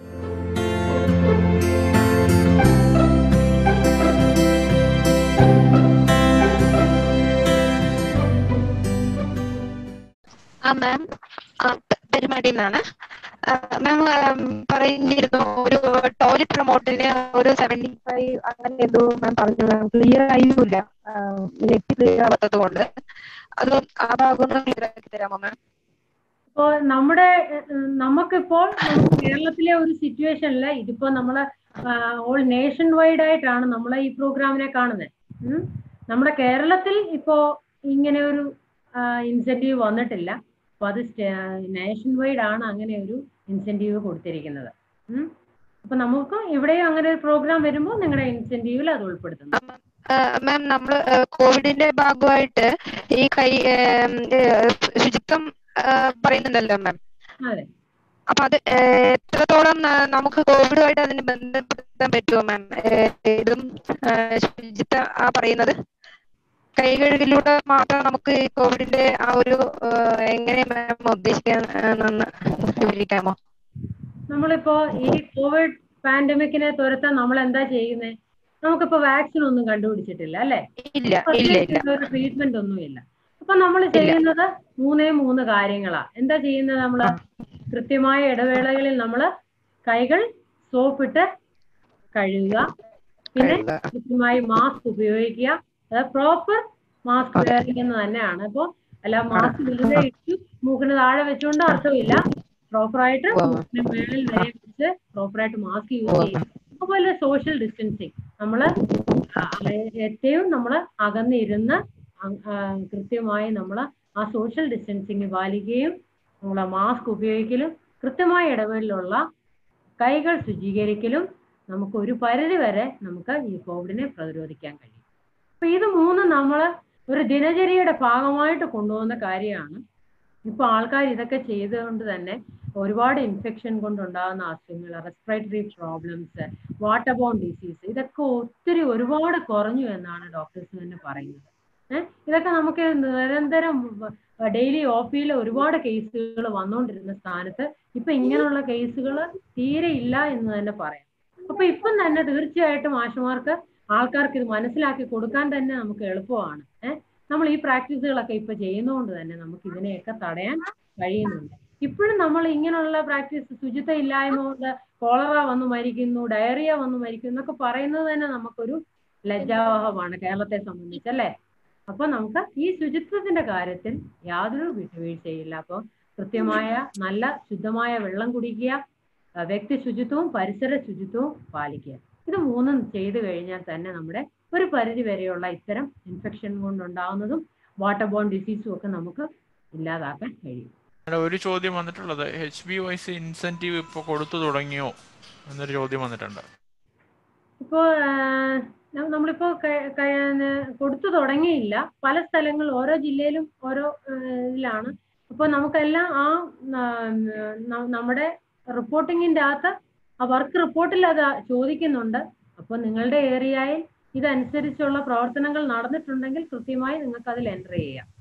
ആ മാം പെരുമാടി നിന്നാണ് മാം പറഞ്ഞിരുന്നു ഒരു ടോയ്ലറ്റ് പ്രൊമോട്ടിന് ഒരു സെവന്റി ഫൈവ് അങ്ങനെ എന്തോ മാം പറഞ്ഞു മാം ക്ലിയർ ആയില്ല നെറ്റ് ക്ലിയർ ആവാത്തത് കൊണ്ട് അത് ആ ഭാഗം ഒന്ന് ക്ലിയർ ആക്കി തരാമോ മാം
ഇപ്പോൾ നമ്മുടെ ഏഹ്, നമുക്കിപ്പോൾ നമ്മുടെ കേരളത്തിലെ ഒരു സിറ്റുവേഷനിൽ ഇതിപ്പോ നമ്മള് ഓൾ നേഷൻ വൈഡ് ആയിട്ടാണ് നമ്മൾ ഈ പ്രോഗ്രാമിനെ കാണുന്നത് ഉം. നമ്മുടെ കേരളത്തിൽ ഇപ്പോ ഇങ്ങനെ ഒരു ഇൻസെന്റീവ് വന്നിട്ടില്ല അപ്പൊ അത് നേഷൻ വൈഡ് ആണ് അങ്ങനെ ഒരു ഇൻസെന്റീവ് കൊടുത്തിരിക്കുന്നത് ഉം. അപ്പൊ നമുക്ക് ഇവിടെയും അങ്ങനെ ഒരു പ്രോഗ്രാം വരുമ്പോൾ നിങ്ങളുടെ ഇൻസെന്റീവിൽ അത് ഉൾപ്പെടുത്തുന്നു
മാം നമ്മൾ കോവിഡിന്റെ ഭാഗമായിട്ട് ഈ കൈ ഏം, ഏ, ശുചിത്വം ആ, പറയുന്നുണ്ടല്ലോ മാം
അതെ
അപ്പൊ അത് ഏ, എത്രത്തോളം ന- നമുക്ക് കോവിഡുമായിട്ട് അതിന് ബന്ധപ്പെടുത്താൻ പറ്റുമോ മാം ഇതും ആ, ശുചിത്വം ആ പറയുന്നത് കൈ കഴുകലിലൂടെ മാത്രം നമുക്ക് ഈ കോവിഡിന്റെ ആ ഒരു ആ, എങ്ങനെ മാം ഉദ്ദേശിക്കാന്ന് വിവരിക്കാമോ
നമ്മളിപ്പോ ഈ കോവിഡ് പാൻഡമിക്കിനെ തുരത്താൻ നമ്മൾ എന്താ ചെയ്യുന്നത് നമുക്കിപ്പോ വാക്സിൻ ഒന്നും കണ്ടുപിടിച്ചിട്ടില്ല അല്ലെ
ഇല്ല ഇല്ല ഇല്ല
ഒരു ട്രീറ്റ്മെന്റ് ഒന്നുമില്ല അപ്പൊ നമ്മൾ ചെയ്യുന്നത് മൂന്നേ മൂന്ന് കാര്യങ്ങളാ എന്താ ചെയ്യുന്നത് നമ്മള് കൃത്യമായ ഇടവേളകളിൽ നമ്മൾ കൈകൾ സോപ്പിട്ട് കഴുകുക പിന്നെ
കഴുകുക.
കൃത്യമായി മാസ്ക് ഉപയോഗിക്കുക അത് പ്രോപ്പർ മാസ്ക് വെയറിംഗ് എന്ന് തന്നെയാണ് അപ്പൊ അല്ല മാസ്ക് വെറുതെ ഇട്ട് മൂക്കിന് താഴെ വെച്ചുകൊണ്ട് അർത്ഥമില്ല പ്രോപ്പറായിട്ട്
ഉവ്വ്.
മൂക്കിന് മേളിൽ വരെ വെച്ച് പ്രോപ്പറായിട്ട് മാസ്ക് യൂസ് ചെയ്യുക അതുപോലെ സോഷ്യൽ ഡിസ്റ്റൻസിങ് നമ്മള് ആ, ഏറ്റവും നമ്മൾ അകന്നിരുന്ന് അ- ആ, കൃത്യമായി നമ്മൾ ആ സോഷ്യൽ ഡിസ്റ്റൻസിങ് പാലിക്കുകയും നമ്മളെ മാസ്ക് ഉപയോഗിക്കലും കൃത്യമായ ഇടവേളിലുള്ള കൈകൾ ശുചീകരിക്കലും നമുക്ക് ഒരു പരിധി വരെ നമുക്ക് ഈ കോവിഡിനെ പ്രതിരോധിക്കാൻ കഴിയും അപ്പൊ ഇത് മൂന്നും നമ്മൾ ഒരു ദിനചര്യയുടെ ഭാഗമായിട്ട് കൊണ്ടുപോകുന്ന കാര്യമാണ് ഇപ്പൊ ആൾക്കാർ ഇതൊക്കെ ചെയ്തുകൊണ്ട് തന്നെ ഒരുപാട് ഇൻഫെക്ഷൻ കൊണ്ടുണ്ടാകുന്ന അസുഖങ്ങൾ respiratory problems water borne disease ഇതൊക്കെ ഒത്തിരി ഒരുപാട് കുറഞ്ഞു എന്നാണ് ഡോക്ടേഴ്സ് തന്നെ പറയുന്നത് ഏഹ് ഇതൊക്കെ നമുക്ക് നിരന്തരം ഡെയിലി ഒ പിയിൽ ഒരുപാട് കേസുകൾ വന്നുകൊണ്ടിരുന്ന സ്ഥാനത്ത് ഇപ്പൊ ഇങ്ങനെയുള്ള കേസുകൾ തീരെ ഇല്ല എന്ന് തന്നെ പറയാം അപ്പൊ ഇപ്പം തന്നെ തീർച്ചയായിട്ടും ആശുമാർക്ക് ആൾക്കാർക്ക് ഇത് മനസ്സിലാക്കി കൊടുക്കാൻ തന്നെ നമുക്ക് എളുപ്പമാണ് ഏഹ് നമ്മൾ ഈ പ്രാക്ടീസുകളൊക്കെ ഇപ്പൊ ചെയ്യുന്നതുകൊണ്ട് തന്നെ നമുക്ക് ഇതിനെയൊക്കെ തടയാൻ കഴിയുന്നുണ്ട് ഇപ്പോഴും നമ്മൾ ഇങ്ങനെയുള്ള പ്രാക്ടീസ് ശുചിത്വം ഇല്ലായ്മ കൊണ്ട് കോളറ വന്ന് മരിക്കുന്നു ഡയറിയ വന്ന് മരിക്കുന്നു എന്നൊക്കെ പറയുന്നത് തന്നെ നമുക്കൊരു ലജ്ജാവഹമാണ് കേരളത്തെ സംബന്ധിച്ച് അല്ലേ അപ്പൊ നമുക്ക് ഈ ശുചിത്വത്തിന്റെ കാര്യത്തിൽ യാതൊരു വിട്ടുവീഴ്ചയില്ല അപ്പൊ കൃത്യമായ നല്ല ശുദ്ധമായ വെള്ളം കുടിക്കുക ആ, വ്യക്തി ശുചിത്വവും പരിസര ശുചിത്വവും പാലിക്കുക ഇത് മൂന്നും ചെയ്തു കഴിഞ്ഞാൽ തന്നെ നമ്മുടെ ഒരു പരിധി വരെയുള്ള ഇത്തരം ഇൻഫെക്ഷൻ കൊണ്ടുണ്ടാകുന്നതും വാട്ടർ ബോൺ ഡിസീസും ഒക്കെ നമുക്ക് ഇല്ലാതാക്കാൻ കഴിയും
ഇവിടെ ഒരു ചോദ്യം വന്നിട്ടുള്ളത് എച്ച് ബി വൈസ് ഇൻസെന്റീവ് ഇപ്പോൾ കൊടുത്തു തുടങ്ങിയോ എന്നൊരു ചോദ്യം വന്നിട്ടുണ്ട്
ഇപ്പോ ആഹ്, ന- നമ്മളിപ്പോ ക- ക- ന- കൊടുത്തു തുടങ്ങിയില്ല പല സ്ഥലങ്ങളിൽ ഓരോ ജില്ലയിലും ഓരോ ആഹ്, ഇതിലാണ് അപ്പൊ നമുക്കെല്ലാം ആ ന- ന- നമ്മുടെ റിപ്പോർട്ടിങ്ങിന്റെ അകത്ത് ആ വർക്ക് റിപ്പോർട്ടിൽ അത് ചോദിക്കുന്നുണ്ട് അപ്പൊ നിങ്ങളുടെ ഏരിയയിൽ ഇതനുസരിച്ചുള്ള പ്രവർത്തനങ്ങൾ നടന്നിട്ടുണ്ടെങ്കിൽ കൃത്യമായി നിങ്ങൾക്ക് അതിൽ എൻ്റർ ചെയ്യാം